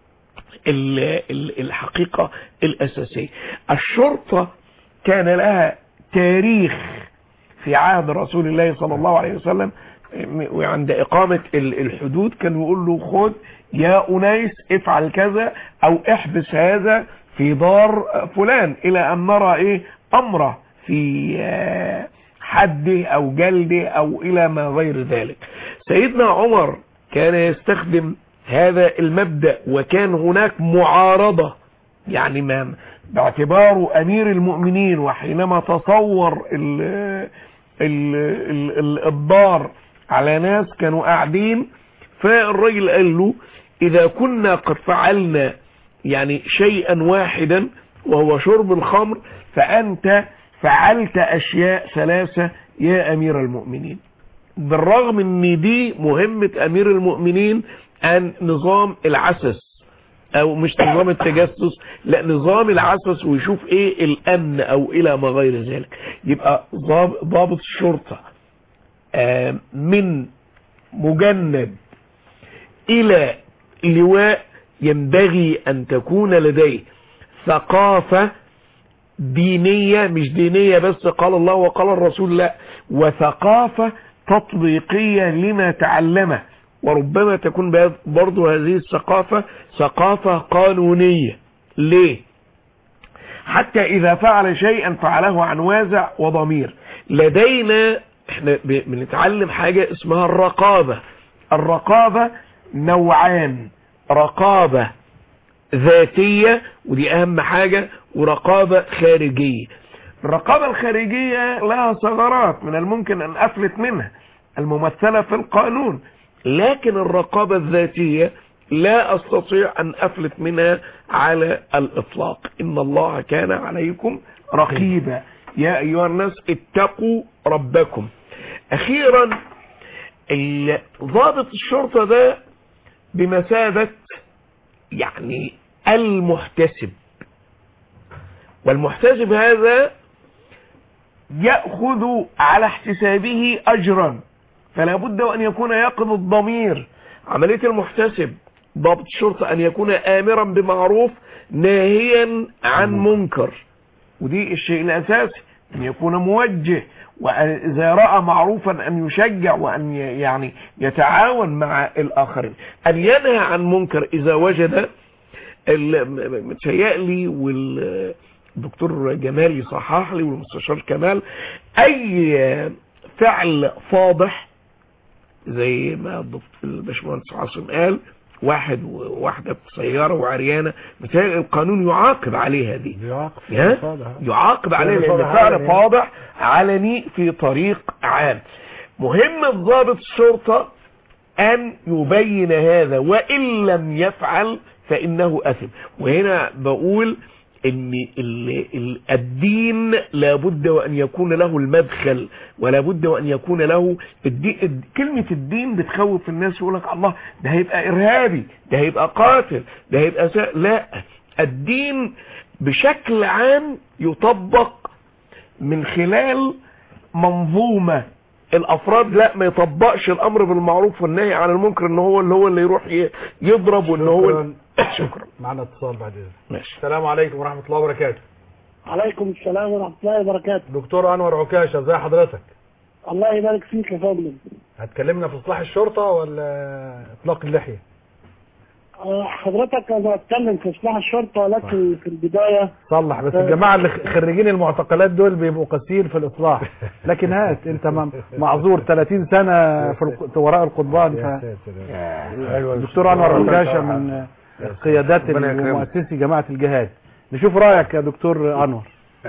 الحقيقة الاساسية الشرطة كان لها تاريخ في عهد رسول الله صلى الله عليه وسلم وعند إقامة الحدود كان يقول له خد يا أنيس افعل كذا أو احبس هذا في دار فلان إلى أن نرى إيه أمره في حده أو جلده أو إلى ما غير ذلك سيدنا عمر كان يستخدم هذا المبدأ وكان هناك معارضة يعني ما باعتباره امير المؤمنين وحينما تصور ال ال ال الدار على ناس كانوا قاعدين فالراجل قال له اذا كنا قد فعلنا يعني شيئا واحدا وهو شرب الخمر فانت فعلت اشياء ثلاثة يا امير المؤمنين بالرغم ان دي مهمة امير المؤمنين ان نظام العسس او مش نظام التجسس لا نظام العسس ويشوف ايه الامن او الى ما غير ذلك يبقى ضابط الشرطة من مجند الى لواء ينبغي أن تكون لديه ثقافة دينية مش دينية بس قال الله وقال الرسول لا وثقافة تطبيقية لما تعلمه وربما تكون بهذ- برضو هذه الثقافة ثقافة قانونية ليه حتى إذا فعل شيئا فعله عن وازع وضمير لدينا احنا ب- بنتعلم حاجة اسمها الرقابة الرقابة نوعان رقابة ذاتية ودي أهم حاجة ورقابة خارجية الرقابة الخارجية لها ثغرات من الممكن أن أفلت منها الممثلة في القانون لكن الرقابة الذاتية لا أستطيع أن أفلت منها على الإطلاق إن الله كان عليكم رقيبا يا أيها الناس اتقوا ربكم أخيرا ال- ضابط الشرطة ده بمثابة يعني المحتسب والمحتسب هذا يأخذ على احتسابه أجرا فلا بد أن يكون يقظ الضمير عملية المحتسب ضابط الشرطة أن يكون آمرا بمعروف ناهيا عن منكر ودي الشيء الأساسي أن يكون موجه وإذا رأى معروفا أن يشجع وأن ي- يعني يتعاون مع الآخرين أن ينهى عن منكر إذا وجد ال- م- م- متهيألي والدكتور جمال يصحح لي والمستشار كمال أي فعل فاضح زي ما الدكتور الباشمهندس عاصم قال واحد وواحدة بسيارة وعريانة متهيألي القانون يعاقب عليها دي ها؟ يعاقب عليه لان فاضح فعل علني. فاضح علني في طريق عام مهمة ضابط الشرطة ان يبين هذا وان لم يفعل فانه اثم وهنا بقول ان ال- ال- الدين لابد وان يكون له المدخل ولابد وان يكون له الدين الد- كلمة الدين بتخوف الناس يقول لك الله ده هيبقى ارهابي ده هيبقى قاتل ده هيبقى سا... لا الدين بشكل عام يطبق من خلال منظومة الافراد لا ما يطبقش الامر بالمعروف والنهي عن المنكر ان هو اللي هو اللي يروح ي- يضرب وان هو شكراً. شكرا معنا اتصال بعد اذنك ماشي السلام عليكم ورحمة الله وبركاته عليكم السلام ورحمة الله وبركاته دكتور انور عكاشة ازي حضرتك الله يبارك فيك يا فندم هتكلمنا في اصلاح الشرطة ولا اطلاق اللحية آه، حضرتك انا اتكلم في اصلاح الشرطة ولكن في البداية صلح بس الجماعة اللي خريجين المعتقلات دول بيبقوا قاسيين في الإصلاح لكن هات أنت م- معذور 30 سنة في الق- وراء القضبان ف... دكتور أنور عكاشة من قيادات ربنا يكرمك. ومؤسسي جماعة الجهاد نشوف رأيك يا دكتور أنور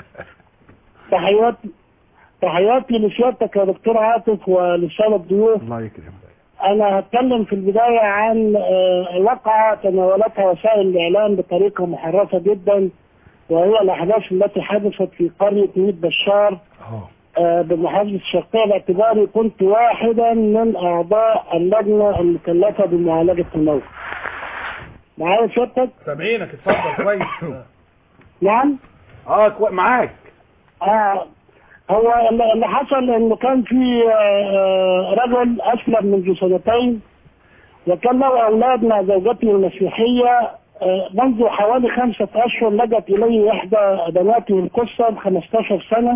تحياتي تحياتي لسيادتك يا دكتور عاطف وللسادة الضيوف الله يكرمك انا هتكلم في البداية عن آه، واقعة تناولتها وسائل الاعلام بطريقة محرفة جدا وهي الاحداث التي حدثت في قرية ميت بشار آه، بمحافظة الشرقية باعتباري كنت واحدا من اعضاء اللجنة المكلفة بمعالجة الموقف معايا سيادتك؟ سامعينك اتفضل كويس نعم؟ اه كو... معاك آه هو اللي اللي حصل انه كان في آه، آه، رجل اسلم منذ سنتين وكان له اولاد مع زوجته المسيحيه آه، منذ حوالي خمسة أشهر لجت إليه إحدى بناته القصة ب 15 سنة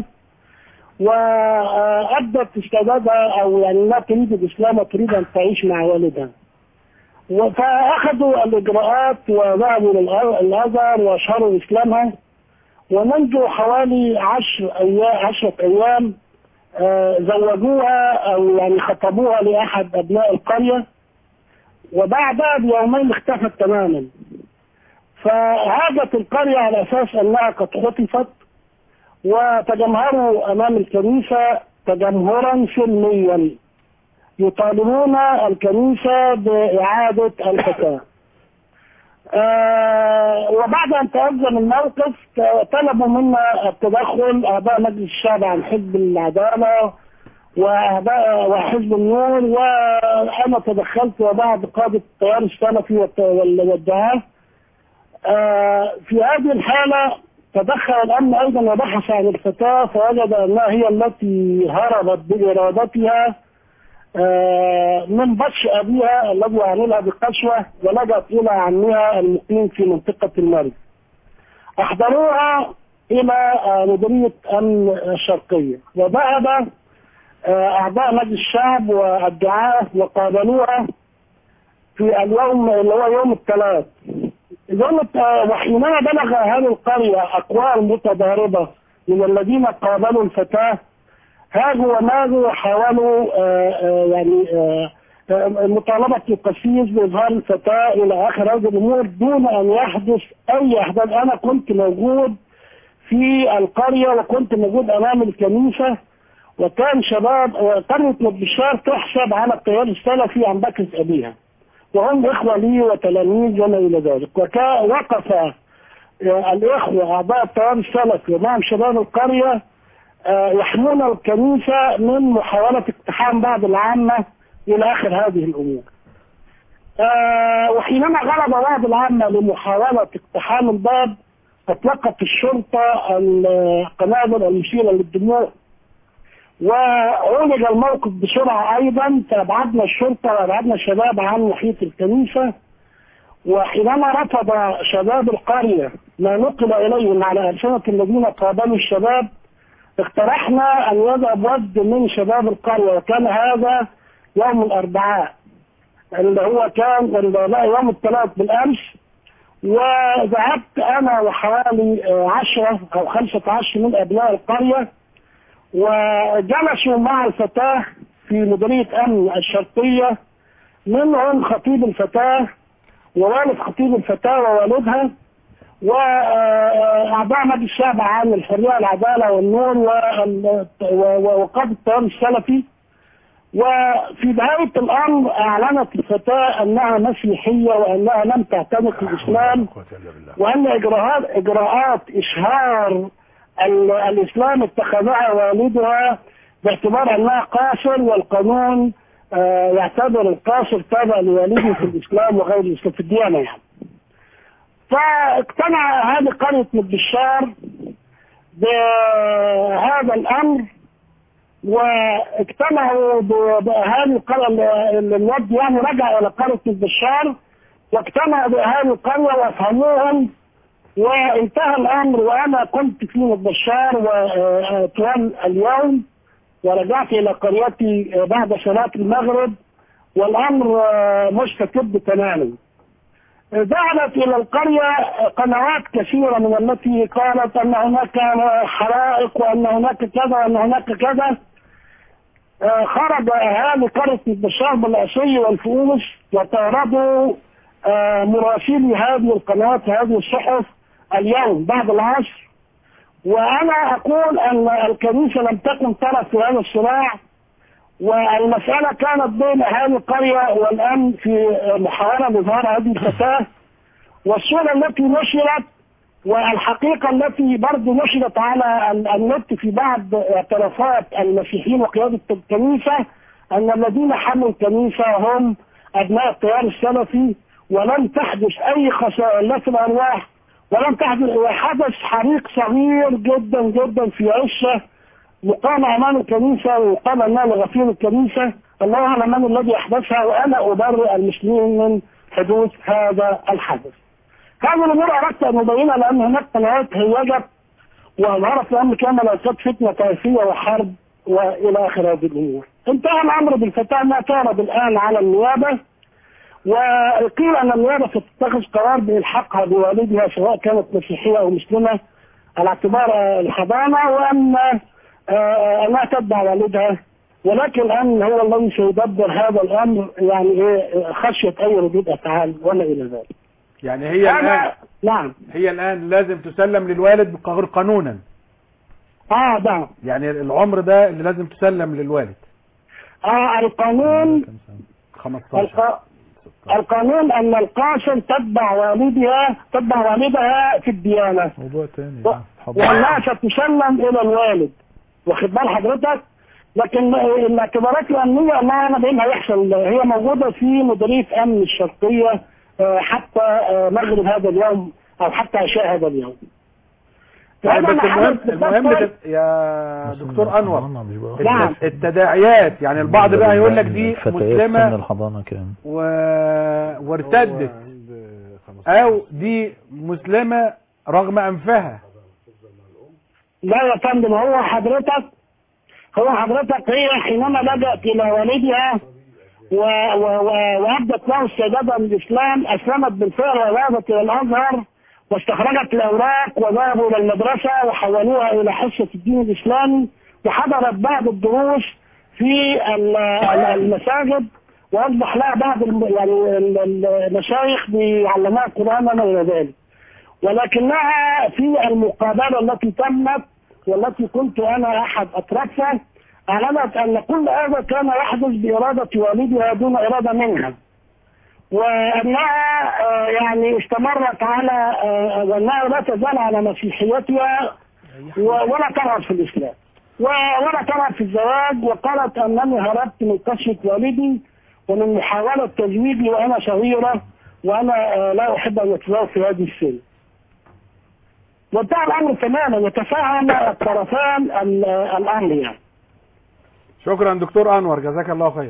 وأبدت استعدادها أو يعني لا تريد الإسلام وتريد أن تعيش مع والدها و- فأخذوا الإجراءات وذهبوا للأزهر وأشهروا إسلامها ومنذ حوالي عشر أيام عشرة أيام آه، زوجوها أو يعني خطبوها لأحد أبناء القرية وبعدها بيومين اختفت تماما فهاجت القرية على أساس أنها قد خطفت وتجمهروا أمام الكنيسة تجمهرا سلميا يطالبون الكنيسة بإعادة الفتاة آه وبعد أن تأذن الموقف ت- طلبوا منا التدخل أعضاء مجلس الشعب عن حزب العدالة وأعضاء وحزب النور وأنا تدخلت وبعد قادة التيار السلفي والت- وال- والدعاة آه في هذه الحالة تدخل الأمن أيضا وبحث عن الفتاة فوجد أنها هي التي هربت بإرادتها آه، من بطش أبيها الذي عملها بقسوة ولجأت إلى عمها المقيم في منطقة المرج أحضروها إلى آه، مديرية أمن الشرقية وذهب آه، أعضاء مجلس الشعب والدعاة وقابلوها في اليوم اللي هو يوم الثلاث يوم الت- وحينما بلغ هذه القرية أقوال متضاربة من الذين قابلوا الفتاة هاجوا وماجوا وحاولوا آه، آه، يعني آه، آه، مطالبة القسيس بإظهار الفتاة إلى آخر هذه الأمور دون أن يحدث أي أحداث أنا كنت موجود في القرية وكنت موجود أمام الكنيسة وكان شباب قرية مدبشار تحسب على التيار السلفي عن بكرة أبيها وهم إخوة لي وتلاميذ وما إلى ذلك وكا وقف آه، الإخوة أعضاء التيار السلفي ومعهم شباب القرية آه، يحمون الكنيسة من محاولة اقتحام بعض العامة إلى آخر هذه الأمور آه، وحينما غلب بعض العامة لمحاولة اقتحام الباب أطلقت الشرطة القنابل المشيرة للدموع وعولج الموقف بسرعة أيضا فأبعدنا الشرطة وأبعدنا الشباب عن محيط الكنيسة وحينما رفض شباب القرية ما نقل إليهم على ألسنة الذين قابلوا الشباب اقترحنا أن يذهب ود من شباب القرية وكان هذا يوم الأربعاء اللي هو كان اللي لا يوم الثلاث بالأمس وذهبت أنا وحوالي آه، عشرة أو خمسة عشر من أبناء القرية وجلسوا مع الفتاة في مديرية أمن الشرقية منهم خطيب الفتاة ووالد خطيب الفتاة ووالدها وأعضاء مجلس الشعب عن الحرية والعدالة والنور وال- و- و- وقادة التيار السلفي وفي نهاية الأمر أعلنت الفتاة أنها مسيحية وأنها لم تعتنق الإسلام وأن إجراءات إجراءات إشهار ال- الإسلام اتخذها والدها باعتبار أنها قاصر والقانون آه، يعتبر القاصر تابع لوالده في الإسلام وغير الإسلام في الديانة يعني فاقتنع هذه قرية مدشار بهذا الأمر واجتمعوا ب- بأهالي القرية ال- ال- الوفد يعني رجع إلى قرية البشار واجتمعوا بأهالي القرية وافهموهم وانتهى الأمر وأنا كنت في البشار وطوال اليوم ورجعت إلى قريتي بعد صلاة المغرب والأمر مستتب تماما ذهبت إلى القرية قنوات كثيرة من التي قالت أن هناك حرائق وأن هناك كذا وأن هناك كذا آه، خرج أهالي قرية البشار بالعصي والفؤوس وطاردوا آه، مراسلي هذه القنوات هذه الصحف اليوم بعد العصر وأنا أقول أن الكنيسة لم تكن طرف في هذا الصراع والمسألة كانت بين أهالي القرية والأمن في محاولة لإظهار هذه الفتاة والصورة التي نشرت والحقيقة التي برضه نشرت على ال- النت في بعض اعترافات المسيحيين وقيادة الكنيسة أن الذين حموا الكنيسة هم أبناء التيار السلفي ولم تحدث أي خسائر لا في الأرواح ولم تحدث حدث حريق صغير جدا جدا في عشة مقام امام الكنيسه ويقال انها لغفير الكنيسه الله اعلم من الذي احدثها وانا ابرئ المسلمين من حدوث هذا الحدث. هذه الامور اردت ان ابينها لان هناك قنوات هيجت وظهرت الامر كما لو كانت فتنه طائفيه وحرب والى اخر هذه الامور. انتهى الامر بالفتاه انها تعرض الان على النيابه وقيل ان النيابه ستتخذ قرار بالحاقها بوالدها سواء كانت مسيحيه او مسلمه على اعتبار الحضانه وان آه، انها تتبع والدها ولكن الامن هو الذي سيدبر هذا الامر يعني ايه خشيه اي ردود افعال ولا الى ذلك. يعني هي الآن أنا نعم هي الآن لازم تسلم للوالد بقهر قانونا اه نعم يعني العمر ده اللي لازم تسلم للوالد اه القانون 15 الق... القانون ان القاصر تتبع والدها تتبع والدها في الديانه موضوع تاني و- وانها ستسلم الى الوالد واخد بال حضرتك لكن الاعتبارات الامنيه الله اعلم ايه اللي هيحصل هي موجوده في مديريه امن الشرقيه آه، حتى آه، مغرب هذا اليوم او حتى عشاء هذا اليوم طيب وأنا بس المهم حضرت المهم بتفصل- بت- يا دكتور انور نعم. الت- التداعيات يعني البعض بقى يقول لك دي فتيات سن مسلمه الحضانة كام و... وارتدت او دي مسلمه رغم انفها لا يا فندم هو حضرتك هو حضرتك هي حينما لجأت إلى والدها و... و... و... وأبدت له استعدادا للإسلام أسلمت بالفعل وذهبت إلى الأزهر واستخرجت الأوراق وذهبوا إلى المدرسة وحولوها إلى حصة الدين الإسلامي وحضرت بعض الدروس في ال- ال- المساجد وأصبح لها بعض الم... يعني ال- ال- المشايخ بيعلموها القرآن وما إلى ذلك ولكنها في المقابلة التي تمت والتي كنت أنا أحد أطرافها أعلنت أن كل هذا كان يحدث بإرادة والدها دون إرادة منها وأنها آه، يعني استمرت على آه، وأنها لا تزال على مسيحيتها و- ولا ترغب في الإسلام و- ولا ترغب في الزواج وقالت أنني هربت من قسوة والدي ومن محاولة تزويجي وأنا صغيرة وأنا آه، لا أحب أن أتزوج في هذه السن وانتهى الأمر تماما وتفاهم الطرفان ال- الأمر يعني شكرا دكتور انور جزاك الله خير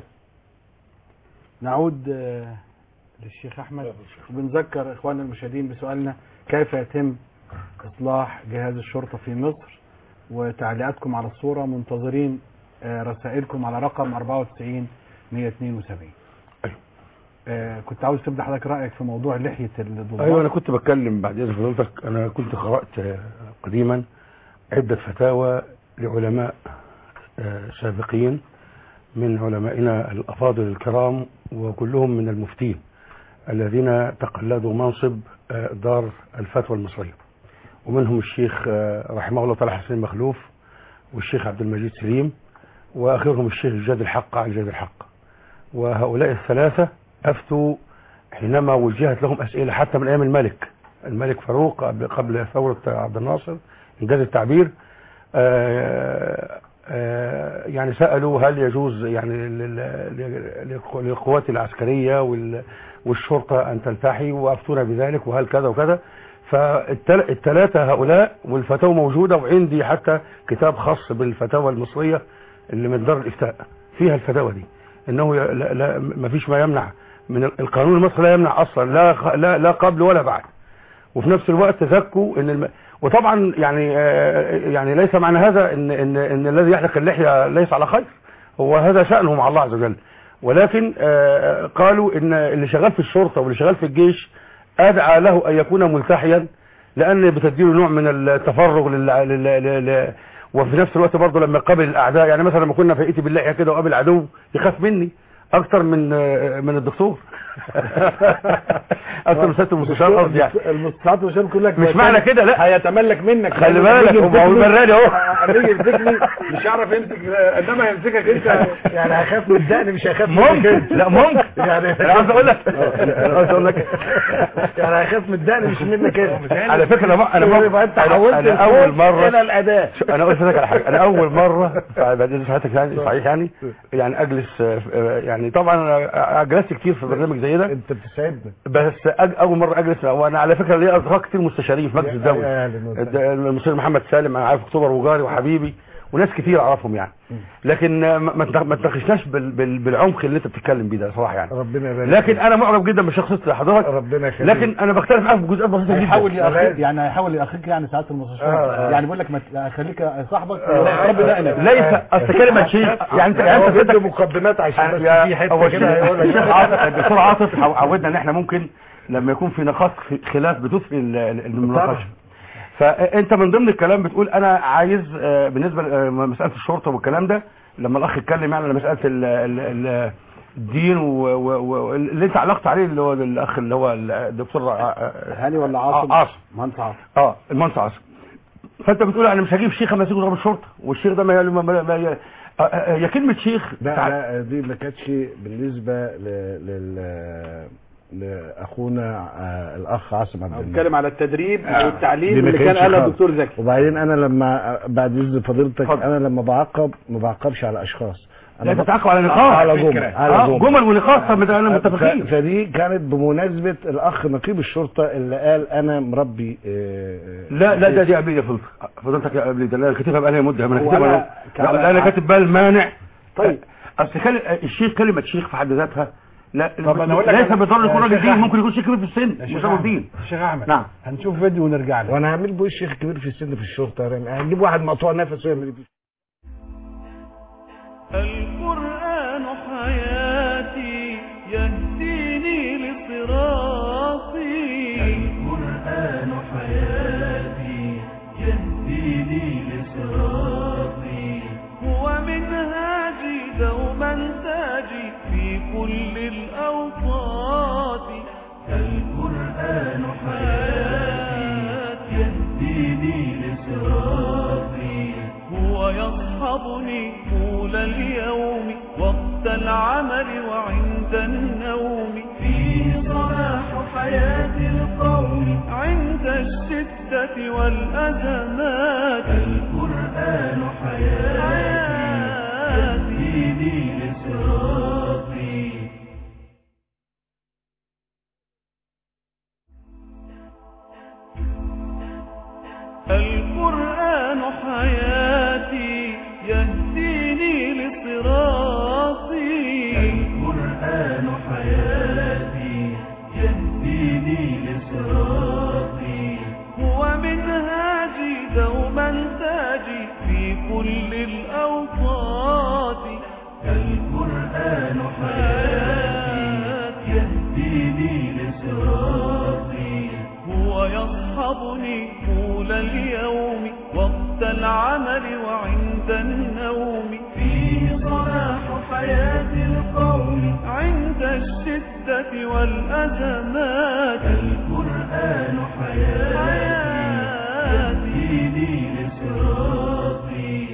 نعود آه، للشيخ احمد وبنذكر اخواننا المشاهدين بسؤالنا كيف يتم اصلاح جهاز الشرطه في مصر وتعليقاتكم على الصوره منتظرين آه، رسائلكم على رقم 94 172 آه، كنت عاوز تبدا حضرتك رايك في موضوع لحيه الضباط ايوه انا كنت بتكلم بعد اذن فضيلتك انا كنت قرات آه، قديما عده فتاوى لعلماء آه، سابقين من علمائنا الافاضل الكرام وكلهم من المفتين الذين تقلدوا منصب آه، دار الفتوى المصريه ومنهم الشيخ آه، رحمه الله تعالى حسين مخلوف والشيخ عبد المجيد سليم واخرهم الشيخ جاد الحق على جاد الحق وهؤلاء الثلاثه افتوا حينما وجهت لهم اسئله حتى من ايام الملك الملك فاروق قبل- قبل ثوره عبد الناصر انجاز التعبير آه، آه، يعني سالوا هل يجوز يعني لل- لل- للقوات العسكريه وال- والشرطه ان تلتحي وافتونا بذلك وهل كذا وكذا فالثلاثه هؤلاء والفتاوى موجوده وعندي حتى كتاب خاص بالفتاوى المصريه اللي من دار الافتاء فيها الفتاوى دي انه ي- لا, لا ما فيش ما يمنع من ال- القانون المصري لا يمنع اصلا لا خ- لا لا قبل ولا بعد وفي نفس الوقت ذكوا ان الم... وطبعا يعني آه، يعني ليس معنى هذا ان ان ان الذي يحلق اللحيه ليس على خير هو هذا شانه مع الله عز وجل ولكن آه، قالوا ان اللي شغال في الشرطه واللي شغال في الجيش ادعى له ان يكون ملتحيا لان بتديله نوع من التفرغ لل... لل... لل... وفي نفس الوقت برضه لما قابل الاعداء يعني مثلا لما كنا في ايتي باللحيه كده وقابل عدو يخاف مني اكتر من آه، من الدكتور اكتر من سياده المستشار قصدي يعني المستشفيات والشباب كلها مش معنى كده لا هيتملك منك خلي لما بالك يجي هو يمسكني- مراني اهو لما يجي يمسكني مش هيعرف يمسك انما يمسكك انت يعني هيخاف من الدقن مش هيخاف من ممكن الكذب. لا ممكن يعني انا عاوز اقول لك انا عاوز اقول لك يعني هيخاف من الدقن مش منك انت على فكره انا انا يبقى انت أنا- حولت انا اول الخوف مره الى الاداه شو- انا قلت لك على حاجه انا اول مره بعد اذن حضرتك يعني صحيح يعني يعني اجلس آه، آه، يعني طبعا انا جلست كتير في برنامج زي ده انت بتسعدنا بس أج... اول مره اجلس وانا على فكره ليا اصدقاء كتير مستشارين في مجلس يا الدوله أهلاً وسهلاً. الد- المستشار محمد سالم انا عارف اكتوبر وجاري وحبيبي وناس كتير اعرفهم يعني لكن آه، ما ما تناق- ما تناقشناش بال... بال... بالعمق اللي انت بتتكلم بيه ده صراحه يعني ربنا يبارك لكن انا معجب جدا بشخصيه حضرتك ربنا يخليك لكن انا بختلف معاك في جزئيات بسيطه هيحاول جدا يأخيك يعني هيحاول يأخيك يعني ساعات المستشفى آه. يعني بيقول لك ما ت- خليك صاحبك رب دقنك ليس اصل كلمه شيء يعني انت يعني هو انت بده بدك مقدمات عشان بس يا- في أول حته شيء كده هيقول الشيخ لك عاطف الدكتور عاطف عو- عودنا ان احنا ممكن لما يكون في نقاط خ- خلاف بتثري ال- ال- المناقشه فانت من ضمن الكلام بتقول انا عايز آه، بالنسبه لمساله الشرطه والكلام ده لما الاخ اتكلم يعني على مساله ال- ال- ال- الدين واللي انت علقت عليه اللي هو الاخ اللي هو الدكتور ع- هاني ولا عاصم عاصم مهندس عاصم اه المهندس عاصم فانت بتقول انا مش هجيب شيخ اما يجي يضرب الشرطه والشيخ ده ما ما ما- ما- آه، آه، هي كلمه شيخ لا تع- لا دي ما كانتش بالنسبه ل... لل لاخونا آه، الاخ عاصم عبد المنعم بتكلم على التدريب آه. والتعليم دي ما اللي كان كانش قالها خالص. الدكتور زكي وبعدين انا لما بعد اذن فضيلتك اتفضل. انا لما بعاقب ما بعاقبش على اشخاص لا تتعاقب على نقاط على جمل على آه، جمل جمل ونقاط طب ده انا ف- متفقين فدي كانت بمناسبة الأخ نقيب الشرطة اللي قال أنا مربي آه، آه، لا لا ده دي قبليه فضلتك فضلتك يا قبلي ده لا كاتبها بقى لها مده ما انا هو كاتبها أنا- لا, لا انا كاتب بقى المانع طيب. اصل كل- الشيخ كلمه شيخ في حد ذاتها لا طب أنا أقول لك ليس أنا- بالضروره يكون يا راجل شيخ دين أحمد. ممكن يكون شيخ كبير في السن يا شيخ مش راجل أحمد. دين يا شيخ احمد نعم هنشوف فيديو ونرجع له وأنا هعمل بوش شيخ كبير في السن في الشرطة يعني هنجيب واحد مقطوع نفس ويعمل فيه القرآن حياتي يهديني لصراطي القرآن حياتي يهديني لصراطي هو منهاجي دوما تاجي في كل الأوقات القرآن حياتي يهديني لصراطي هو يصحبني طول اليوم وقت العمل وعند النوم فيه صلاح حياة القوم عند الشدة والأزمات القرآن حياتي يهديني لصراطي القرآن حياتي يهديني لصراطي القرآن حياتي يهديني لصراطي هو منهاجي دوما تاجي في كل الأوقات القرآن حياتي يهديني لصراطي هو يصحبني طول اليوم وقت العمل وعند النوم فيه صلاح حياة القوم عند الشدة والأزمات القرآن حياتي يهديني لصراطي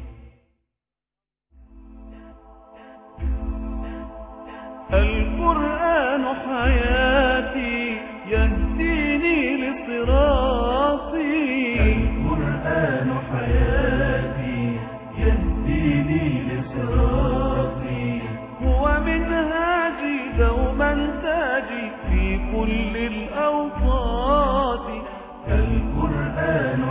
القرآن حياتي يهديني لصراطي القرآن حياتي يهديني لصراطي هو منهاجي دوما تاجي في كل الأوقات القرآن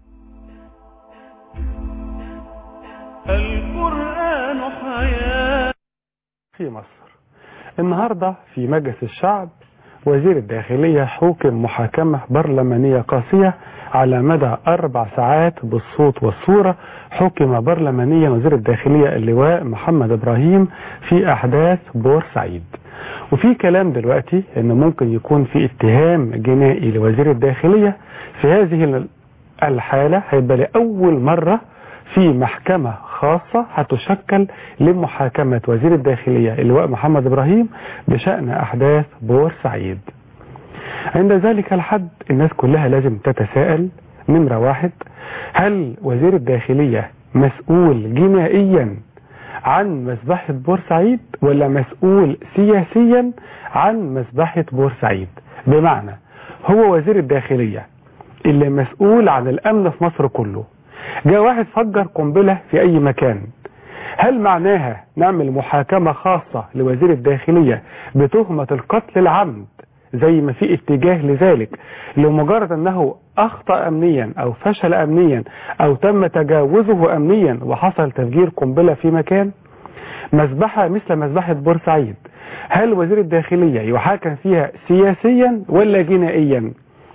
القرآن حياتي في مصر النهاردة في مجلس الشعب وزير الداخلية حكم محاكمة برلمانية قاسية على مدى أربع ساعات بالصوت والصورة حكم برلمانيا وزير الداخلية اللواء محمد إبراهيم في أحداث بورسعيد وفي كلام دلوقتي ان ممكن يكون في اتهام جنائي لوزير الداخلية في هذه الحالة هيبقى لأول مرة في محكمة خاصة هتشكل لمحاكمة وزير الداخلية اللواء محمد إبراهيم بشأن أحداث بورسعيد عند ذلك الحد الناس كلها لازم تتساءل نمرة واحد هل وزير الداخلية مسؤول جنائيا عن مذبحة بورسعيد ولا مسؤول سياسيا عن مذبحة بورسعيد بمعنى هو وزير الداخلية اللي مسؤول عن الأمن في مصر كله جاء واحد فجر قنبلة في أي مكان هل معناها نعمل محاكمة خاصة لوزير الداخلية بتهمة القتل العمد زي ما في اتجاه لذلك لمجرد أنه أخطأ أمنيا أو فشل أمنيا أو تم تجاوزه أمنيا وحصل تفجير قنبلة في مكان مذبحة مثل مذبحة بورسعيد هل وزير الداخلية يحاكم فيها سياسيا ولا جنائيا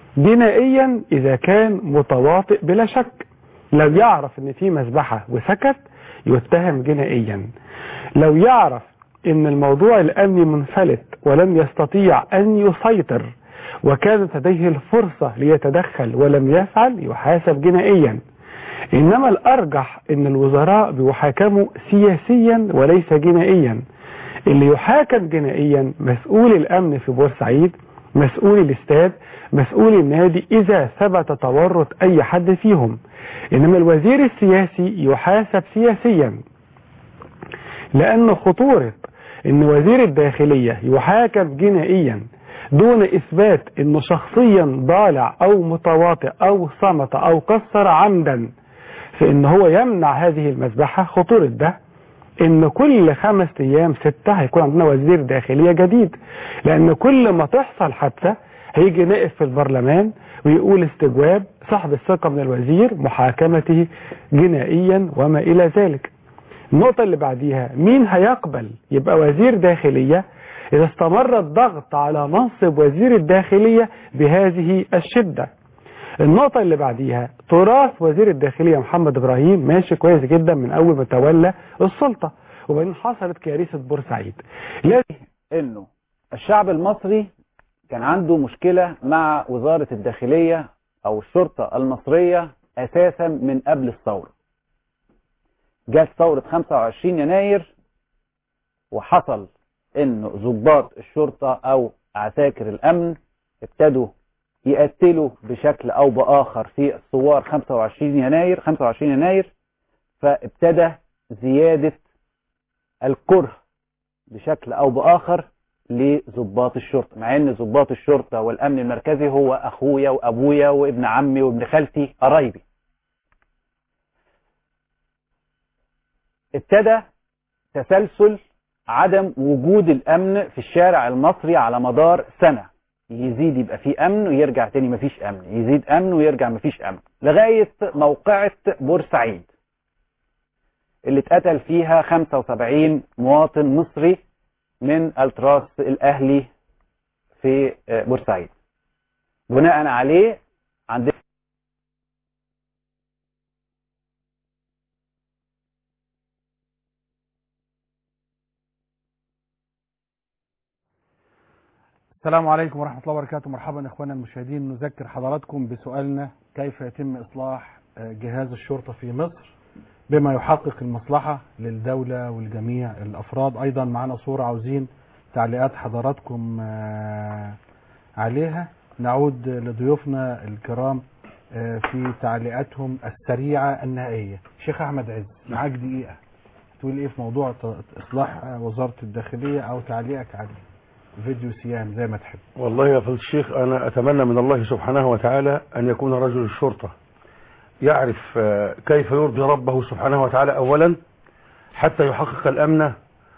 جنائيا إذا كان متواطئ بلا شك لو يعرف ان في مذبحة وسكت يتهم جنائيا لو يعرف ان الموضوع الامني منفلت ولم يستطيع ان يسيطر وكانت لديه الفرصة ليتدخل ولم يفعل يحاسب جنائيا انما الارجح ان الوزراء بيحاكموا سياسيا وليس جنائيا اللي يحاكم جنائيا مسؤول الامن في بورسعيد مسؤول الاستاد مسؤول النادي اذا ثبت تورط اي حد فيهم انما الوزير السياسي يحاسب سياسيا لان خطورة ان وزير الداخلية يحاكم جنائيا دون اثبات انه شخصيا ضالع او متواطئ او صمت او قصر عمدا في ان هو يمنع هذه المذبحة خطورة ده ان كل خمس ايام ستة هيكون عندنا وزير داخلية جديد لان كل ما تحصل حادثة هيجي نقف في البرلمان ويقول استجواب صاحب الثقة من الوزير محاكمته جنائيا وما الى ذلك النقطة اللي بعديها مين هيقبل يبقى وزير داخلية إذا استمر الضغط على منصب وزير الداخلية بهذه الشدة النقطة اللي بعديها تراث وزير الداخلية محمد إبراهيم ماشي كويس جدا من أول ما تولى السلطة وبعدين حصلت كارثة بورسعيد لازم انه الشعب المصري كان عنده مشكلة مع وزارة الداخلية او الشرطة المصرية اساسا من قبل الثورة جت ثورة 25 يناير وحصل انه ضباط الشرطة او عساكر الامن ابتدوا يقتلوا بشكل او باخر في الثوار 25 يناير 25 يناير فابتدى زيادة الكره بشكل او باخر لضباط الشرطة مع ان ضباط الشرطة والامن المركزي هو اخويا وابويا وابن عمي وابن خالتي قرايبي ابتدى تسلسل عدم وجود الامن في الشارع المصري على مدار سنة يزيد يبقى فيه امن ويرجع تاني مفيش امن يزيد امن ويرجع مفيش امن لغاية موقعة بورسعيد اللي اتقتل فيها 75 مواطن مصري من التراس الاهلي في بورسعيد بناء عليه عندنا السلام عليكم ورحمة الله وبركاته مرحبا إخوانا المشاهدين نذكر حضراتكم بسؤالنا كيف يتم إصلاح جهاز الشرطة في مصر بما يحقق المصلحة للدولة والجميع الأفراد أيضا معنا صورة عاوزين تعليقات حضراتكم عليها نعود لضيوفنا الكرام في تعليقاتهم السريعة النهائية شيخ أحمد عز معاك دقيقة تقول إيه في موضوع إصلاح وزارة الداخلية أو تعليقك عليه فيديو سيام زي ما تحب والله يا فضل الشيخ أنا أتمنى من الله سبحانه وتعالى أن يكون رجل الشرطة يعرف كيف يرضي ربه سبحانه وتعالى أولا حتى يحقق الأمن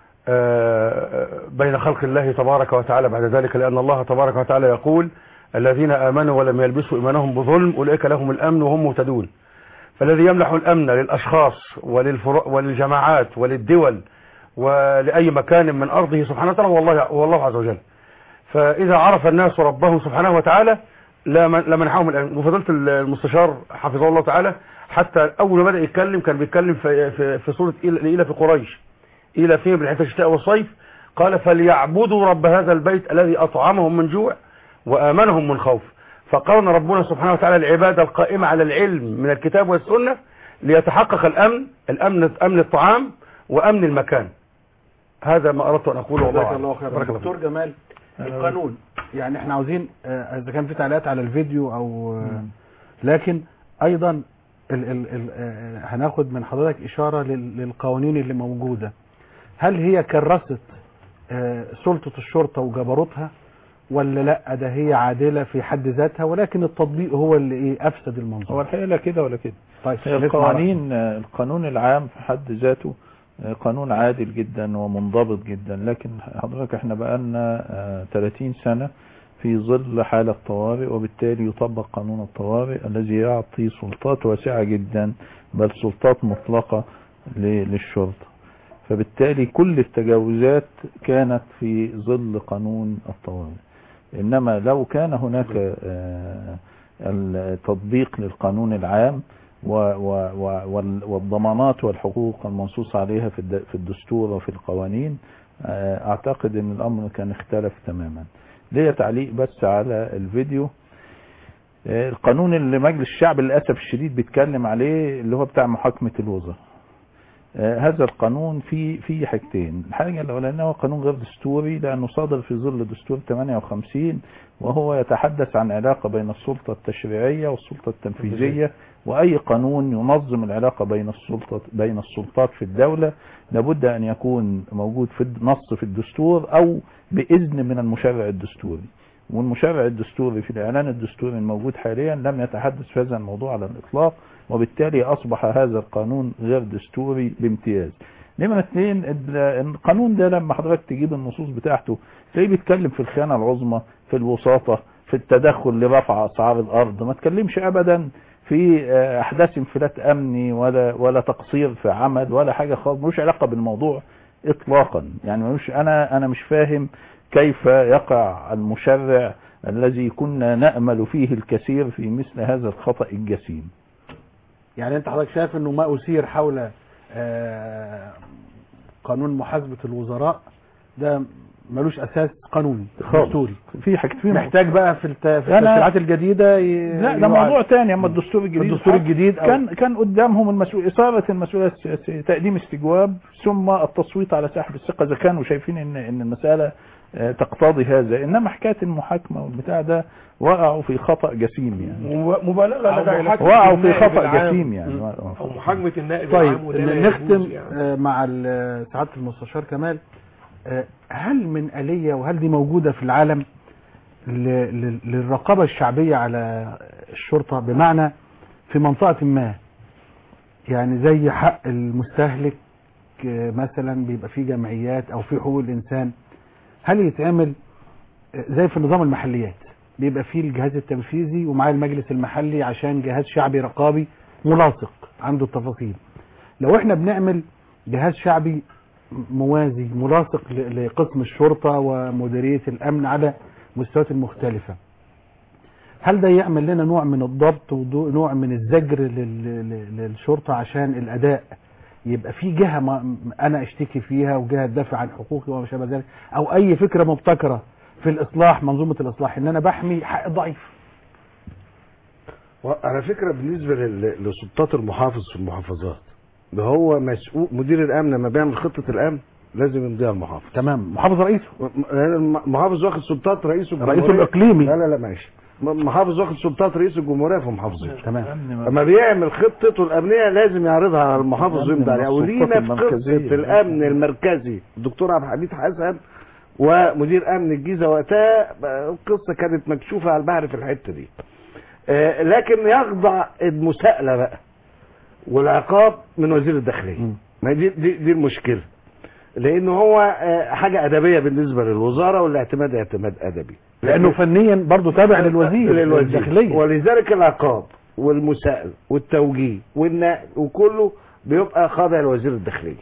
بين خلق الله تبارك وتعالى بعد ذلك لأن الله تبارك وتعالى يقول الذين آمنوا ولم يلبسوا إيمانهم بظلم أولئك لهم الأمن وهم مهتدون فالذي يمنح الأمن للأشخاص وللجماعات وللدول ولأي مكان من أرضه سبحانه وتعالى هو الله, هو الله عز وجل فإذا عرف الناس ربه سبحانه وتعالى لمنحهم الأمن وفضلت المستشار حفظه الله تعالى حتى أول ما بدأ يتكلم كان بيتكلم في, في, في سورة إلى في قريش إلى فيه بالحيث الشتاء والصيف قال فليعبدوا رب هذا البيت الذي أطعمهم من جوع وآمنهم من خوف فقارن ربنا سبحانه وتعالى العبادة القائمة على العلم من الكتاب والسنة ليتحقق الأمن الأمن أمن الطعام وأمن المكان هذا ما أردت أن أقوله والله جزاك الله خير دكتور جمال القانون يعني احنا عاوزين اذا كان في تعليقات على الفيديو او لكن ايضا ال ال ال هناخد من حضرتك اشاره للقوانين اللي موجوده هل هي كرست سلطه الشرطه وجبروتها ولا لا ده هي عادله في حد ذاتها ولكن التطبيق هو اللي ايه افسد المنظومه هو الحقيقه لا كده ولا كده طيب القوانين القانون العام في حد ذاته قانون عادل جدا ومنضبط جدا لكن حضرتك احنا بقالنا 30 سنة في ظل حالة طوارئ وبالتالي يطبق قانون الطوارئ الذي يعطي سلطات واسعة جدا بل سلطات مطلقة للشرطة فبالتالي كل التجاوزات كانت في ظل قانون الطوارئ انما لو كان هناك التطبيق للقانون العام والضمانات والحقوق المنصوص عليها في الدستور وفي القوانين اعتقد ان الامر كان اختلف تماما ليا تعليق بس على الفيديو القانون اللي مجلس الشعب للاسف الشديد بيتكلم عليه اللي هو بتاع محاكمه الوزراء هذا القانون فيه فيه حاجتين الحاجه الاولانيه هو قانون غير دستوري لانه صادر في ظل دستور 58 وهو يتحدث عن علاقه بين السلطه التشريعيه والسلطه التنفيذيه واي قانون ينظم العلاقه بين السلطه بين السلطات في الدوله لابد ان يكون موجود في نص في الدستور او باذن من المشرع الدستوري والمشرع الدستوري في الاعلان الدستوري الموجود حاليا لم يتحدث في هذا الموضوع على الاطلاق وبالتالي اصبح هذا القانون غير دستوري بامتياز نمرة اثنين ال- القانون ده لما حضرتك تجيب النصوص بتاعته تلاقيه بيتكلم في الخيانة العظمى في الوساطة في التدخل لرفع أسعار الأرض ما تكلمش أبدا في آه، أحداث انفلات أمني ولا ولا تقصير في عمل ولا حاجة خالص ملوش علاقة بالموضوع إطلاقا يعني ملوش أنا أنا مش فاهم كيف يقع المشرع الذي كنا نأمل فيه الكثير في مثل هذا الخطأ الجسيم يعني انت حضرتك شايف انه ما اثير حول آه، قانون محاسبة الوزراء ده ملوش اساس قانوني خالص. دستوري في حاجة في محتاج بقى في الت- في أنا- التشريعات الجديدة ي- لا ده يعاد. موضوع تاني اما الدستور الجديد الدستور الجديد أو- كان كان قدامهم المسؤول اثاره المسؤوليه السياسيه تقديم استجواب ثم التصويت على سحب الثقه اذا كانوا شايفين ان ان المساله آه، تقتضي هذا انما حكايه المحاكمه والبتاع ده وقعوا في خطا جسيم يعني مبالغه أو لدى محاكمة وقعوا في النائب خطا العام. جسيم يعني م. او محاكمه النائب طيب العام وده لا نختم يجوز يعني. آه، مع ال- سعاده المستشار كمال آه، هل من آلية وهل دي موجودة في العالم ل- ل- للرقابة الشعبية على الشرطة بمعنى في منطقة ما يعني زي حق المستهلك آه، مثلا بيبقى في جمعيات او في حقوق الانسان هل يتعمل آه، زي في نظام المحليات بيبقى فيه الجهاز التنفيذي ومعاه المجلس المحلي عشان جهاز شعبي رقابي ملاصق عنده التفاصيل لو احنا بنعمل جهاز شعبي موازي ملاصق ل- لقسم الشرطة ومديرية الأمن على مستويات المختلفة هل ده يعمل لنا نوع من الضبط ونوع من الزجر لل- لل- للشرطة عشان الأداء يبقى في جهة ما أنا أشتكي فيها وجهة تدافع عن حقوقي وما شابه ذلك أو أي فكرة مبتكرة في الإصلاح منظومة الإصلاح إن أنا بحمي حق ضعيف على فكرة بالنسبة لل- لسلطات المحافظ في المحافظات ده هو مسؤول مدير الامن لما بيعمل خطة الامن لازم يمضيها المحافظ تمام محافظ رئيسه المحافظ واخد سلطات رئيس الجمهورية رئيسه الإقليمي. لا لا لا ماشي م- محافظ واخد سلطات رئيس الجمهورية في محافظته تمام لما بيعمل خطته الامنيه لازم يعرضها على المحافظ الأمن ويمضي عليها والسلطات ولينا في المركزية. قصه الامن المركزي الدكتور عبد الحميد حسن ومدير امن الجيزه وقتها بقى القصه كانت مكشوفه على البحر في الحته دي آه، لكن يخضع المساءله بقى والعقاب من وزير الداخليه ما دي دي, دي المشكله لان هو آه، حاجه ادبيه بالنسبه للوزاره والاعتماد اعتماد ادبي لأنه فنيا برضه تابع للوزير للوزير الداخلية ولذلك العقاب والمساءلة والتوجيه والنقل وكله بيبقى خاضع لوزير الداخلية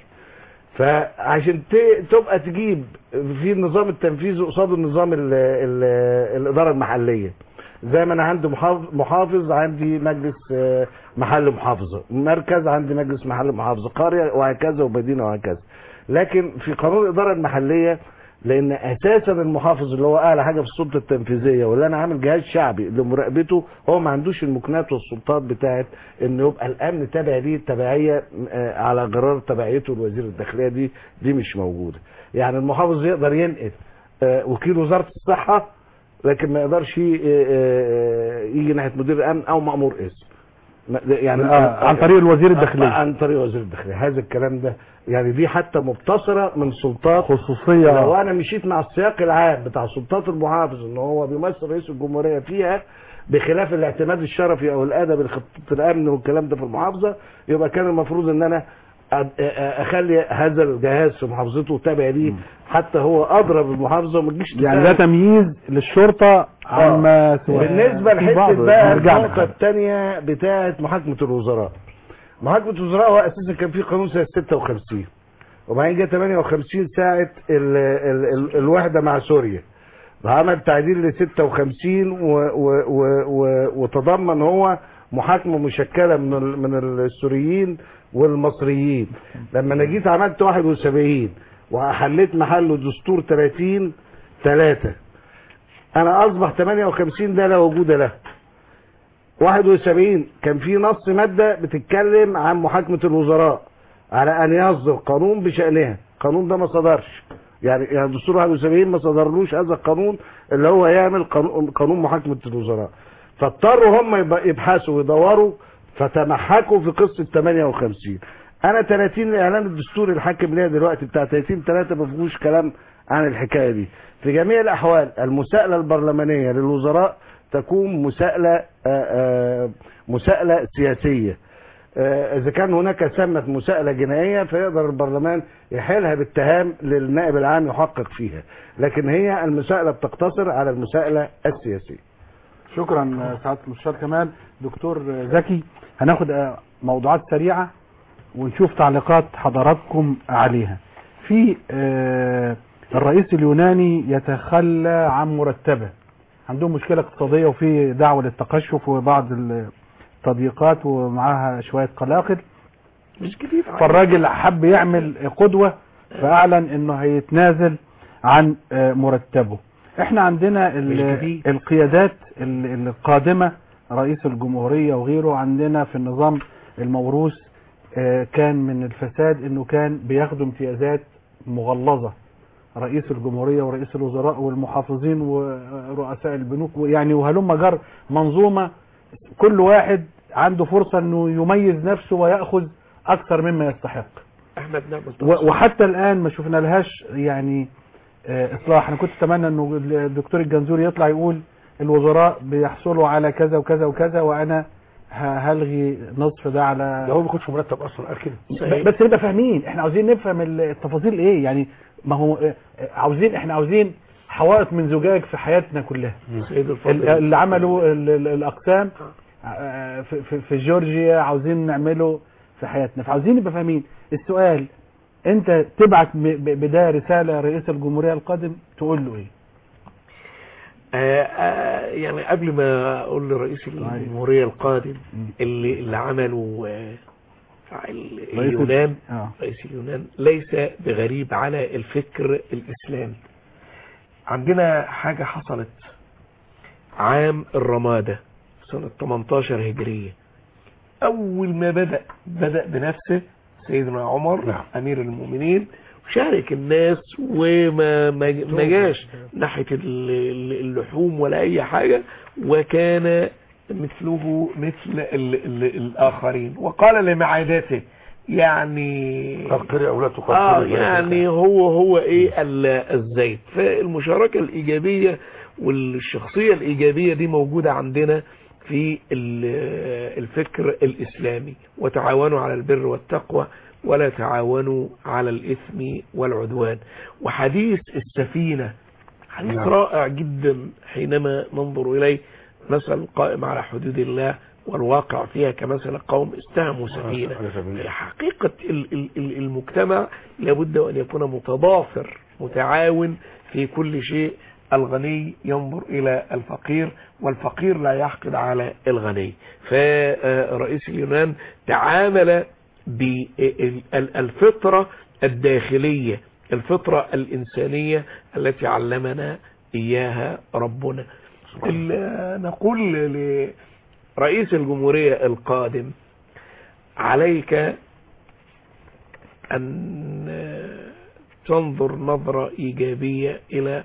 فعشان ت- تبقى تجيب في النظام التنفيذي قصاد النظام ال ال الإدارة المحلية زي ما انا عندي محافظ, محافظ عندي مجلس آه، محل محافظة مركز عندي مجلس محل محافظة قرية وهكذا ومدينة وهكذا لكن في قانون الإدارة المحلية لان اساسا المحافظ اللي هو اعلى حاجه في السلطه التنفيذيه واللي انا عامل جهاز شعبي لمراقبته هو ما عندوش المكنات والسلطات بتاعت ان يبقى الامن تابع ليه تبعيه آه، على غرار تبعيته لوزير الداخليه دي دي مش موجوده يعني المحافظ يقدر ينقل آه، وكيل وزاره الصحه لكن ما يقدرش ي- آه، آه، يجي ناحيه مدير الامن او مامور اسم ما- ده يعني آه، عن طريق الوزير الداخلية. عن طريق وزير الداخليه هذا الكلام ده يعني دي حتى مبتصره من سلطات خصوصية لو انا مشيت مع السياق العام بتاع سلطات المحافظ ان هو بيمثل رئيس الجمهوريه فيها بخلاف الاعتماد الشرفي او الادب لخطه الامن والكلام ده في المحافظه يبقى كان المفروض ان انا أد- أ- اخلي هذا الجهاز في محافظته تابع ليه حتى هو اضرب المحافظه وما تجيش يعني ده تمييز للشرطة عما سوى بالنسبه في لحته بعض- بقى نرجع النقطه لها. الثانيه بتاعه محاكمه الوزراء محاكمه الوزراء هو اساسا كان في قانون سنه 56 وبعدين جه 58 ساعه ال ال ال الوحده مع سوريا عمل تعديل ل 56 و و و و وتضمن هو محاكمه مشكله من ال من السوريين والمصريين لما انا جيت عملت 71 وحليت محله دستور 30 3 انا اصبح 58 ده لا وجود له 71 كان في نص ماده بتتكلم عن محاكمه الوزراء على ان يصدر قانون بشانها القانون ده ما صدرش يعني يعني دستور 71 ما صدرلوش هذا القانون اللي هو يعمل قانون قانون محاكمه الوزراء فاضطروا هم يب- يبحثوا ويدوروا فتمحكوا في قصه 58 انا 30 الاعلان الدستوري الحاكم ليا دلوقتي بتاع 30 3 ما فيهوش كلام عن الحكايه دي في جميع الاحوال المساءله البرلمانيه للوزراء تكون مساءله آه، آه، مساءله سياسيه آه، اذا كان هناك سمة مساءلة جنائية فيقدر البرلمان يحيلها باتهام للنائب العام يحقق فيها لكن هي المساءلة بتقتصر على المساءلة السياسية شكرا سعاده المستشار كمال دكتور زكي هناخد آه، موضوعات سريعه ونشوف تعليقات حضراتكم عليها في آه، الرئيس اليوناني يتخلى عن مرتبه عندهم مشكله اقتصاديه وفي دعوه للتقشف وبعض التضييقات ومعاها شويه قلاقل مش جديد فالراجل حب يعمل قدوة فأعلن انه هيتنازل عن آه، مرتبه احنا عندنا ال- مش جديد. القيادات ال- القادمة رئيس الجمهورية وغيره عندنا في النظام الموروث آه، كان من الفساد انه كان بياخدوا امتيازات مغلظة رئيس الجمهورية ورئيس الوزراء والمحافظين ورؤساء البنوك يعني وهلم جر منظومة كل واحد عنده فرصة انه يميز نفسه ويأخذ اكثر مما يستحق احمد نعمل و- وحتى الان ما شفنا لهاش يعني آه، اصلاح انا كنت اتمنى انه الدكتور الجنزوري يطلع يقول الوزراء بيحصلوا على كذا وكذا وكذا وانا ه- هلغي نصف ده على ده هو ما بياخدش مرتب اصلا قال كده ب- بس نبقى فاهمين احنا عاوزين نفهم ال- التفاصيل ايه يعني ما هو آه، آه، عاوزين احنا عاوزين حوائط من زجاج في حياتنا كلها سيد ال- الفاضل اللي عملوا ال- ال- الاقسام آه، في, في, في جورجيا عاوزين نعمله في حياتنا فعاوزين نبقى فاهمين السؤال انت تبعت ب- ب- بده رساله رئيس الجمهوريه القادم تقول له ايه آه آه يعني قبل ما اقول لرئيس الجمهوريه القادم اللي اللي عمله آه ال- رئيس ال- اليونان اه رئيس اليونان ليس بغريب على الفكر الاسلامي عندنا حاجه حصلت عام الرماده سنه 18 هجريه اول ما بدا بدا بنفسه سيدنا عمر نعم. امير المؤمنين شارك الناس وما ما ما جاش ناحيه ال- ال- اللحوم ولا اي حاجه وكان مثله مثل ال ال الاخرين وقال لمعاداته يعني قرقري اولاد اه قرقري يعني هو هو ايه ال- الزيت فالمشاركه الايجابيه والشخصيه الايجابيه دي موجوده عندنا في ال- الفكر الاسلامي وتعاونوا على البر والتقوى ولا تعاونوا على الاثم والعدوان وحديث السفينه حديث نعم. رائع جدا حينما ننظر اليه مثل قائم على حدود الله والواقع فيها كمثل قوم استهموا سفينه على سبيل الله. حقيقة ال- ال- ال- المجتمع لابد أن يكون متضافر متعاون في كل شيء الغني ينظر إلى الفقير والفقير لا يحقد على الغني فرئيس اليونان تعامل بالفطرة الداخلية الفطرة الإنسانية التي علمنا إياها ربنا ال- نقول لرئيس الجمهورية القادم عليك أن تنظر نظرة إيجابية إلى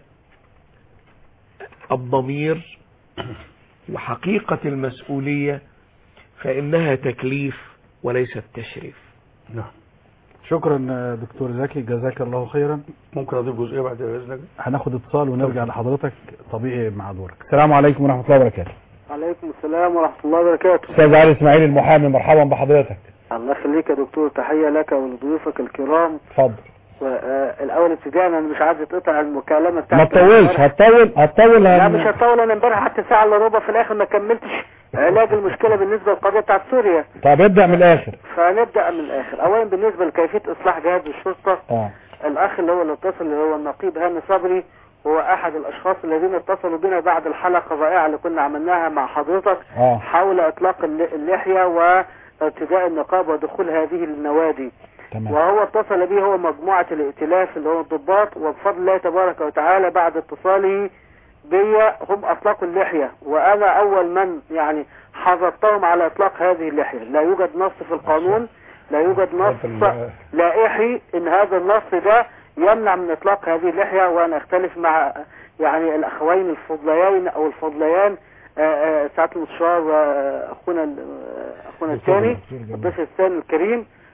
الضمير وحقيقة المسؤولية فإنها تكليف وليست تشريف نعم شكرا آه، دكتور زكي جزاك الله خيرا ممكن اضيف جزئيه بعد اذنك هناخد اتصال ونرجع لحضرتك طبيعي مع دورك السلام عليكم ورحمه الله وبركاته عليكم السلام ورحمة الله وبركاته استاذ علي اسماعيل المحامي مرحبا بحضرتك الله يخليك يا دكتور تحية لك ولضيوفك الكرام اتفضل والأول ابتداء أنا مش عايز تقطع المكالمة ما بتاعتك تطولش هتطول هتطول لا هن- مش هطول أنا امبارح قعدت ساعة إلا ربع في الآخر ما كملتش علاج المشكلة بالنسبة للقضية بتاعت سوريا طب ابدا من الاخر فنبدأ من الآخر أولا بالنسبة لكيفية إصلاح جهاز الشرطة اه الأخ اللي هو اللي اتصل اللي هو النقيب هاني صبري هو أحد الأشخاص الذين اتصلوا بنا بعد الحلقة الرائعة اللي كنا عملناها مع حضرتك اه حول إطلاق الل- اللحية وارتداء النقاب ودخول هذه النوادي تمام وهو اتصل به هو مجموعة الائتلاف اللي هو الضباط وبفضل الله تبارك وتعالى بعد اتصاله بي هم اطلقوا اللحية وانا اول من يعني حضرتهم على اطلاق هذه اللحية لا يوجد نص في القانون لا يوجد نص لائحي ان هذا النص ده يمنع من اطلاق هذه اللحية وانا اختلف مع يعني الاخوين الفضليين او الفضليان آه، آه، سعادة المستشار آه، اخونا ال- آه، اخونا الثاني الضيف الثاني الكريم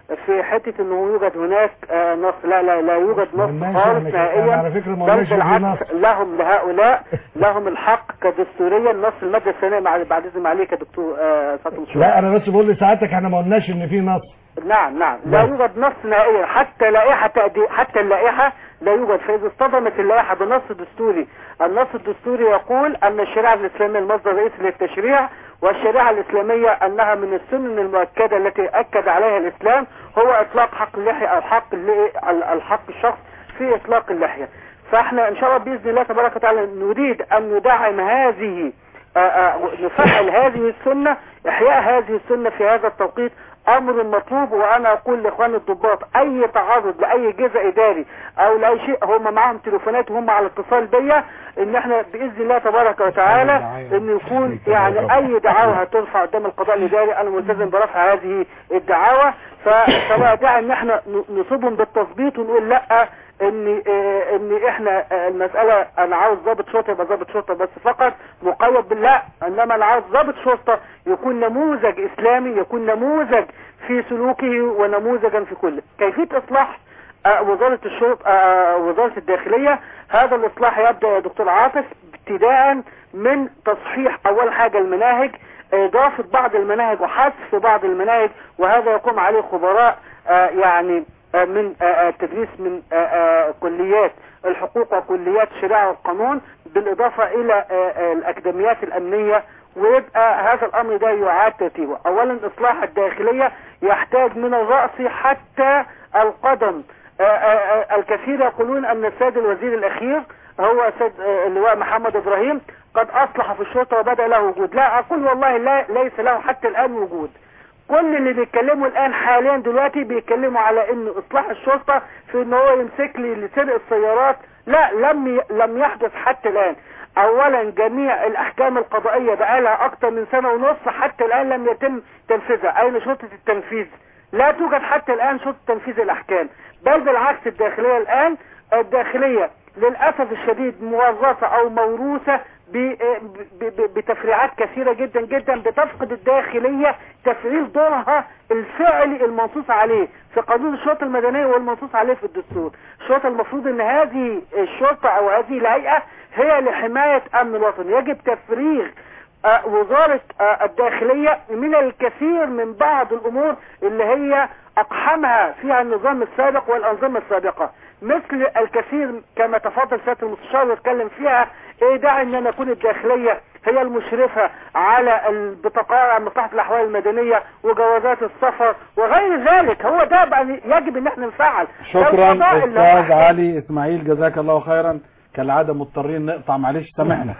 في حته انه يوجد هناك آه، نص لا لا لا يوجد نص قلناش خالص احنا كده. نهائيا على فكرة ما بل قلناش في بالعكس نص. لهم لهؤلاء لهم الحق كدستوريا نص الماده الثانيه مع بعد اذن عليك يا دكتور آه، فاطمه شوقي. لا انا بس بقول لسعادتك احنا ما قلناش ان في نص نعم نعم لا نعم. يوجد نص نهائيا حتى لائحة تأدي حتى اللائحة لا يوجد فإذا اصطدمت اللائحة بنص دستوري النص الدستوري يقول أن الشريعة الإسلامية المصدر الرئيسي للتشريع والشريعة الإسلامية أنها من السنن المؤكدة التي أكد عليها الإسلام هو إطلاق حق اللحية أو حق اللي- الحق الشخص في إطلاق اللحية فاحنا ان شاء الله باذن الله تبارك وتعالى نريد ان ندعم هذه آه، آه، نفعل هذه السنه احياء هذه السنه في هذا التوقيت امر مطلوب وانا اقول لاخوان الضباط اي تعرض لاي جزء اداري او لاي شيء هم معاهم تليفونات وهم على اتصال بيا ان احنا باذن الله تبارك وتعالى ان يكون يعني اي دعاوى هترفع قدام القضاء الاداري انا ملتزم برفع هذه الدعاوى فسواء داعي ان احنا ن- نصيبهم بالتثبيط ونقول لا ان آه، ان احنا آه، المساله انا عاوز ضابط شرطه يبقى ضابط شرطه بس فقط مقيد بالله انما انا عاوز ضابط شرطه يكون نموذج اسلامي يكون نموذج في سلوكه ونموذجا في كله كيفيه اصلاح آه، وزاره الشرطه آه، وزاره الداخليه هذا الاصلاح يبدا يا دكتور عاطف ابتداء من تصحيح اول حاجه المناهج اضافه بعض المناهج وحذف بعض المناهج وهذا يقوم عليه خبراء آه، يعني آه، من آه، آه، التدريس من آه، آه، كليات الحقوق وكليات الشريعه والقانون بالاضافه الى آه، آه، الاكاديميات الامنيه ويبقى هذا الامر ده يعاد ترتيبه اولا اصلاح الداخليه يحتاج من الراس حتى القدم آه، آه، آه، الكثير يقولون ان السيد الوزير الاخير هو السيد آه، اللواء محمد ابراهيم قد اصلح في الشرطه وبدا له وجود لا اقول والله لا ليس له حتى الان وجود كل اللي بيتكلموا الان حاليا دلوقتي بيتكلموا على ان اصلاح الشرطه في ان هو يمسك لي لسرق السيارات لا لم ي... لم يحدث حتى الان اولا جميع الاحكام القضائيه بقالها اكتر من سنه ونص حتى الان لم يتم تنفيذها اين شرطه التنفيذ لا توجد حتى الان شرطه تنفيذ الاحكام بل بالعكس الداخليه الان الداخليه للاسف الشديد موظفه او موروثه ب- ب- ب- بتفريعات كثيرة جدا جدا بتفقد الداخلية تفعيل دورها الفعلي المنصوص عليه في قانون الشرطة المدنية والمنصوص عليه في الدستور الشرطة المفروض ان هذه الشرطة او هذه الهيئة هي لحماية امن الوطن يجب تفريغ آه، وزارة آه، الداخلية من الكثير من بعض الامور اللي هي اقحمها فيها النظام السابق والانظمة السابقة مثل الكثير كما تفضل سيادة المستشار واتكلم فيها ايه داعي ان انا اكون الداخلية هي المشرفة على البطاقات عن مصلحة الاحوال المدنية وجوازات السفر وغير ذلك هو ده بقى يجب ان احنا نفعل شكرا القضاء اللي هو استاذ علي اسماعيل جزاك الله خيرا كالعاده مضطرين نقطع معلش سامحنا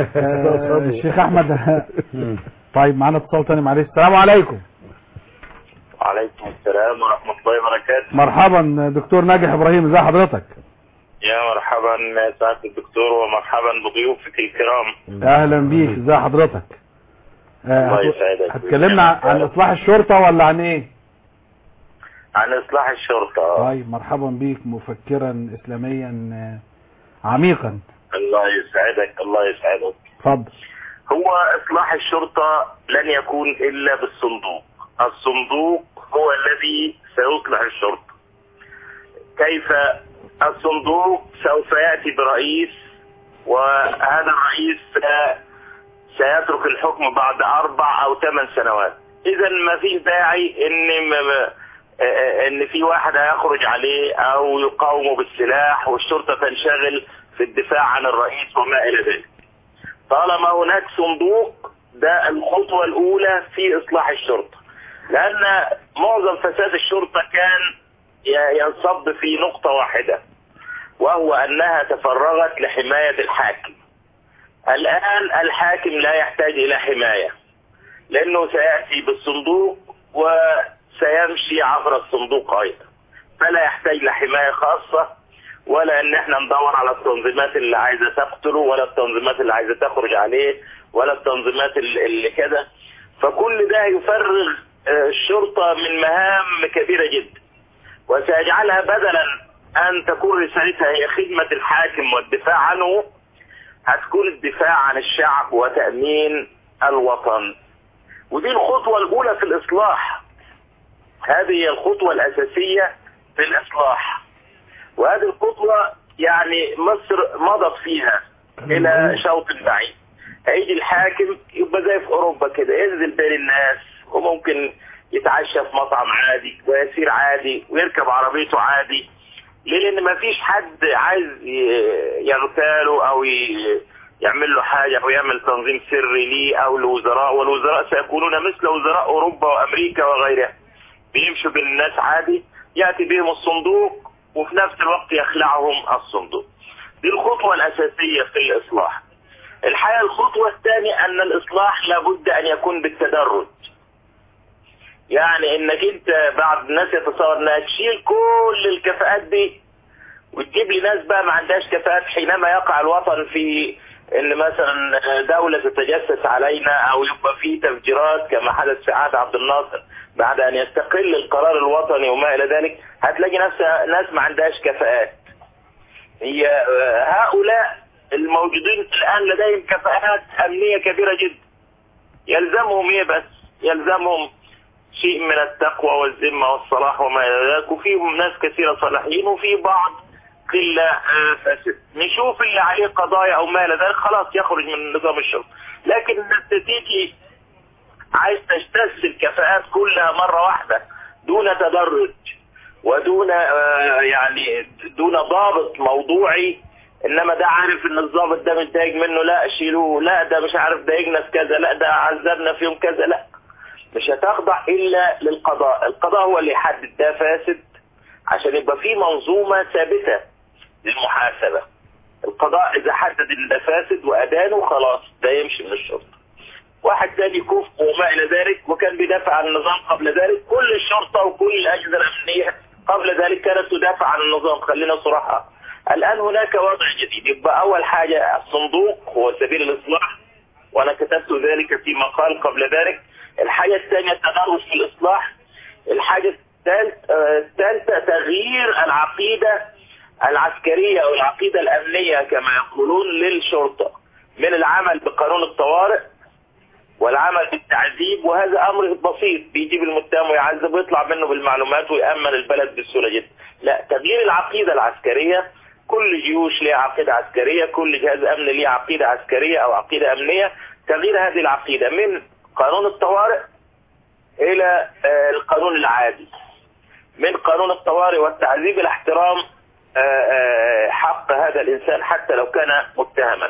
آه، الشيخ احمد طيب معانا اتصال تاني معلش السلام عليكم وعليكم السلام ورحمة الله وبركاته مرحبا دكتور ناجح ابراهيم ازي حضرتك يا مرحبا سعادة الدكتور ومرحبا بضيوفك الكرام اهلا بيك ازي حضرتك آه، الله هت- يسعدك هتكلمنا عن- عن اصلاح الشرطه ولا عن ايه عن إصلاح الشرطة طيب مرحبا بيك مفكرا اسلاميا آه، عميقا الله يسعدك الله يسعدك اتفضل هو إصلاح الشرطة لن يكون إلا بالصندوق الصندوق هو الذي سيصلح الشرطة كيف الصندوق سوف يأتي برئيس وهذا الرئيس س- سيترك الحكم بعد أربع أو ثمان سنوات إذا ما فيش داعي إن م- م- آه، إن في واحد هيخرج عليه أو يقاومه بالسلاح والشرطة تنشغل في الدفاع عن الرئيس وما إلى ذلك طالما هناك صندوق ده الخطوة الأولى في إصلاح الشرطة لأن معظم فساد الشرطة كان ي- ينصب في نقطة واحدة وهو أنها تفرغت لحماية الحاكم الآن الحاكم لا يحتاج إلى حماية لأنه سيأتي بالصندوق وسيمشي عبر الصندوق أيضا فلا يحتاج لحماية خاصة ولا ان احنا ندور على التنظيمات اللي عايزه تقتله ولا التنظيمات اللي عايزه تخرج عليه ولا التنظيمات اللي اللي كده فكل ده يفرغ آه، الشرطه من مهام كبيره جدا وسيجعلها بدلا ان تكون رسالتها هي خدمه الحاكم والدفاع عنه هتكون الدفاع عن الشعب وتامين الوطن ودي الخطوه الاولى في الاصلاح هذه هي الخطوة الأساسية في الإصلاح وهذه الخطوة يعني مصر مضت فيها إلى شوط بعيد هيجي الحاكم يبقى زي في أوروبا كده ينزل بين الناس وممكن يتعشى في مطعم عادي ويسير عادي ويركب عربيته عادي ليه؟ لأن ما فيش حد عايز ي- يغتاله أو ي- يعمل له حاجة أو يعمل تنظيم سري ليه أو الوزراء والوزراء سيكونون مثل وزراء أوروبا وأمريكا وغيرها بيمشوا بين الناس عادي يأتي بهم الصندوق وفي نفس الوقت يخلعهم الصندوق دي الخطوة الأساسية في الإصلاح الحقيقة الخطوة الثانية أن الإصلاح لابد أن يكون بالتدرج يعني انك انت بعض الناس يتصور انها تشيل كل الكفاءات دي وتجيب لي ناس بقى ما عندهاش كفاءات حينما يقع الوطن في ان مثلا دولة تتجسس علينا او يبقى في تفجيرات كما حدث في عهد عبد الناصر بعد ان يستقل القرار الوطني وما الى ذلك هتلاقي ناس ناس ما عندهاش كفاءات هي آه، هؤلاء الموجودين الان لديهم كفاءات امنية كبيرة جدا يلزمهم ايه بس يلزمهم شيء من التقوى والذمة والصلاح وما إلى ذلك وفيهم ناس كثيرة صالحين وفي بعض قلة آه، فاسد نشوف اللي عليه قضايا أو ما إلى ذلك خلاص يخرج من نظام الشرطة لكن انت تيجي عايز تجتث الكفاءات كلها مرة واحدة دون تدرج ودون آه، يعني دون ضابط موضوعي انما ده عارف ان الضابط ده متضايق منه لا شيلوه لا ده مش عارف ضايقنا في كذا لا ده عذبنا في يوم كذا لا مش هتخضع الا للقضاء القضاء هو اللي يحدد ده فاسد عشان يبقى في منظومة ثابتة للمحاسبة القضاء اذا حدد ان ده فاسد وادانه خلاص ده يمشي من الشرطة واحد تاني كفء وما الى ذلك وكان بيدافع عن النظام قبل ذلك كل الشرطة وكل الاجهزة الامنية قبل ذلك كانت تدافع عن النظام خلينا صراحة الان هناك وضع جديد يبقى اول حاجة الصندوق هو سبيل الاصلاح وانا كتبت ذلك في مقال قبل ذلك الحاجة الثانية التدرج في الإصلاح الحاجة الثالث- آه، الثالثة تغيير العقيدة العسكرية أو العقيدة الأمنية كما يقولون للشرطة من العمل بقانون الطوارئ والعمل بالتعذيب وهذا أمر بسيط بيجيب المتهم ويعذب ويطلع منه بالمعلومات ويأمن البلد بسهولة جدا لا تغيير العقيدة العسكرية كل جيوش ليها عقيدة عسكرية كل جهاز أمن ليه عقيدة عسكرية أو عقيدة أمنية تغيير هذه العقيدة من قانون الطوارئ إلى آه، القانون العادي من قانون الطوارئ والتعذيب إلى احترام آه، آه، حق هذا الإنسان حتى لو كان متهما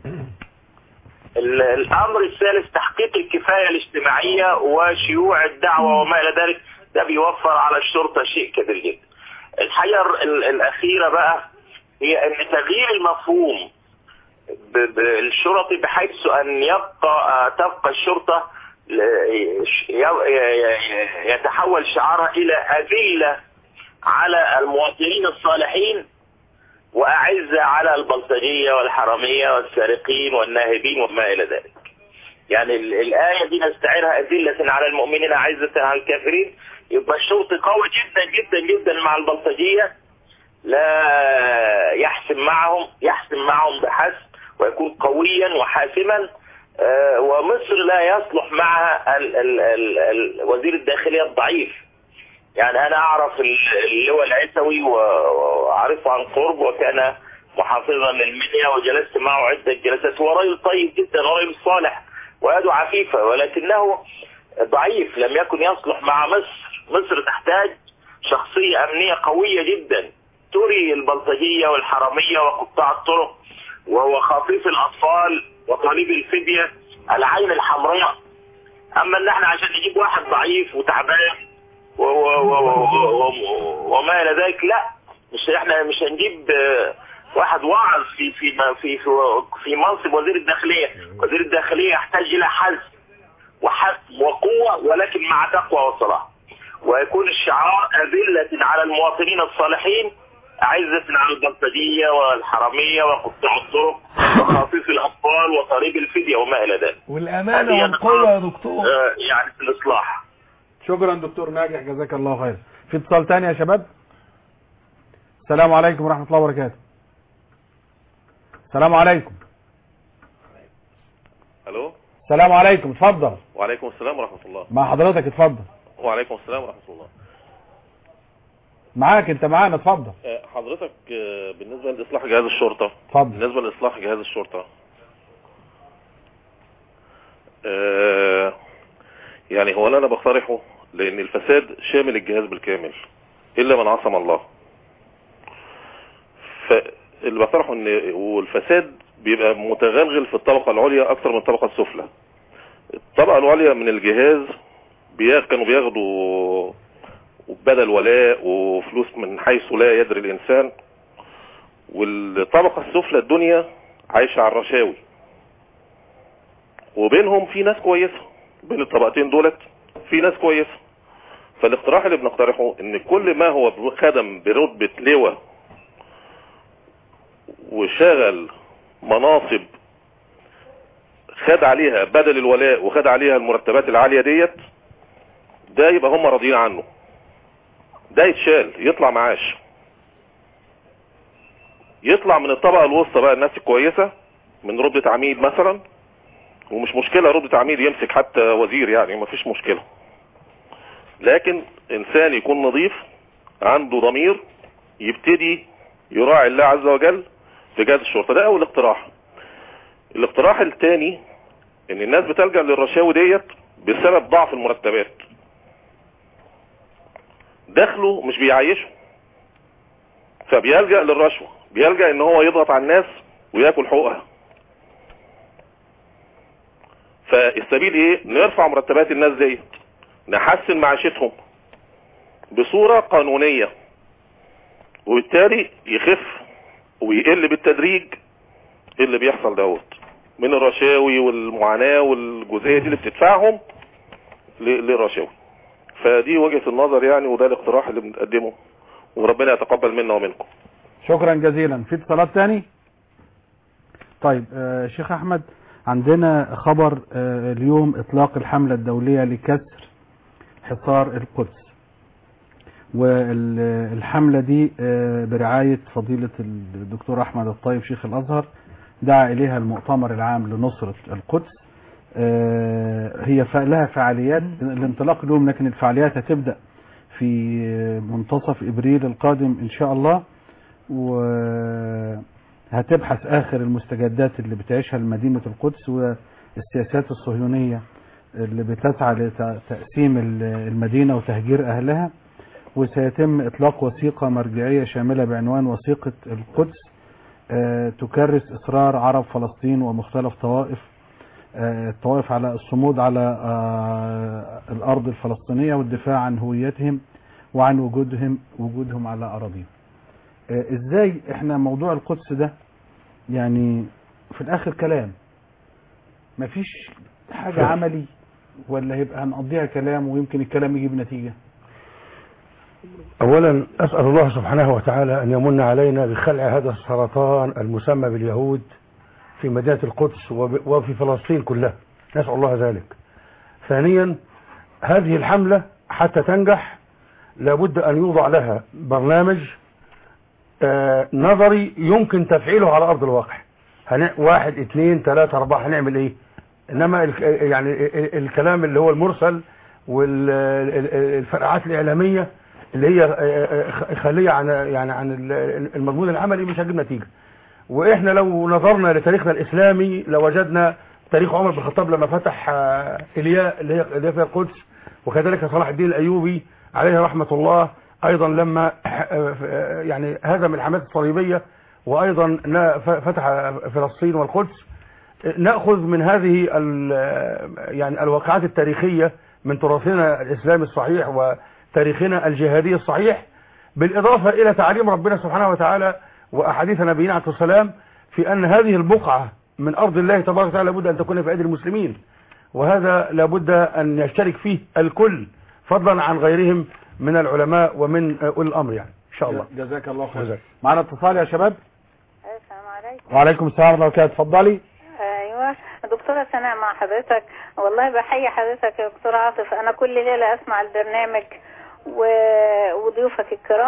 ال- الأمر الثالث تحقيق الكفاية الاجتماعية وشيوع الدعوة وما إلى ذلك ده بيوفر على الشرطة شيء كبير جدا الحاجة ال- الأخيرة بقى هي أن تغيير المفهوم ب- بالشرطي بحيث أن يبقى آه، تبقى الشرطة ل- ي- ي- يتحول شعارها إلى أذلة على المواطنين الصالحين وأعزة على البلطجية والحرامية والسارقين والناهبين وما إلى ذلك يعني ال- الآية دي نستعيرها أذلة على المؤمنين أعزة على الكافرين يبقى الشرطي قوي جدا جدا جدا مع البلطجية لا يحسم معهم يحسم معهم بحسم ويكون قويا وحاسما آه، ومصر لا يصلح معها ال ال ال ال وزير الداخلية الضعيف يعني أنا أعرف ال- اللواء العيسوي و- وأعرفه عن قرب وكان محافظا للمنيا وجلست معه عدة جلسات هو رجل طيب جدا ورجل صالح ويده عفيفة ولكنه ضعيف لم يكن يصلح مع مصر مصر تحتاج شخصية أمنية قوية جدا تري البلطجية والحرامية وقطاع الطرق وهو خفيف الأطفال وطالب الفدية العين الحمراء أما إن احنا عشان نجيب واحد ضعيف وتعبان و- و- و- و- و- وما إلى ذلك لا مش احنا مش هنجيب آه، واحد واعظ في في في في, في منصب وزير الداخلية وزير الداخلية يحتاج إلى حزم وحزم وقوة ولكن مع تقوى وصلاح ويكون الشعار أذلة على المواطنين الصالحين أعزة على البلطجية والحرامية وقطاع الطرق وخاطف الأطفال وطريق الفدية وما إلى ذلك والأمانة هذه والقوة يا دكتور آه، يعني في الإصلاح شكرا دكتور ناجح جزاك الله خير في اتصال تاني يا شباب السلام عليكم ورحمة الله وبركاته السلام عليكم الو السلام عليكم اتفضل وعليكم السلام ورحمه الله مع حضرتك اتفضل وعليكم السلام ورحمه الله معاك انت معانا اتفضل آه، حضرتك آه، بالنسبة لإصلاح جهاز الشرطة اتفضل بالنسبة لإصلاح جهاز الشرطة آه، يعني هو اللي أنا بقترحه لأن الفساد شامل الجهاز بالكامل إلا من عصم الله فاللي بقترحه إن والفساد بيبقى متغلغل في الطبقة العليا أكتر من الطبقة السفلى الطبقة العليا من الجهاز بيا- كانوا بياخدوا بدل ولاء وفلوس من حيث لا يدري الإنسان والطبقة السفلى الدنيا عايشة على الرشاوي وبينهم في ناس كويسة بين الطبقتين دولت في ناس كويسة فالاقتراح اللي بنقترحه ان كل ما هو خدم برتبة لواء وشغل مناصب خد عليها بدل الولاء وخد عليها المرتبات العالية ديت ده يبقى هم راضيين عنه ده يتشال يطلع معاش يطلع من الطبقة الوسطى بقى الناس الكويسة من رتبة عميد مثلا ومش مشكلة رتبة عميد يمسك حتى وزير يعني مفيش مشكلة لكن انسان يكون نظيف عنده ضمير يبتدي يراعي الله عز وجل في جهاز الشرطة ده اول اقتراح الاقتراح الثاني ان الناس بتلجأ للرشاوي ديت بسبب ضعف المرتبات دخله مش بيعيشه فبيلجأ للرشوة بيلجأ ان هو يضغط على الناس وياكل حقوقها فالسبيل ايه نرفع مرتبات الناس ديت نحسن معيشتهم بصورة قانونية وبالتالي يخف ويقل بالتدريج اللي بيحصل دوت من الرشاوي والمعاناة والجزئية دي اللي بتدفعهم ل- للرشاوي فدي وجهة النظر يعني وده الاقتراح اللي بنقدمه وربنا يتقبل منا ومنكم شكرا جزيلا في اتصالات تاني طيب آه شيخ احمد عندنا خبر آه اليوم اطلاق الحملة الدولية لكسر حصار القدس والحملة دي آه برعاية فضيلة الدكتور احمد الطيب شيخ الازهر دعا اليها المؤتمر العام لنصرة القدس آه هي ف- لها فعاليات الانطلاق اليوم لكن الفعاليات هتبدأ في منتصف ابريل القادم ان شاء الله وهتبحث اخر المستجدات اللي بتعيشها مدينة القدس والسياسات الصهيونية اللي بتسعى لتقسيم المدينة وتهجير اهلها وسيتم اطلاق وثيقة مرجعية شاملة بعنوان وثيقة القدس آه، تكرس اصرار عرب فلسطين ومختلف طوائف آه، الطوائف على الصمود على آه، الارض الفلسطينية والدفاع عن هويتهم وعن وجودهم وجودهم على اراضيهم آه، ازاي احنا موضوع القدس ده يعني في الاخر كلام مفيش حاجة عملي ولا هيبقى هنقضيها كلام ويمكن الكلام يجيب نتيجة أولا أسأل الله سبحانه وتعالى أن يمن علينا بخلع هذا السرطان المسمى باليهود في مدينة القدس وب- وفي فلسطين كلها نسأل الله ذلك ثانيا هذه الحملة حتى تنجح لابد أن يوضع لها برنامج آه، نظري يمكن تفعيله على أرض الواقع هن... واحد اثنين ثلاثة أربعة هنعمل إيه إنما ال... يعني ال- الكلام اللي هو المرسل والفرقعات الإعلامية اللي هي آه، آه، خالية عن يعني عن ال- المضمون العملي مش هتجيب نتيجة واحنا لو نظرنا لتاريخنا الاسلامي لوجدنا تاريخ عمر بن الخطاب لما فتح آه، الياء اللي هي اللي هي فيها القدس وكذلك صلاح الدين الايوبي عليه رحمه الله ايضا لما آه، آه، يعني هزم الحملات الصليبيه وايضا نا- ف- فتح فلسطين والقدس ناخذ من هذه ال- يعني الواقعات التاريخيه من تراثنا الاسلامي الصحيح وتاريخنا الجهادي الصحيح بالاضافه الى تعاليم ربنا سبحانه وتعالى واحاديث نبينا عليه الصلاه والسلام في ان هذه البقعه من ارض الله تبارك وتعالى لابد ان تكون في ايدي المسلمين وهذا لابد ان يشترك فيه الكل فضلا عن غيرهم من العلماء ومن اولي الامر يعني ان شاء الله جزاك الله خير جزاك. معنا اتصال يا شباب السلام عليكم وعليكم السلام ورحمة الله وبركاته اتفضلي ايوه دكتوره سناء مع حضرتك والله بحيي حضرتك يا دكتور عاطف انا كل ليله اسمع البرنامج و... وضيوفك الكرام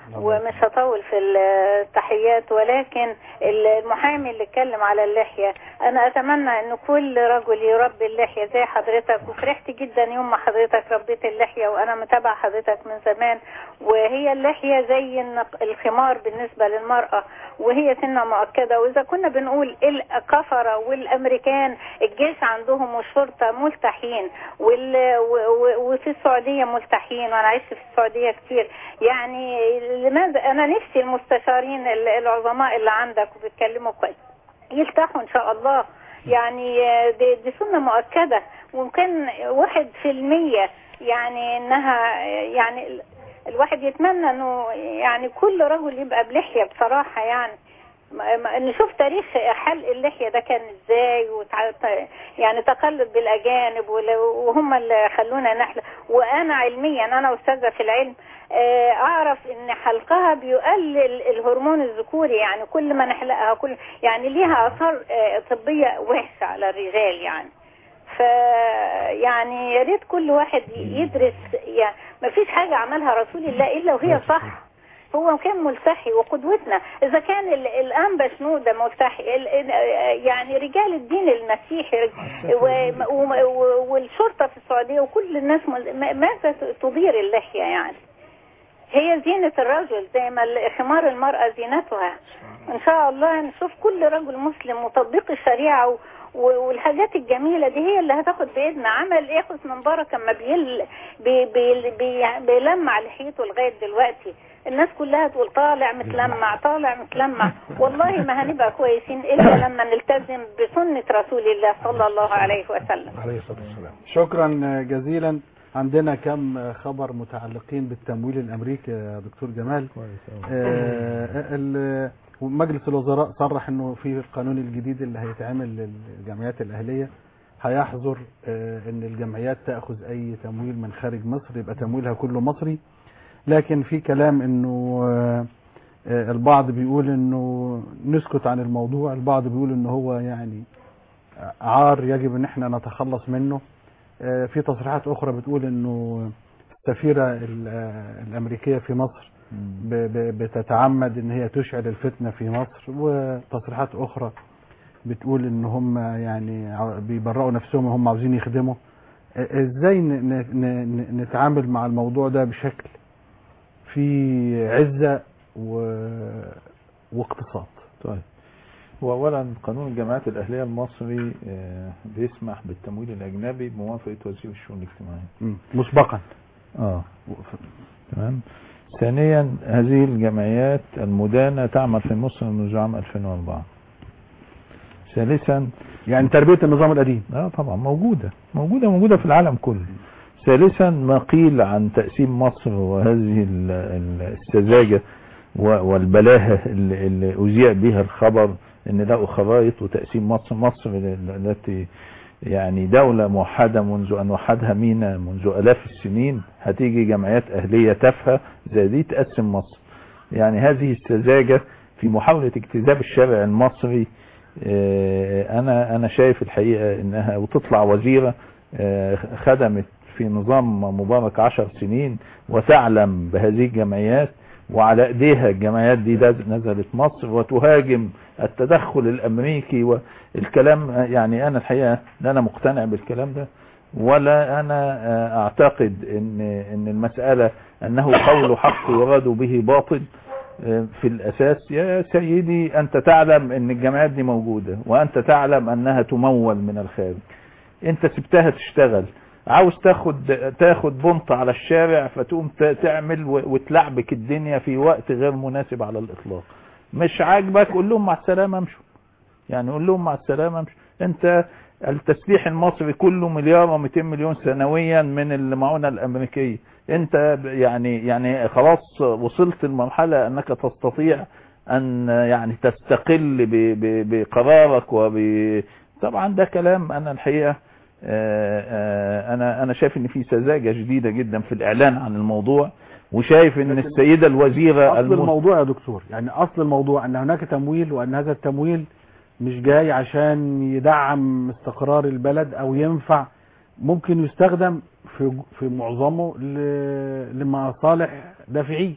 ومش هطول في التحيات ولكن المحامي اللي اتكلم على اللحية انا اتمنى ان كل رجل يربي اللحية زي حضرتك وفرحت جدا يوم ما حضرتك ربيت اللحية وانا متابعة حضرتك من زمان وهي اللحية زي النق- الخمار بالنسبة للمرأة وهي سنة مؤكدة واذا كنا بنقول الكفرة والامريكان الجيش عندهم والشرطة ملتحين وال... و- و- وفي السعودية ملتحين وانا عشت في السعودية كتير يعني لماذا انا نفسي المستشارين ال- العظماء اللي عندك وبيتكلموا كويس يلتحوا ان شاء الله يعني آه، دي, دي سنة مؤكدة وممكن واحد في المية يعني انها يعني ال- الواحد يتمنى انه يعني كل رجل يبقى بلحية بصراحة يعني ما- ما- نشوف تاريخ حلق اللحية ده كان ازاي وتع... ت- يعني تقلد بالاجانب ول- وهم اللي خلونا نحلق وانا علميا انا استاذة في العلم آه، اعرف ان حلقها بيقلل الهرمون الذكوري يعني كل ما نحلقها كل يعني ليها اثار آه، طبية وحشة على الرجال يعني ف يعني يا ريت كل واحد يدرس يعني ما فيش حاجة عملها رسول الله الا وهي صح هو كان ملتحي وقدوتنا اذا كان ال- الانبا شنودة ملتحي ال- ال- يعني رجال الدين المسيحي و- و- و- والشرطة في السعودية وكل الناس مل- ما- ماذا تدير اللحية يعني هي زينة الرجل زي ما ال- خمار المرأة زينتها ان شاء الله نشوف كل رجل مسلم وتطبيق الشريعة و- و- والحاجات الجميلة دي هي اللي هتاخد بإيدنا عمل ايه حسن مبارك اما بيل بي بي بي بيلمع لحيته لغاية دلوقتي الناس كلها تقول طالع متلمع طالع متلمع والله ما هنبقى كويسين الا لما نلتزم بسنة رسول الله صلى الله عليه وسلم عليه الصلاة والسلام شكرا جزيلا عندنا كم خبر متعلقين بالتمويل الامريكي يا دكتور جمال آه، ال- ومجلس الوزراء صرح انه في القانون الجديد اللي هيتعمل للجمعيات الاهليه هيحظر آه، ان الجمعيات تاخذ اي تمويل من خارج مصر يبقى تمويلها كله مصري لكن في كلام انه آه، آه، البعض بيقول انه نسكت عن الموضوع البعض بيقول انه هو يعني عار يجب ان احنا نتخلص منه آه، في تصريحات اخرى بتقول انه السفيرة ال- آه، الامريكية في مصر ب- ب- بتتعمد ان هي تشعل الفتنة في مصر وتصريحات اخرى بتقول ان هم يعني عاو- بيبرئوا نفسهم وهم عاوزين يخدموا آه، ازاي ن- ن- ن- نتعامل مع الموضوع ده بشكل في عزة و- واقتصاد طيب واولا قانون الجامعات الاهليه المصري آه، بيسمح بالتمويل الاجنبي بموافقه وزير الشؤون الاجتماعيه مم. مسبقا اه تمام ثانيا هذه الجمعيات المدانة تعمل في مصر منذ عام 2004 ثالثا يعني تربية النظام القديم اه طبعا موجودة موجودة موجودة في العالم كله ثالثا ما قيل عن تقسيم مصر وهذه ال- ال- السذاجة و- والبلاهة اللي اللي أذيع بها الخبر ان لقوا خرائط وتقسيم مصر مصر ال- التي يعني دولة موحدة منذ أن وحدها مينا منذ آلاف السنين هتيجي جمعيات أهلية تافهة زي دي تقسم مصر يعني هذه السذاجة في محاولة اجتذاب الشارع المصري آه، أنا أنا شايف الحقيقة إنها وتطلع وزيرة آه، خدمت في نظام مبارك عشر سنين وتعلم بهذه الجمعيات وعلى ايديها الجمعيات دي دز- نزلت مصر وتهاجم التدخل الامريكي والكلام يعني انا الحقيقه لا انا مقتنع بالكلام ده ولا انا آه، اعتقد ان ان المساله انه قول حق يراد به باطل آه، في الاساس يا سيدي انت تعلم ان الجمعيات دي موجوده وانت تعلم انها تمول من الخارج انت سبتها تشتغل عاوز تاخد تاخد بنط على الشارع فتقوم ت- تعمل و- وتلعبك الدنيا في وقت غير مناسب على الاطلاق مش عاجبك قول لهم مع السلامه امشوا يعني قول لهم مع السلامه امشوا انت التسليح المصري كله مليار و200 مليون سنويا من المعونه الامريكيه انت ب- يعني يعني خلاص وصلت لمرحله انك تستطيع ان يعني تستقل ب- ب- بقرارك وب طبعا ده كلام انا الحقيقه آه، آه، انا انا شايف ان في سذاجه شديده جدا في الاعلان عن الموضوع وشايف ان السيده الوزيره اصل الم- الموضوع يا دكتور يعني اصل الموضوع ان هناك تمويل وان هذا التمويل مش جاي عشان يدعم استقرار البلد او ينفع ممكن يستخدم في في معظمه ل- لمصالح دافعيه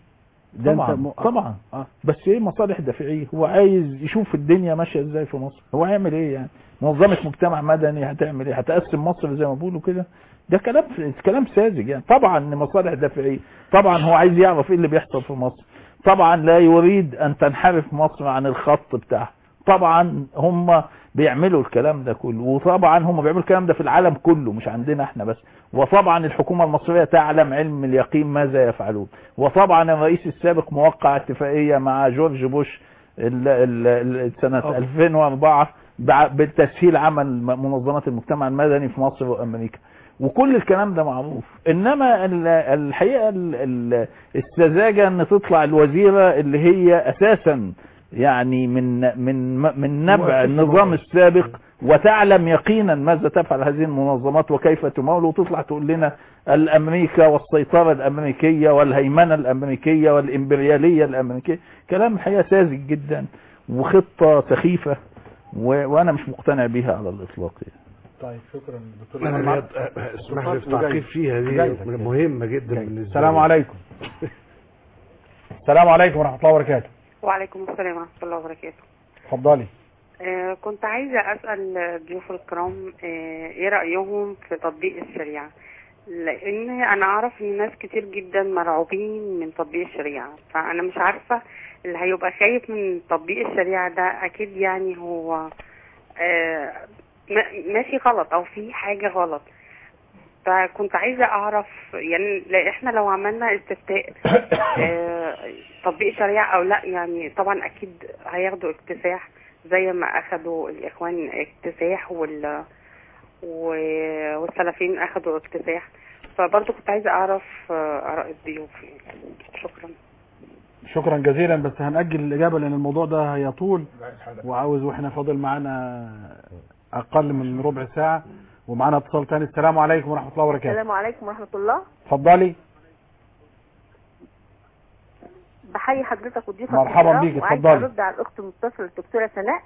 ده طبعا انت م... طبعا آه. بس ايه مصالح دافعيه هو عايز يشوف الدنيا ماشيه ازاي في مصر هو هيعمل ايه يعني منظمه مجتمع مدني هتعمل ايه هتقسم مصر زي ما بيقولوا كده ده كلام كلام ساذج يعني طبعا مصالح دافعيه طبعا هو عايز يعرف ايه اللي بيحصل في مصر طبعا لا يريد ان تنحرف مصر عن الخط بتاعها طبعا هم بيعملوا الكلام ده كله وطبعا هم بيعملوا الكلام ده في العالم كله مش عندنا احنا بس وطبعا الحكومة المصرية تعلم علم اليقين ماذا يفعلون وطبعا الرئيس السابق موقع اتفاقية مع جورج بوش ال- ال- ال- سنة 2004 بع- بالتسهيل عمل منظمات المجتمع المدني في مصر وامريكا وكل الكلام ده معروف انما ال- الحقيقه ال- ال- السذاجه ان تطلع الوزيره اللي هي اساسا يعني من من من نبع مؤسسة النظام السابق وتعلم يقينا ماذا تفعل هذه المنظمات وكيف تمول وتطلع تقول لنا الامريكا والسيطره الامريكيه والهيمنه الامريكيه والامبرياليه الامريكيه كلام الحقيقه ساذج جدا وخطه سخيفه و... وانا مش مقتنع بها على الاطلاق يعني. طيب شكرا دكتور أنا محمد. رياض- اسمح لي اتفضل، التعقيب جاي. فيها دي جاي لك. مهمة جدا جاي. بالنسبة السلام لي. عليكم السلام عليكم ورحمة الله وبركاته وعليكم السلام ورحمة الله وبركاته اتفضلي آه كنت عايزة أسأل ضيوف الكرام آه إيه رأيهم في تطبيق الشريعة لأن أنا أعرف إن ناس كتير جدا مرعوبين من تطبيق الشريعة فأنا مش عارفة اللي هيبقى خايف من تطبيق الشريعة ده أكيد يعني هو آه ما- ماشي غلط أو في حاجة غلط فكنت عايزة أعرف يعني لا إحنا لو عملنا استفتاء آه، تطبيق شريعة أو لا يعني طبعا أكيد هياخدوا اكتساح زي ما أخدوا الإخوان اكتساح وال و- والسلفيين أخدوا اكتساح فبرضه كنت عايزة أعرف آه، آراء الضيوف شكرا شكرا جزيلا بس هنأجل الإجابة لأن الموضوع ده هيطول وعاوز وإحنا فاضل معانا أقل من ربع ساعة ومعانا اتصال تاني السلام عليكم ورحمة الله وبركاته السلام عليكم ورحمة الله اتفضلي بحيي حضرتك وضيوفك مرحبا الكرام، بيك، وعايزة اتفضلي. ارد على الاخت المتصله الدكتوره سناء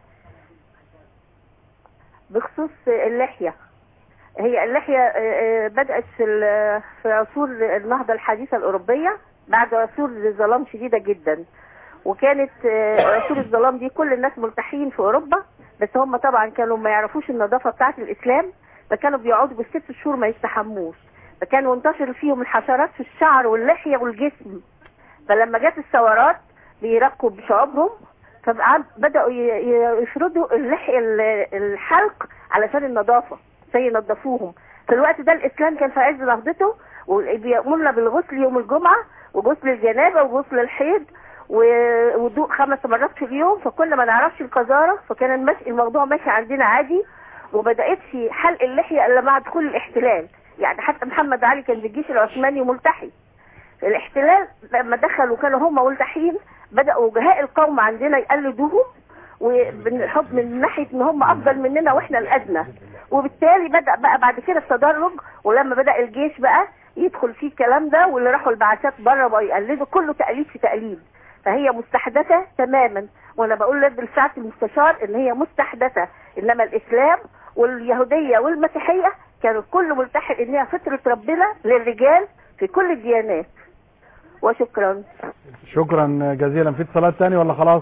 بخصوص اللحيه هي اللحيه آه، آه، بدات في ال- في عصور النهضه الحديثه الاوروبيه بعد عصور ظلام شديده جدا وكانت آه، عصور الظلام دي كل الناس ملتحين في اوروبا بس هم طبعا كانوا ما يعرفوش النظافه بتاعه الاسلام فكانوا بيقعدوا بالست شهور ما يستحموش فكان منتشر فيهم الحشرات في الشعر واللحيه والجسم فلما جت الثورات بيرقوا بشعوبهم فبدأوا ي- ي- يفرضوا اللحية ال- الحلق علشان النظافة عشان ينظفوهم في الوقت ده الإسلام كان في عز نهضته وبيأمرنا بالغسل يوم الجمعة وغسل الجنابة وغسل الحيض و- وضوء خمس مرات في اليوم فكنا ما نعرفش القذارة فكان المشي الموضوع ماشي عندنا عادي وبدأتش حلق اللحية إلا مع دخول الاحتلال يعني حتى محمد علي كان في الجيش العثماني ملتحي الاحتلال لما دخلوا كانوا هم ملتحين بدأوا وجهاء القوم عندنا يقلدوهم وبنحط من ناحية ان هم افضل مننا واحنا الادنى وبالتالي بدأ بقى بعد كده التدرج ولما بدأ الجيش بقى يدخل فيه الكلام ده واللي راحوا البعثات بره بقوا يقلدوا كله تقليد في تقليد فهي مستحدثة تماما وانا بقول لك بالفعل المستشار ان هي مستحدثة انما الاسلام واليهودية والمسيحية كانوا كل ملتحق ان هي فطرة ربنا للرجال في كل الديانات وشكرا شكرا جزيلا في اتصالات تاني ولا خلاص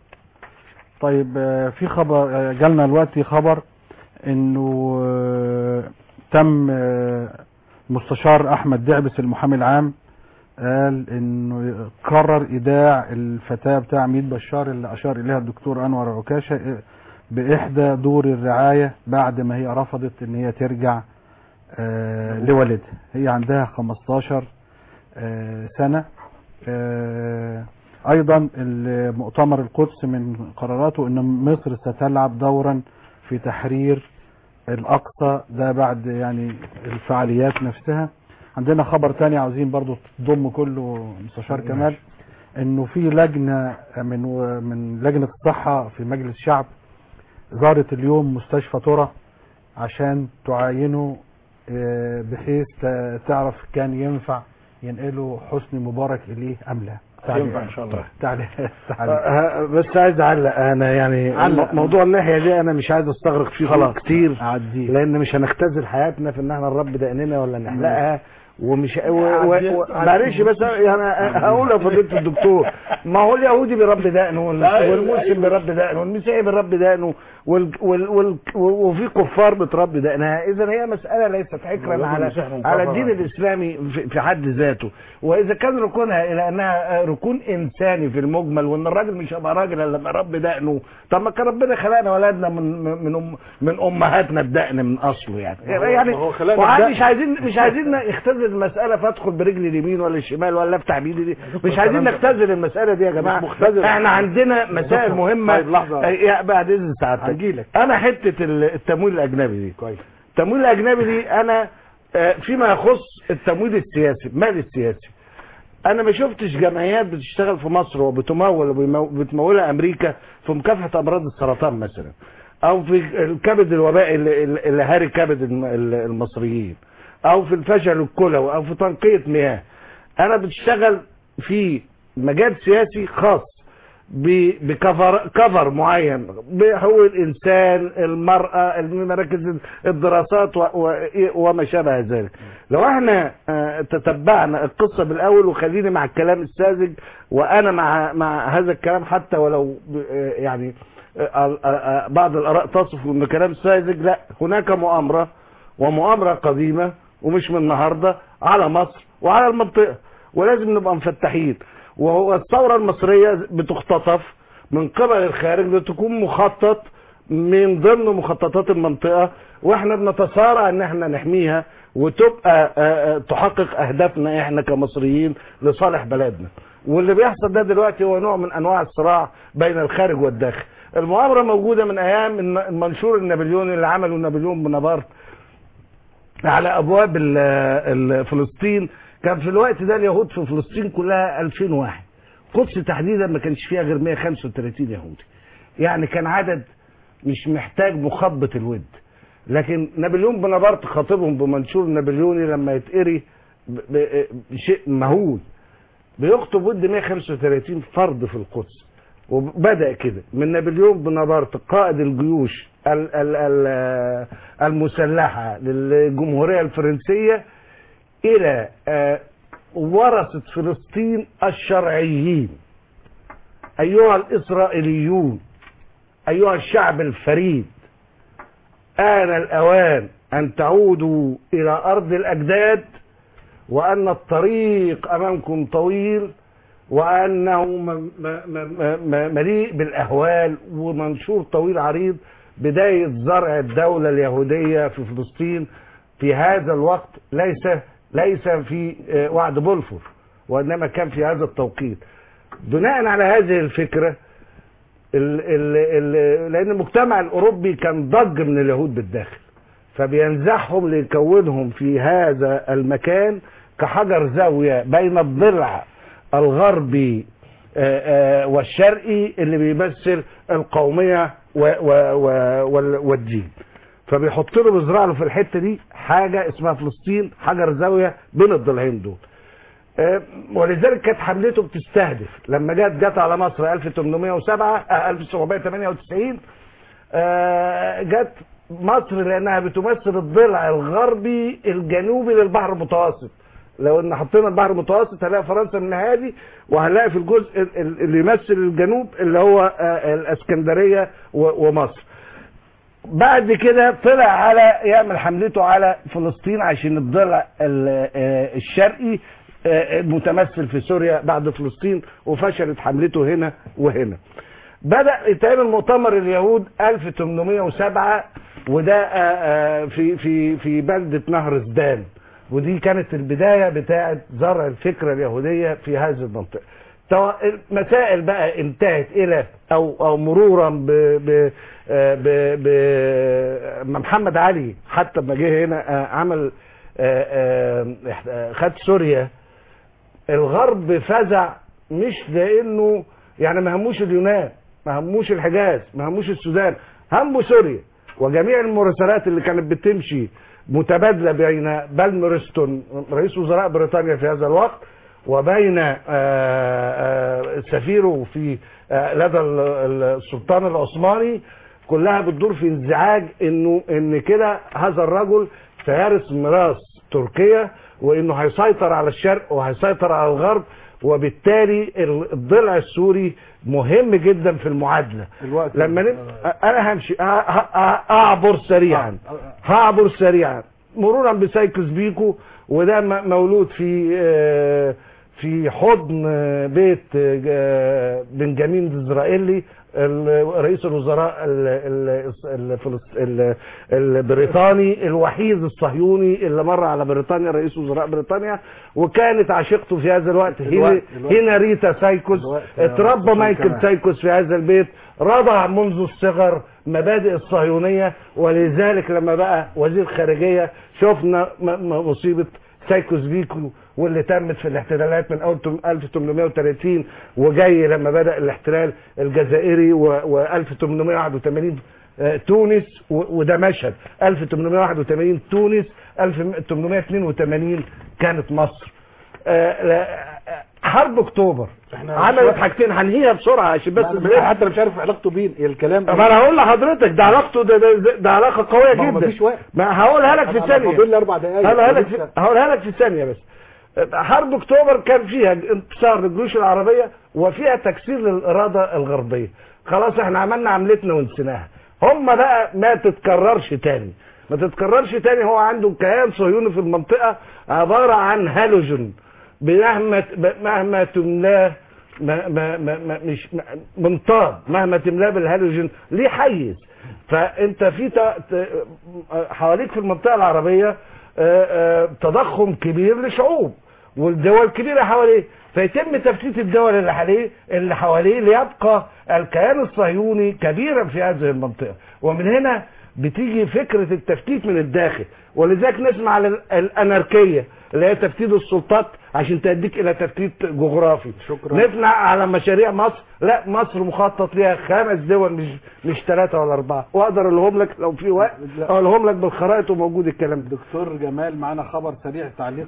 طيب آه، في خبر آه، جالنا دلوقتي خبر انه آه، تم آه، مستشار احمد دعبس المحامي العام قال انه قرر ايداع الفتاة بتاع ميت بشار اللي اشار اليها الدكتور انور عكاشة آه، باحدى دور الرعاية بعد ما هي رفضت ان هي ترجع آه، لوالدها هي عندها 15 آه، سنة آه، ايضا المؤتمر القدس من قراراته ان مصر ستلعب دورا في تحرير الاقصى ده بعد يعني الفعاليات نفسها عندنا خبر تاني عاوزين برضو تضم كله مستشار كمال انه في لجنة من من لجنة الصحة في مجلس الشعب زارت اليوم مستشفى ترى عشان تعاينه آه، بحيث ت- تعرف كان ينفع ينقلوا حسني مبارك اليه ام لا ينفع إن شاء الله. تعالى آه، بس عايز اعلق انا يعني علق. موضوع اللحيه دي انا مش عايز استغرق فيه خلاص. كتير عديه لان مش هنختزل حياتنا في ان احنا نربي دقننا ولا نحلقها ومش و... و... و... معلش بس يعني هقول لفضيله الدكتور ما هو اليهودي بيربي دقنه وال- أيوة، والمسلم بيربي دقنه والمسيحي بيربي دقنه وال... وال... وال... وفي كفار بتربي دقنها اذا هي مساله ليست حكرا والراجل على المسيحي من على كفر. الدين الاسلامي في- في حد ذاته واذا كان ركونها الى انها ركون انساني في المجمل وان الراجل مش هيبقى راجل الا لما يربي دقنه طب ما كان ربنا خلقنا ولادنا من من أم من امهاتنا بدقن من اصله يعني ما هو- يعني ما هو خلقنا وعاد بدقن. مش عايزين مش عايزين نختزل المساله فادخل برجل اليمين ولا الشمال ولا افتح بايدي دي مش عايزين نختزل المساله دي يا جماعه مش مختزل. احنا عندنا مسائل مهمه طيب، لحظة. أي- يا- بعد اذن سعادتك هنجيلك. انا حته ال- التمويل الاجنبي دي كويس التمويل الاجنبي دي انا آه، فيما يخص التمويل السياسي المال السياسي انا ما شفتش جمعيات بتشتغل في مصر وبتمول وبتمولها امريكا في مكافحه امراض السرطان مثلا او في الكبد الوبائي اللي, اللي هاري كبد الم- المصريين او في الفشل الكلوي او في تنقيه مياه انا بتشتغل في مجال سياسي خاص ب- بكفر كفر معين بحقوق الانسان المراه مراكز الدراسات و- و- وما شابه ذلك لو احنا آه، تتبعنا القصه بالاول وخليني مع الكلام الساذج وانا مع مع هذا الكلام حتى ولو ب- آه، يعني آه، آه، آه، بعض الاراء تصف انه كلام ساذج لا هناك مؤامره ومؤامره قديمه ومش من النهارده على مصر وعلى المنطقه ولازم نبقى مفتحين وهو الثوره المصريه بتختطف من قبل الخارج لتكون مخطط من ضمن مخططات المنطقه واحنا بنتصارع ان احنا نحميها وتبقى آه، آه، تحقق اهدافنا احنا كمصريين لصالح بلدنا واللي بيحصل ده دلوقتي هو نوع من انواع الصراع بين الخارج والداخل المؤامره موجوده من ايام الن- المنشور النابليوني اللي عمله نابليون بونابرت على ابواب ال- ال- فلسطين كان في الوقت ده اليهود في فلسطين كلها 2000 واحد قدس تحديدا ما كانش فيها غير 135 يهودي يعني كان عدد مش محتاج مخبط الود لكن نابليون بونابرت خاطبهم بمنشور نابليوني لما يتقري ب- ب- بشيء مهول بيخطب ود 135 فرد في القدس وبدأ كده من نابليون بونابرت قائد الجيوش ال- ال- ال- المسلحة للجمهورية الفرنسية إلى آه، ورثة فلسطين الشرعيين أيها الإسرائيليون أيها الشعب الفريد آن الأوان أن تعودوا إلى أرض الأجداد وأن الطريق أمامكم طويل وأنه م- م- م- م- مليء بالأهوال ومنشور طويل عريض بداية زرع الدولة اليهودية في فلسطين في هذا الوقت ليس ليس في آه، وعد بولفور وإنما كان في هذا التوقيت بناء على هذه الفكرة ال ال ال لأن المجتمع الأوروبي كان ضج من اليهود بالداخل فبينزعهم ليكونهم في هذا المكان كحجر زاوية بين الضلع الغربي آه، آه، والشرقي اللي بيمثل القومية و- و- و- وال- والدين فبيحط له بيزرع له في الحتة دي حاجة اسمها فلسطين حجر زاوية بين الضلعين دول آه، ولذلك كانت حملته بتستهدف لما جت جت على مصر 1807 آه، 1798 آه، جت مصر لانها بتمثل الضلع الغربي الجنوبي للبحر المتوسط لو ان حطينا البحر المتوسط هنلاقي فرنسا من هذه وهنلاقي في الجزء ال- ال- اللي يمثل الجنوب اللي هو آه، الاسكندريه و- ومصر بعد كده طلع على يعمل حملته على فلسطين عشان الضلع ال- آه، الشرقي آه، المتمثل في سوريا بعد فلسطين وفشلت حملته هنا وهنا بدأ يتعمل مؤتمر اليهود 1807 وده آه، آه، في في في بلدة نهر زدان ودي كانت البداية بتاعة زرع الفكرة اليهودية في هذه المنطقة تو- المسائل بقى انتهت الى او او مرورا ب ب آه، ب ب ما محمد علي حتى لما جه هنا آه، عمل آه، آه، آه، خد سوريا الغرب فزع مش لانه يعني ما هموش اليونان ما هموش الحجاز ما هموش السودان همه سوريا وجميع المراسلات اللي كانت بتمشي متبادله بين بالمرستون رئيس وزراء بريطانيا في هذا الوقت وبين آه، آه، سفيره في آه، لدى ال- ال- السلطان العثماني كلها بتدور في انزعاج انه ان كده هذا الرجل سيرث ميراث تركيا وانه هيسيطر على الشرق وهيسيطر على الغرب وبالتالي ال- الضلع السوري مهم جدا في المعادله الوقت لما نب... انا همشي ه- ه- ه- اعبر سريعا هعبر سريعا مرورا بسايكوس بيكو وده م- مولود في آه، في حضن آه، بيت آه، بنجامين الاسرائيلي ال- رئيس الوزراء ال- ال- الفلس- ال- البريطاني الوحيد الصهيوني اللي مر على بريطانيا رئيس وزراء بريطانيا وكانت عشيقته في هذا الوقت هي الوقت- الوقت- هنا ريتا سايكوس الوقت يا اتربى أستاذ مايكل كمال. سايكوس في هذا البيت رضع منذ الصغر مبادئ الصهيونية ولذلك لما بقى وزير خارجية شفنا م- م- مصيبة سايكوس بيكو واللي تمت في الاحتلالات من اول تم- 1830 وجاي لما بدأ الاحتلال الجزائري و 1881 آه، تونس و- وده مشهد 1881 تونس 1882 كانت مصر آه، لا- آه، حرب اكتوبر عملت حاجتين هنهيها بسرعه عشان بس بس حتى انا مش عارف علاقته بين الكلام ما انا هقول لحضرتك ده علاقته ده, ده, ده علاقه قويه ما هو جدا مفيش وقت. ما هقولها لك في أنا ثانيه فاضل لي أربع دقايق. هقولها لك ولسه. في هقولها لك في ثانيه بس حرب اكتوبر كان فيها انتصار للجيوش العربيه وفيها تكسير للاراده الغربيه خلاص احنا عملنا عملتنا ونسيناها هم بقى ما تتكررش تاني ما تتكررش تاني هو عنده كيان صهيوني في المنطقه عباره عن هالوجن مهما مهما تملاه ما ما ما ما مش ما- منطاد مهما تملاه بالهالوجين ليه حيز فانت في ت- ت- حواليك في المنطقه العربيه آه، آه، تضخم كبير لشعوب والدول كبيره حواليه فيتم تفتيت الدول اللي حواليه اللي حواليه ليبقى الكيان الصهيوني كبيرا في هذه المنطقه ومن هنا بتيجي فكره التفتيت من الداخل ولذلك نسمع على ال- الاناركيه اللي هي تفتيت السلطات عشان تؤديك الى تفتيت جغرافي شكرا. نسمع على مشاريع مصر لا مصر مخطط ليها خمس دول مش مش ثلاثه ولا اربعه واقدر اقولهم لك لو في وقت اقولهم لك بالخرائط وموجود الكلام ده دكتور جمال معانا خبر سريع تعليق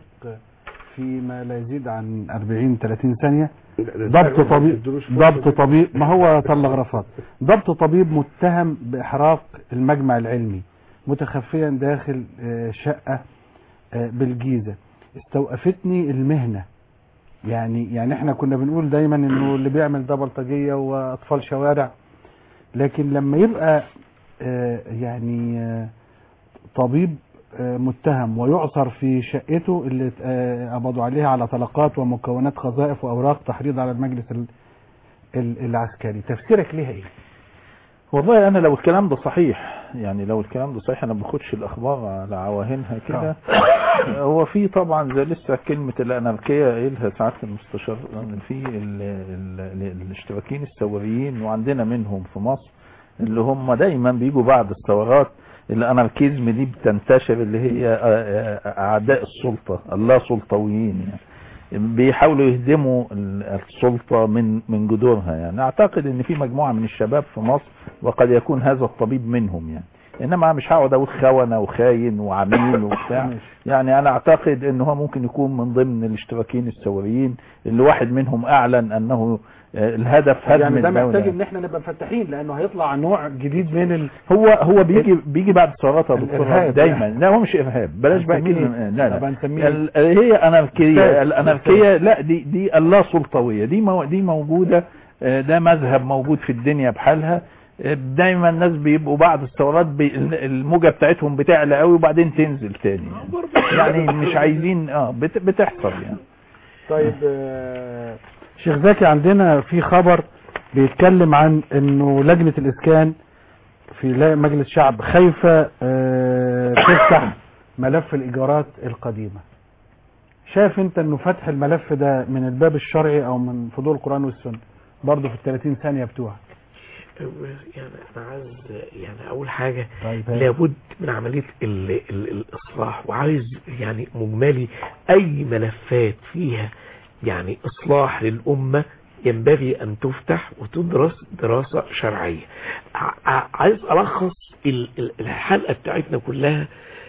فيما لا يزيد عن 40 30 ثانية ضبط طبيب ضبط طبيب ما هو طلق رفض ضبط طبيب متهم بإحراق المجمع العلمي متخفيا داخل آه، شقة آه، بالجيزة استوقفتني المهنة يعني يعني احنا كنا بنقول دايما انه اللي بيعمل ده بلطجية واطفال شوارع لكن لما يبقى آه، يعني آه، طبيب آه، متهم ويعثر في شقته اللي آه، قبضوا عليها على طلقات ومكونات قذائف واوراق تحريض على المجلس ال- ال- العسكري تفسيرك ليها ايه والله انا لو الكلام ده صحيح يعني لو الكلام ده صحيح انا ما باخدش الاخبار على عواهنها كده هو في طبعا زي لسه كلمه الاناركيه قايلها سعاده المستشار في ال ال ال الاشتراكيين الثوريين وعندنا منهم في مصر اللي هم دايما بيجوا بعد الثورات الاناركيزم دي بتنتشر اللي هي آه، آه، اعداء السلطه اللا سلطويين يعني بيحاولوا يهدموا ال- السلطة من من جذورها يعني اعتقد ان في مجموعة من الشباب في مصر وقد يكون هذا الطبيب منهم يعني انما مش هقعد اقول خونة وخاين وعميل وبتاع يعني انا اعتقد ان هو ممكن يكون من ضمن الاشتراكيين الثوريين اللي واحد منهم اعلن انه آه، الهدف هدم يعني ده الدولة. محتاج ان احنا نبقى مفتحين لانه هيطلع نوع جديد من ال... هو هو بيجي بيجي بعد الثورات يا دكتور الإرهاب دايما يعني. لا هو مش ارهاب بلاش بقى هنسميه كلمه إيه؟ لا لا طب هنسميه ال- هي اناركيه أستاذ. الاناركيه لا دي دي اللا سلطويه دي مو دي موجوده آه، ده مذهب موجود في الدنيا بحالها آه، دايما الناس بيبقوا بعد الثورات بي الموجه بتاعتهم بتعلى قوي وبعدين تنزل تاني يعني, يعني مش عايزين اه بت- بتحصل يعني طيب آه، شيخ زكي عندنا في خبر بيتكلم عن انه لجنة الاسكان في لا- مجلس الشعب خايفة آه، تفتح ملف الايجارات القديمة شايف انت انه فتح الملف ده من الباب الشرعي او من فضول القرآن والسنة برضه في ال 30 ثانية بتوعك يعني انا عايز يعني اول حاجه طيب. لابد من عمليه ال ال الاصلاح وعايز يعني مجملي اي ملفات فيها يعني اصلاح للامه ينبغي ان تفتح وتدرس دراسه شرعيه ع- ع- عايز الخص ال- ال- الحلقه بتاعتنا كلها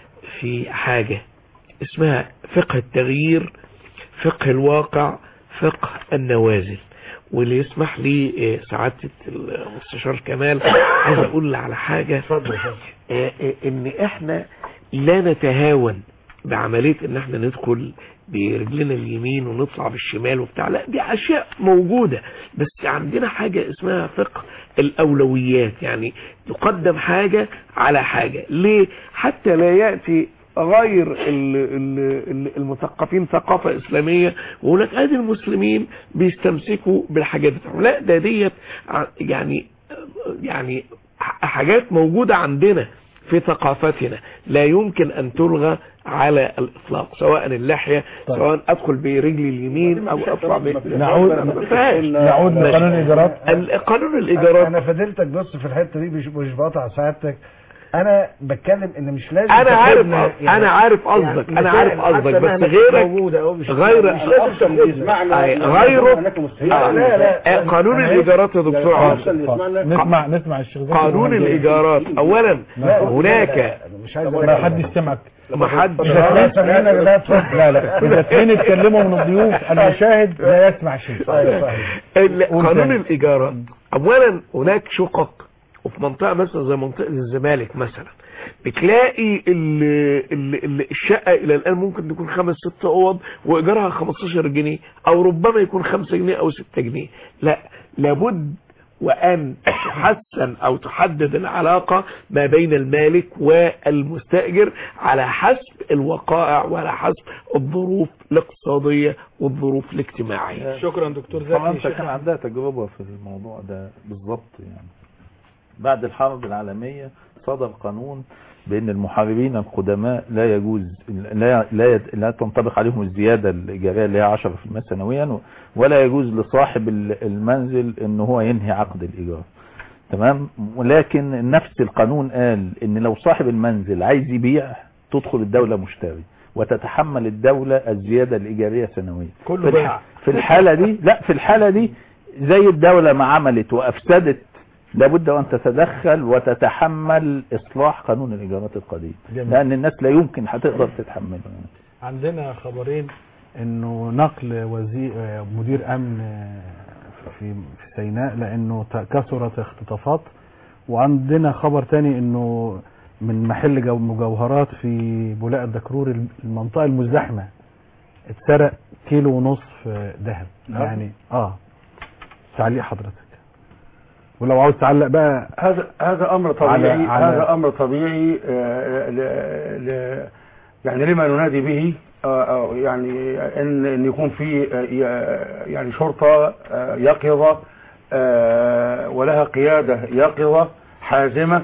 في حاجه اسمها فقه التغيير فقه الواقع فقه النوازل واللي يسمح لي آه، سعادة المستشار كمال عايز اقول على حاجة آه، آه، ان احنا لا نتهاون بعملية ان احنا ندخل برجلنا اليمين ونطلع بالشمال وبتاع لا دي اشياء موجودة بس عندنا حاجة اسمها فقه الاولويات يعني يقدم حاجة على حاجة ليه حتى لا يأتي غير ال- ال- ال- المثقفين ثقافة اسلامية وهناك ادي المسلمين بيستمسكوا بالحاجات بتاعهم لا ده ديت ع- يعني يعني ح- حاجات موجودة عندنا في ثقافتنا لا يمكن ان تلغى على الاطلاق سواء اللحية سواء ادخل برجلي اليمين او اطلع ب- نعود ما فيهاش. نعود ماشي. لقانون الايجارات ال- قانون الايجارات انا فضلتك بص في الحته دي مش مش بقطع سعادتك انا بتكلم ان مش لازم انا عارف تاخدنا قص- انا عارف قصدك انا عارف قصدك بس غيرك غير مش لازم تاخدنا أي، غيره آه. لا لا آه، قانون الايجارات يا دكتور عاصم نسمع نسمع الشيخ زكي قانون وهو جاي. الايجارات اولا لا، هناك مش عايز ما حدش سمعك ما حدش لا لا لا اذا اثنين اتكلموا من الضيوف المشاهد لا يسمع شيء ال- قول قانون تاني. الايجارات اولا هناك شقق وفي منطقه مثلا زي منطقه الزمالك مثلا بتلاقي ال ال ال الشقه الى الان ممكن تكون خمس ست اوض وايجارها 15 جنيه او ربما يكون 5 جنيه او 6 جنيه لا لابد وأن تحسن أو تحدد العلاقة ما بين المالك والمستأجر على حسب الوقائع وعلى حسب الظروف الاقتصادية والظروف الاجتماعية شكرا دكتور زكي فرنسا شيخ كان عندها تجربة في الموضوع ده بالظبط يعني بعد الحرب العالمية صدر قانون بأن المحاربين القدماء لا يجوز لا لا لا تنطبق عليهم الزيادة الإيجارية اللي هي 10% سنويا ولا يجوز لصاحب ال- المنزل أن هو ينهي عقد الإيجار تمام ولكن نفس القانون قال ان لو صاحب المنزل عايز يبيع تدخل الدولة مشتري وتتحمل الدولة الزيادة الإيجارية سنويا كله في, الح... بيع. في الحالة دي لا في الحالة دي زي الدولة ما عملت وأفسدت لابد أن تتدخل وتتحمل إصلاح قانون الإيجارات القديم جميل. لأن الناس لا يمكن هتقدر تتحمله عندنا خبرين انه نقل وزير آه، مدير امن آه، في في سيناء لانه ت- كثرت اختطافات وعندنا خبر تاني انه من محل جو- مجوهرات في بولاق الدكرور المنطقه المزدحمه اتسرق كيلو ونصف آه، ذهب نعم. يعني اه تعليق حضرتك ولو عاوز تعلق بقى هذا هذا امر طبيعي على- على- هذا امر طبيعي آه، ل- ل- يعني لما ننادي به آه، آه، يعني ان ان يكون في آه، ي- يعني شرطه آه، يقظه آه، ولها قياده يقظه حازمه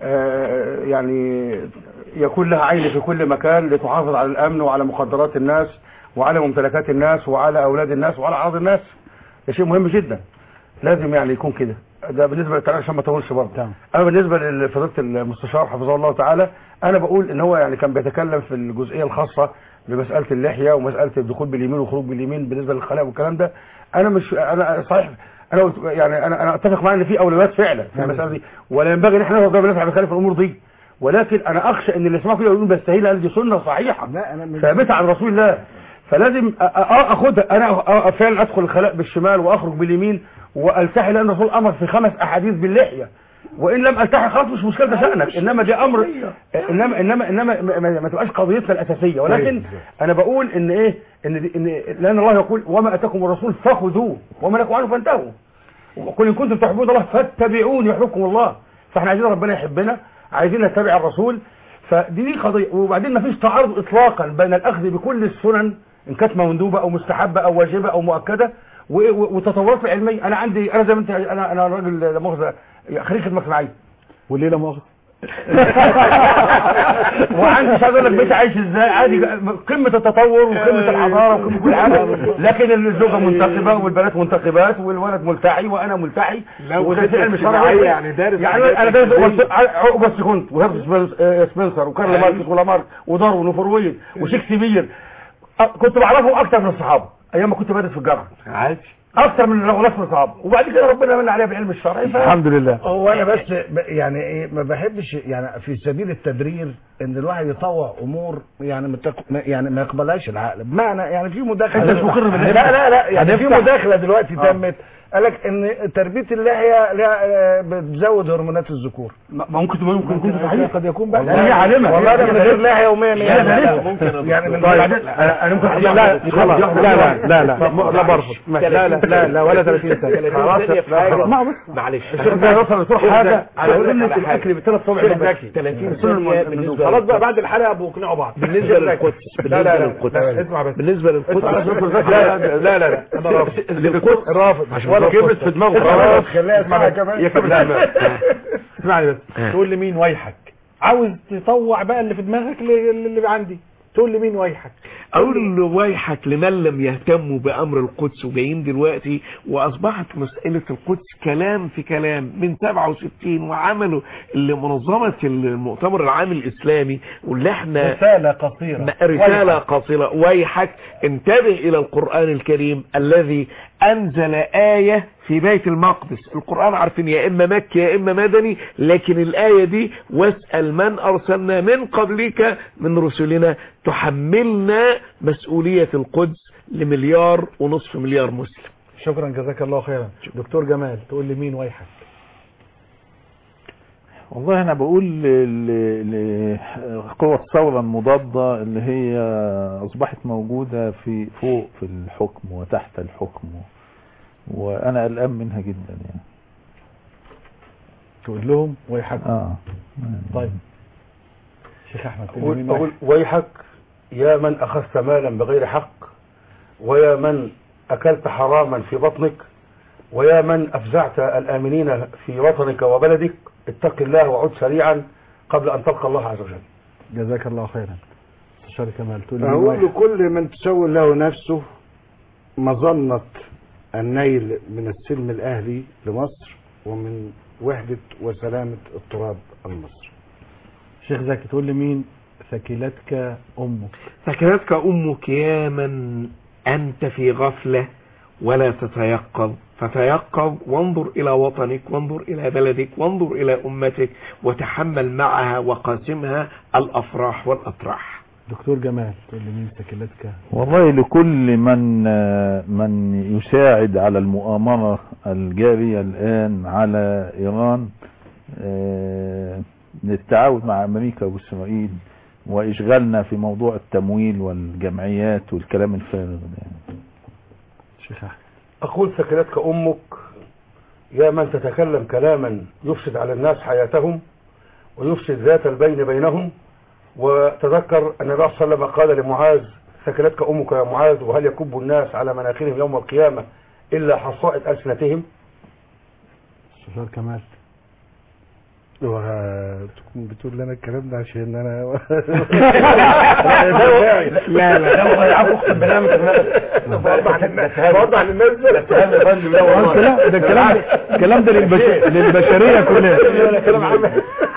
آه، يعني يكون لها عين في كل مكان لتحافظ على الامن وعلى مخدرات الناس وعلى ممتلكات الناس وعلى اولاد الناس وعلى اعراض الناس ده شيء مهم جدا لازم يعني يكون كده ده بالنسبه للتعليم عشان ما اطولش برضه اما بالنسبه لفضيله المستشار حفظه الله تعالى انا بقول ان هو يعني كان بيتكلم في الجزئيه الخاصه بمساله اللحيه ومساله الدخول باليمين والخروج باليمين بالنسبه للخلاء والكلام ده انا مش انا صحيح انا قلت- يعني انا انا اتفق معاه ان في اولويات فعلا في المساله دي ولا ينبغي ان احنا نقدر نفعل بخلاف الامور دي ولكن انا اخشى ان اللي يسمعوا كده يقولون بيستهيل هل دي سنه صحيحه ثابته عن رسول الله فلازم أ- أ- اخدها انا أ- فعلا ادخل الخلاء بالشمال واخرج باليمين والتحي لان الرسول امر في خمس احاديث باللحيه وان لم التحي خلاص مش مشكله ده شانك انما دي امر انما انما انما ما- ما, ما تبقاش قضيتنا الاساسيه ولكن انا بقول ان ايه ان دي- ان لان الله يقول وما اتاكم الرسول فخذوه وما نهاكم عنه فانتهوا وقل ان كنتم تحبون الله فاتبعوني يحبكم الله فاحنا عايزين ربنا يحبنا عايزين نتبع الرسول فدي دي قضيه وبعدين ما فيش تعارض اطلاقا بين الاخذ بكل السنن ان كانت مندوبه او مستحبه او واجبه او مؤكده و- و- والتطورات العلميه انا عندي انا زي ما انت انا انا راجل لا مؤاخذه خريج خدمه اجتماعيه وليه لا مؤاخذه وعندي مش عايز اقول لك بيتي عايش ازاي عادي قمه التطور وقمه الحضاره وقمه كل حاجه لكن الزوجه منتقبه والبنات منتقبات والولد ملتحي وانا ملتحي لو وده خدمة في علم الشرع اجتماعية يعني دارس يعني حاجات انا دارس كتير. عقبه سكونت وهيرس سبنس- آه، سبنسر وكارل أيوة. ماركس ولامارك وداروين وفرويد وشكسبير أه، كنت بعرفهم اكتر من الصحابه ايام ما كنت بدرس في الجامعه عادي اكتر من ناس من الصحابه وبعد كده ربنا من عليها بالعلم الشرعي ف- لله هو انا بس ب- يعني ايه ما بحبش يعني في سبيل التبرير ان الواحد يطوع امور يعني متق... يعني ما يقبلهاش العقل بمعنى يعني في مداخله أنت مش مقر بالله؟ لا لا لا يعني في هنفتح. مداخله دلوقتي آه. تمت قال لك ان تربيه اللحيه لها- آه، بتزود هرمونات الذكور ممكن ممكن يكون صحيح قد يكون بقى لا، هي عالمة. والله ده من غير لحيه يوميا لا، لا، لا، ممكن يعني من طيب. بعدين انا أنا ممكن لا لا خلاص لا لا لا لا لا برفض لا لا لا لا ولا 30 ثانيه خلاص اسمعوا بس معلش الشيخ ده يوصل لصور حاجه على سنه الاكل بثلاث صوابع شيخ النبي. زكي 30 السنة ثانية الم- بالنسبة خلاص بقى للقدس. بعد الحلقه بيقنعوا بعض بالنسبة الشيخ للقدس زكي. لا لا بالنسبة لا للقدس لا، اسمع بس بالنسبة للقدس اسمع بس، لا لا لا لا لا انا رافض القدس رافض عشان ولا رافض. كبرت في دماغه رافض. خليها اسمع اسمها بس. كمان. هي كبرت في دماغه اسمعني بس تقول لي مين ويحك عاوز تطوع بقى اللي في دماغك اللي, اللي عندي تقول لي مين ويحك اقول له ويحك لمن لم يهتموا بامر القدس وجايين دلوقتي واصبحت مساله القدس كلام في كلام من 67 وعملوا اللي منظمه المؤتمر العام الاسلامي واللي احنا رساله قصيره م- رسالة ويحك. قصيرة ويحك انتبه إلى القرآن الكريم الذي أنزل آية في بيت المقدس القرآن عارفين يا إما مكي يا إما مدني لكن الآية دي واسأل من أرسلنا من قبلك من رسلنا تحملنا مسؤولية القدس لمليار ونصف مليار مسلم شكرا جزاك الله خيرا دكتور جمال تقول لي مين ويحك والله انا بقول ل- لقوى الثورة المضادة اللي هي اصبحت موجودة في فوق في الحكم وتحت الحكم وانا قلقان منها جدا يعني تقول لهم ويحك اه طيب شيخ احمد تقول لي أقول, مين أقول ويحك ويحك يا من أخذت مالا بغير حق ويا من أكلت حراما في بطنك ويا من أفزعت الآمنين في وطنك وبلدك اتق الله وعد سريعا قبل أن تلقى الله عز وجل جزاك الله خيرا استشار كمال تقول لي مين أقول ويحك لكل من تسول له نفسه مظنة النيل من السلم الأهلي لمصر ومن وحدة وسلامة التراب المصري شيخ زكي تقول لي مين ثكلتك امك ثكلتك أمك يا من أنت في غفلة ولا تتيقظ فتيقظ وانظر إلى وطنك وانظر إلى بلدك وانظر إلى أمتك وتحمل معها وقاسمها الأفراح والأطراح دكتور جمال تقول لي مين ثكلتك والله لكل من من يساعد على المؤامرة الجارية الآن على إيران آه، للتعاون مع أمريكا وإسرائيل وإشغالنا في موضوع التمويل والجمعيات والكلام الفارغ ده يعني. شيخ احمد أقول ثكلتك أمك يا من تتكلم كلاما يفسد على الناس حياتهم ويفسد ذات البين بينهم وتذكر أن النبي صلى الله عليه وسلم قال لمعاذ ثكلتك أمك يا معاذ وهل يكب الناس على مناخرهم يوم القيامة إلا حصائد ألسنتهم استشار كمال وتكون بتقول لنا الكلام ده عشان انا لا لا لو هيعرفوا اقسم بالله من بوضح للناس بوضح للناس لا ده الكلام ده الكلام ده للبش- للبشريه كلها كلام عام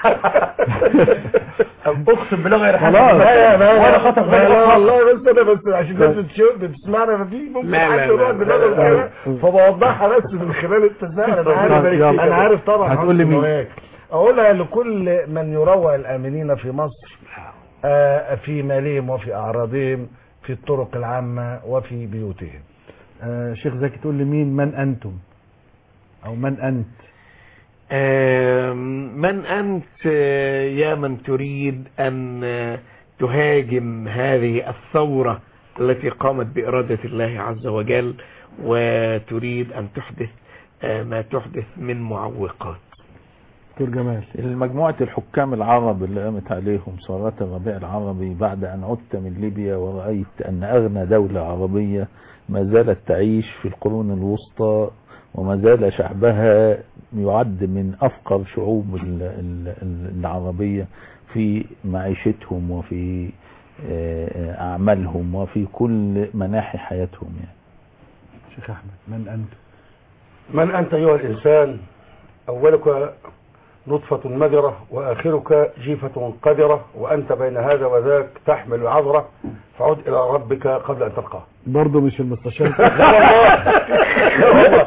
اقسم بالله غير حاجه خلاص. ولا خطر لا غير لا خطر. والله بس انا بس عشان الناس بتشوف بتسمعنا فدي ممكن لا، حد لا، يروح لا، دماغه لا، كده فبوضحها بس من خلال التساؤل انا عارف يلا. انا عارف طبعا هتقول لي حسن مين؟ نواياك. اقولها لكل من يروع الامنين في مصر آه، في مالهم وفي اعراضهم في الطرق العامه وفي بيوتهم آه شيخ زكي تقول لي مين من انتم او من انت آم، من أنت آه، يا من تريد أن آه، تهاجم هذه الثورة التي قامت بإرادة الله عز وجل وتريد أن تحدث آه، ما تحدث من معوقات دكتور جمال المجموعة الحكام العرب اللي قامت عليهم ثورات الربيع العربي بعد أن عدت من ليبيا ورأيت أن أغنى دولة عربية ما زالت تعيش في القرون الوسطى وما زال شعبها يعد من أفقر شعوب ال- ال- ال- العربية في معيشتهم وفي آه، أعمالهم وفي كل مناحي حياتهم يعني. شيخ احمد من انت من أنت أيها الإنسان أولك نطفة مذرة وآخرك جيفة قذرة وأنت بين هذا وذاك تحمل عذرة فعد إلى ربك قبل أن تلقاه برضه مش المستشار لا والله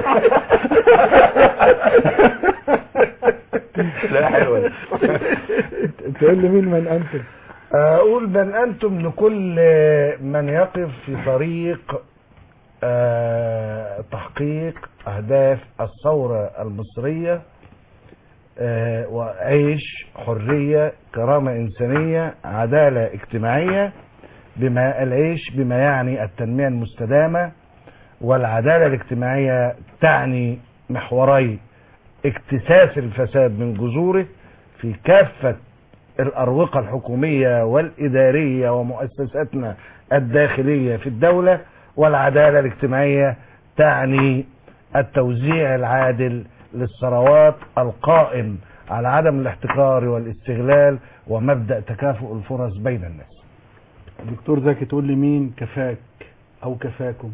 لا حلوة تقول لي مين من انتم اقول بل انتم لكل من يقف في طريق آه، تحقيق أهداف الثورة المصرية آه، وعيش حرية كرامة إنسانية عدالة اجتماعية بما العيش بما يعني التنمية المستدامة والعدالة الاجتماعية تعني محوري اكتساس الفساد من جذوره في كافة الأروقة الحكومية والإدارية ومؤسساتنا الداخلية في الدولة والعدالة الاجتماعية تعني التوزيع العادل للثروات القائم على عدم الاحتكار والاستغلال ومبدأ تكافؤ الفرص بين الناس دكتور زكي تقول لي مين كفاك او كفاكم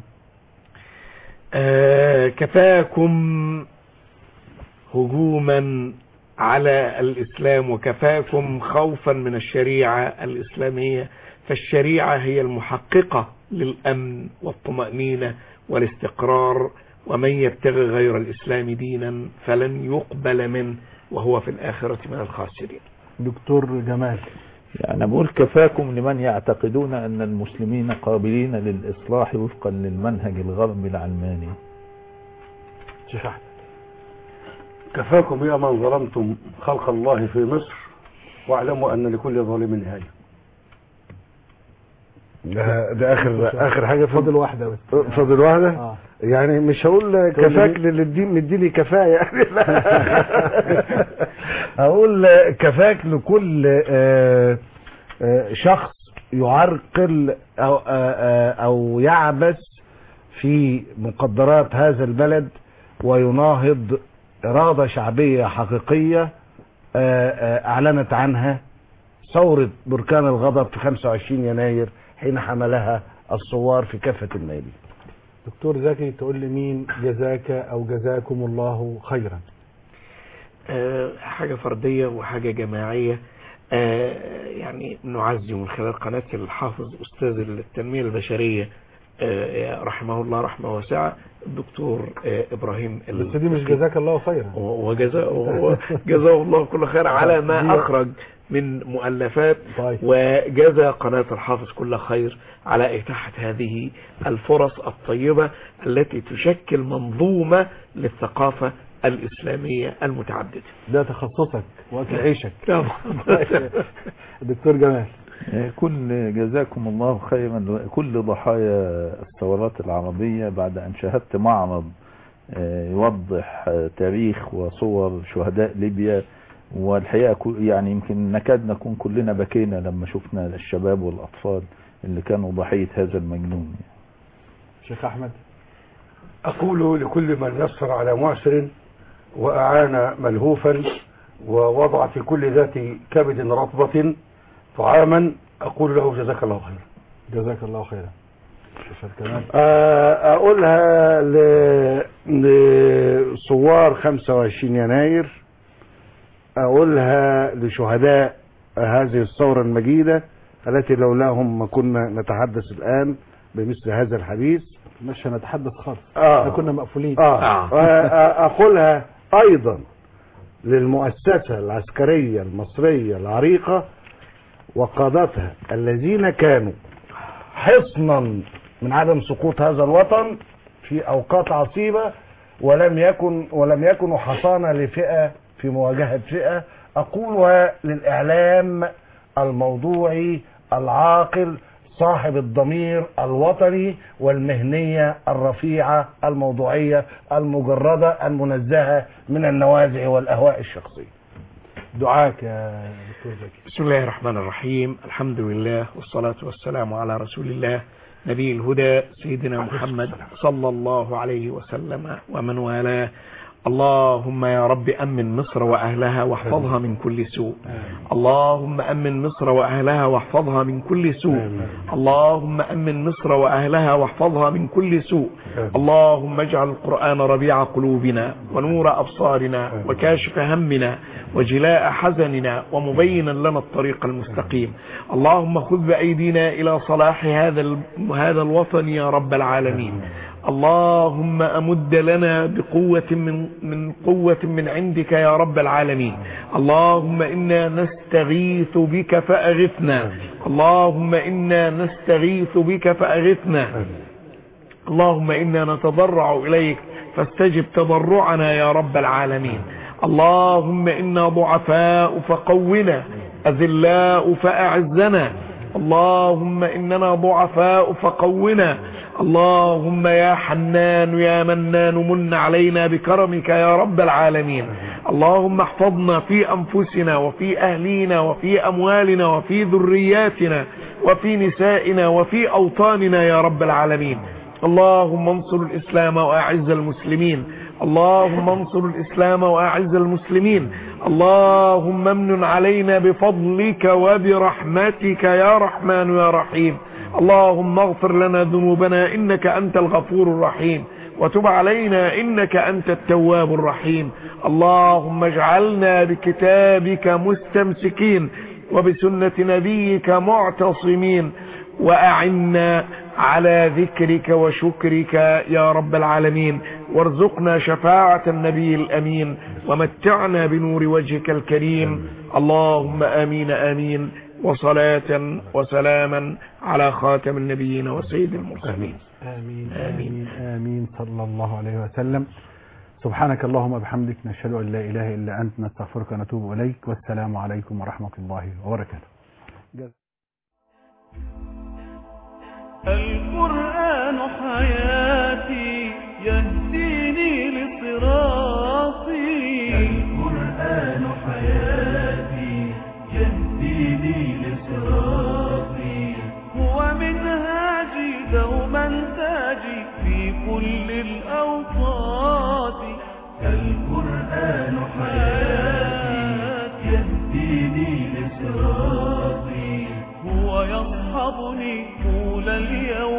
آه، كفاكم هجوما على الإسلام وكفاكم خوفا من الشريعة الإسلامية فالشريعة هي المحققة للأمن والطمأنينة والاستقرار ومن يبتغي غير الإسلام دينا فلن يقبل منه وهو في الآخرة من الخاسرين دكتور جمال يعني بقول كفاكم لمن يعتقدون أن المسلمين قابلين للإصلاح وفقا للمنهج الغربي العلماني شيخ أحمد كفاكم يا من ظلمتم خلق الله في مصر واعلموا أن لكل ظالم نهاية ده, ده اخر اخر حاجه فاضل واحده بس فاضل واحده آه. يعني مش هقول تقول كفاك لي- للدين مديني كفايه يعني لا هقول كفاك لكل آه، آه، شخص يعرقل او آه، آه، او يعبث في مقدرات هذا البلد ويناهض اراده شعبيه حقيقيه آه، آه، اعلنت عنها ثورة بركان الغضب في 25 يناير حين حملها الثوار في كافة الميادين دكتور زكي تقول لي مين جزاك او جزاكم الله خيرا آه، حاجة فردية وحاجة جماعية آه، يعني نعزي من خلال قناة الحافظ أستاذ التنمية البشرية آه، رحمه الله رحمة واسعة الدكتور آه، إبراهيم بس دي مش جزاك الله خيرا وجزاه جزاه الله كل خير على ما دي- أخرج من مؤلفات طيب. وجزى قناة الحافظ كل خير على إتاحة هذه الفرص الطيبة التي تشكل منظومة للثقافة الإسلامية المتعددة ده تخصصك واكل عيشك طبعا. دكتور جمال كل جزاكم الله خيرا كل ضحايا الثورات العربية بعد أن شاهدت معرض آه، يوضح آه، تاريخ وصور شهداء ليبيا والحقيقة كو- يعني يمكن نكاد نكون كلنا بكينا لما شفنا الشباب والأطفال اللي كانوا ضحية هذا المجنون شيخ احمد أقول لكل من يسر على معسر وأعان ملهوفا ووضع في كل ذات كبد رطبة طعاما أقول له جزاك الله خيرا جزاك الله خيرا شيخ كمال آه، اقولها ل- لثوار 25 يناير اقولها لشهداء هذه الثورة المجيدة التي لولاهم ما كنا نتحدث الان بمثل هذا الحديث مش هنتحدث خالص آه. احنا كنا مقفولين آه. آه. اقولها ايضا للمؤسسة العسكرية المصرية العريقة وقادتها الذين كانوا حصنا من عدم سقوط هذا الوطن في اوقات عصيبة ولم يكن ولم يكونوا حصانة لفئة في مواجهة فئة اقولها للاعلام الموضوعي العاقل صاحب الضمير الوطني والمهنية الرفيعة الموضوعية المجردة المنزهة من النوازع والأهواء الشخصية دعاك يا دكتور زكي بسم الله الرحمن الرحيم الحمد لله والصلاة والسلام على رسول الله نبي الهدى سيدنا محمد صلى الله عليه وسلم ومن والاه اللهم يا رب أمن مصر وأهلها واحفظها من كل سوء اللهم أمن مصر وأهلها واحفظها من كل سوء اللهم أمن مصر وأهلها واحفظها من كل سوء اللهم اجعل القرآن ربيع قلوبنا ونور أبصارنا وكاشف همنا وجلاء حزننا ومبينا لنا الطريق المستقيم اللهم خذ بأيدينا إلى صلاح هذا ال- هذا الوطن يا رب العالمين اللهم أمد لنا بقوة من, من قوة من عندك يا رب العالمين اللهم إنا نستغيث بك فأغثنا اللهم إنا نستغيث بك فأغثنا اللهم إنا نتضرع إليك فاستجب تضرعنا يا رب العالمين اللهم إنا ضعفاء فقونا أذلاء فأعزنا اللهم إننا ضعفاء فقونا اللهم يا حنان يا منان من علينا بكرمك يا رب العالمين اللهم احفظنا في أنفسنا وفي أهلينا وفي أموالنا وفي ذرياتنا وفي نسائنا وفي أوطاننا يا رب العالمين اللهم انصر الإسلام وأعز المسلمين اللهم انصر الإسلام وأعز المسلمين اللهم امن علينا بفضلك وبرحمتك يا رحمن يا رحيم اللهم اغفر لنا ذنوبنا إنك أنت الغفور الرحيم وتب علينا إنك أنت التواب الرحيم اللهم اجعلنا بكتابك مستمسكين وبسنة نبيك معتصمين وأعنا على ذكرك وشكرك يا رب العالمين وارزقنا شفاعة النبي الأمين ومتعنا بنور وجهك الكريم اللهم آمين آمين وصلاة وسلاما على خاتم النبيين وسيد المرسلين آمين آمين آمين صلى الله عليه وسلم سبحانك اللهم وبحمدك نشهد أن لا إله إلا أنت نستغفرك ونتوب إليك والسلام عليكم ورحمة الله وبركاته القرآن حياتي يهديني لصراطي القرآن حياتي يهديني لصراطي هو منهاجي دوما تاجي في كل الأوقات القرآن حياتي يهديني لصراطي هو يصحبني طول اليوم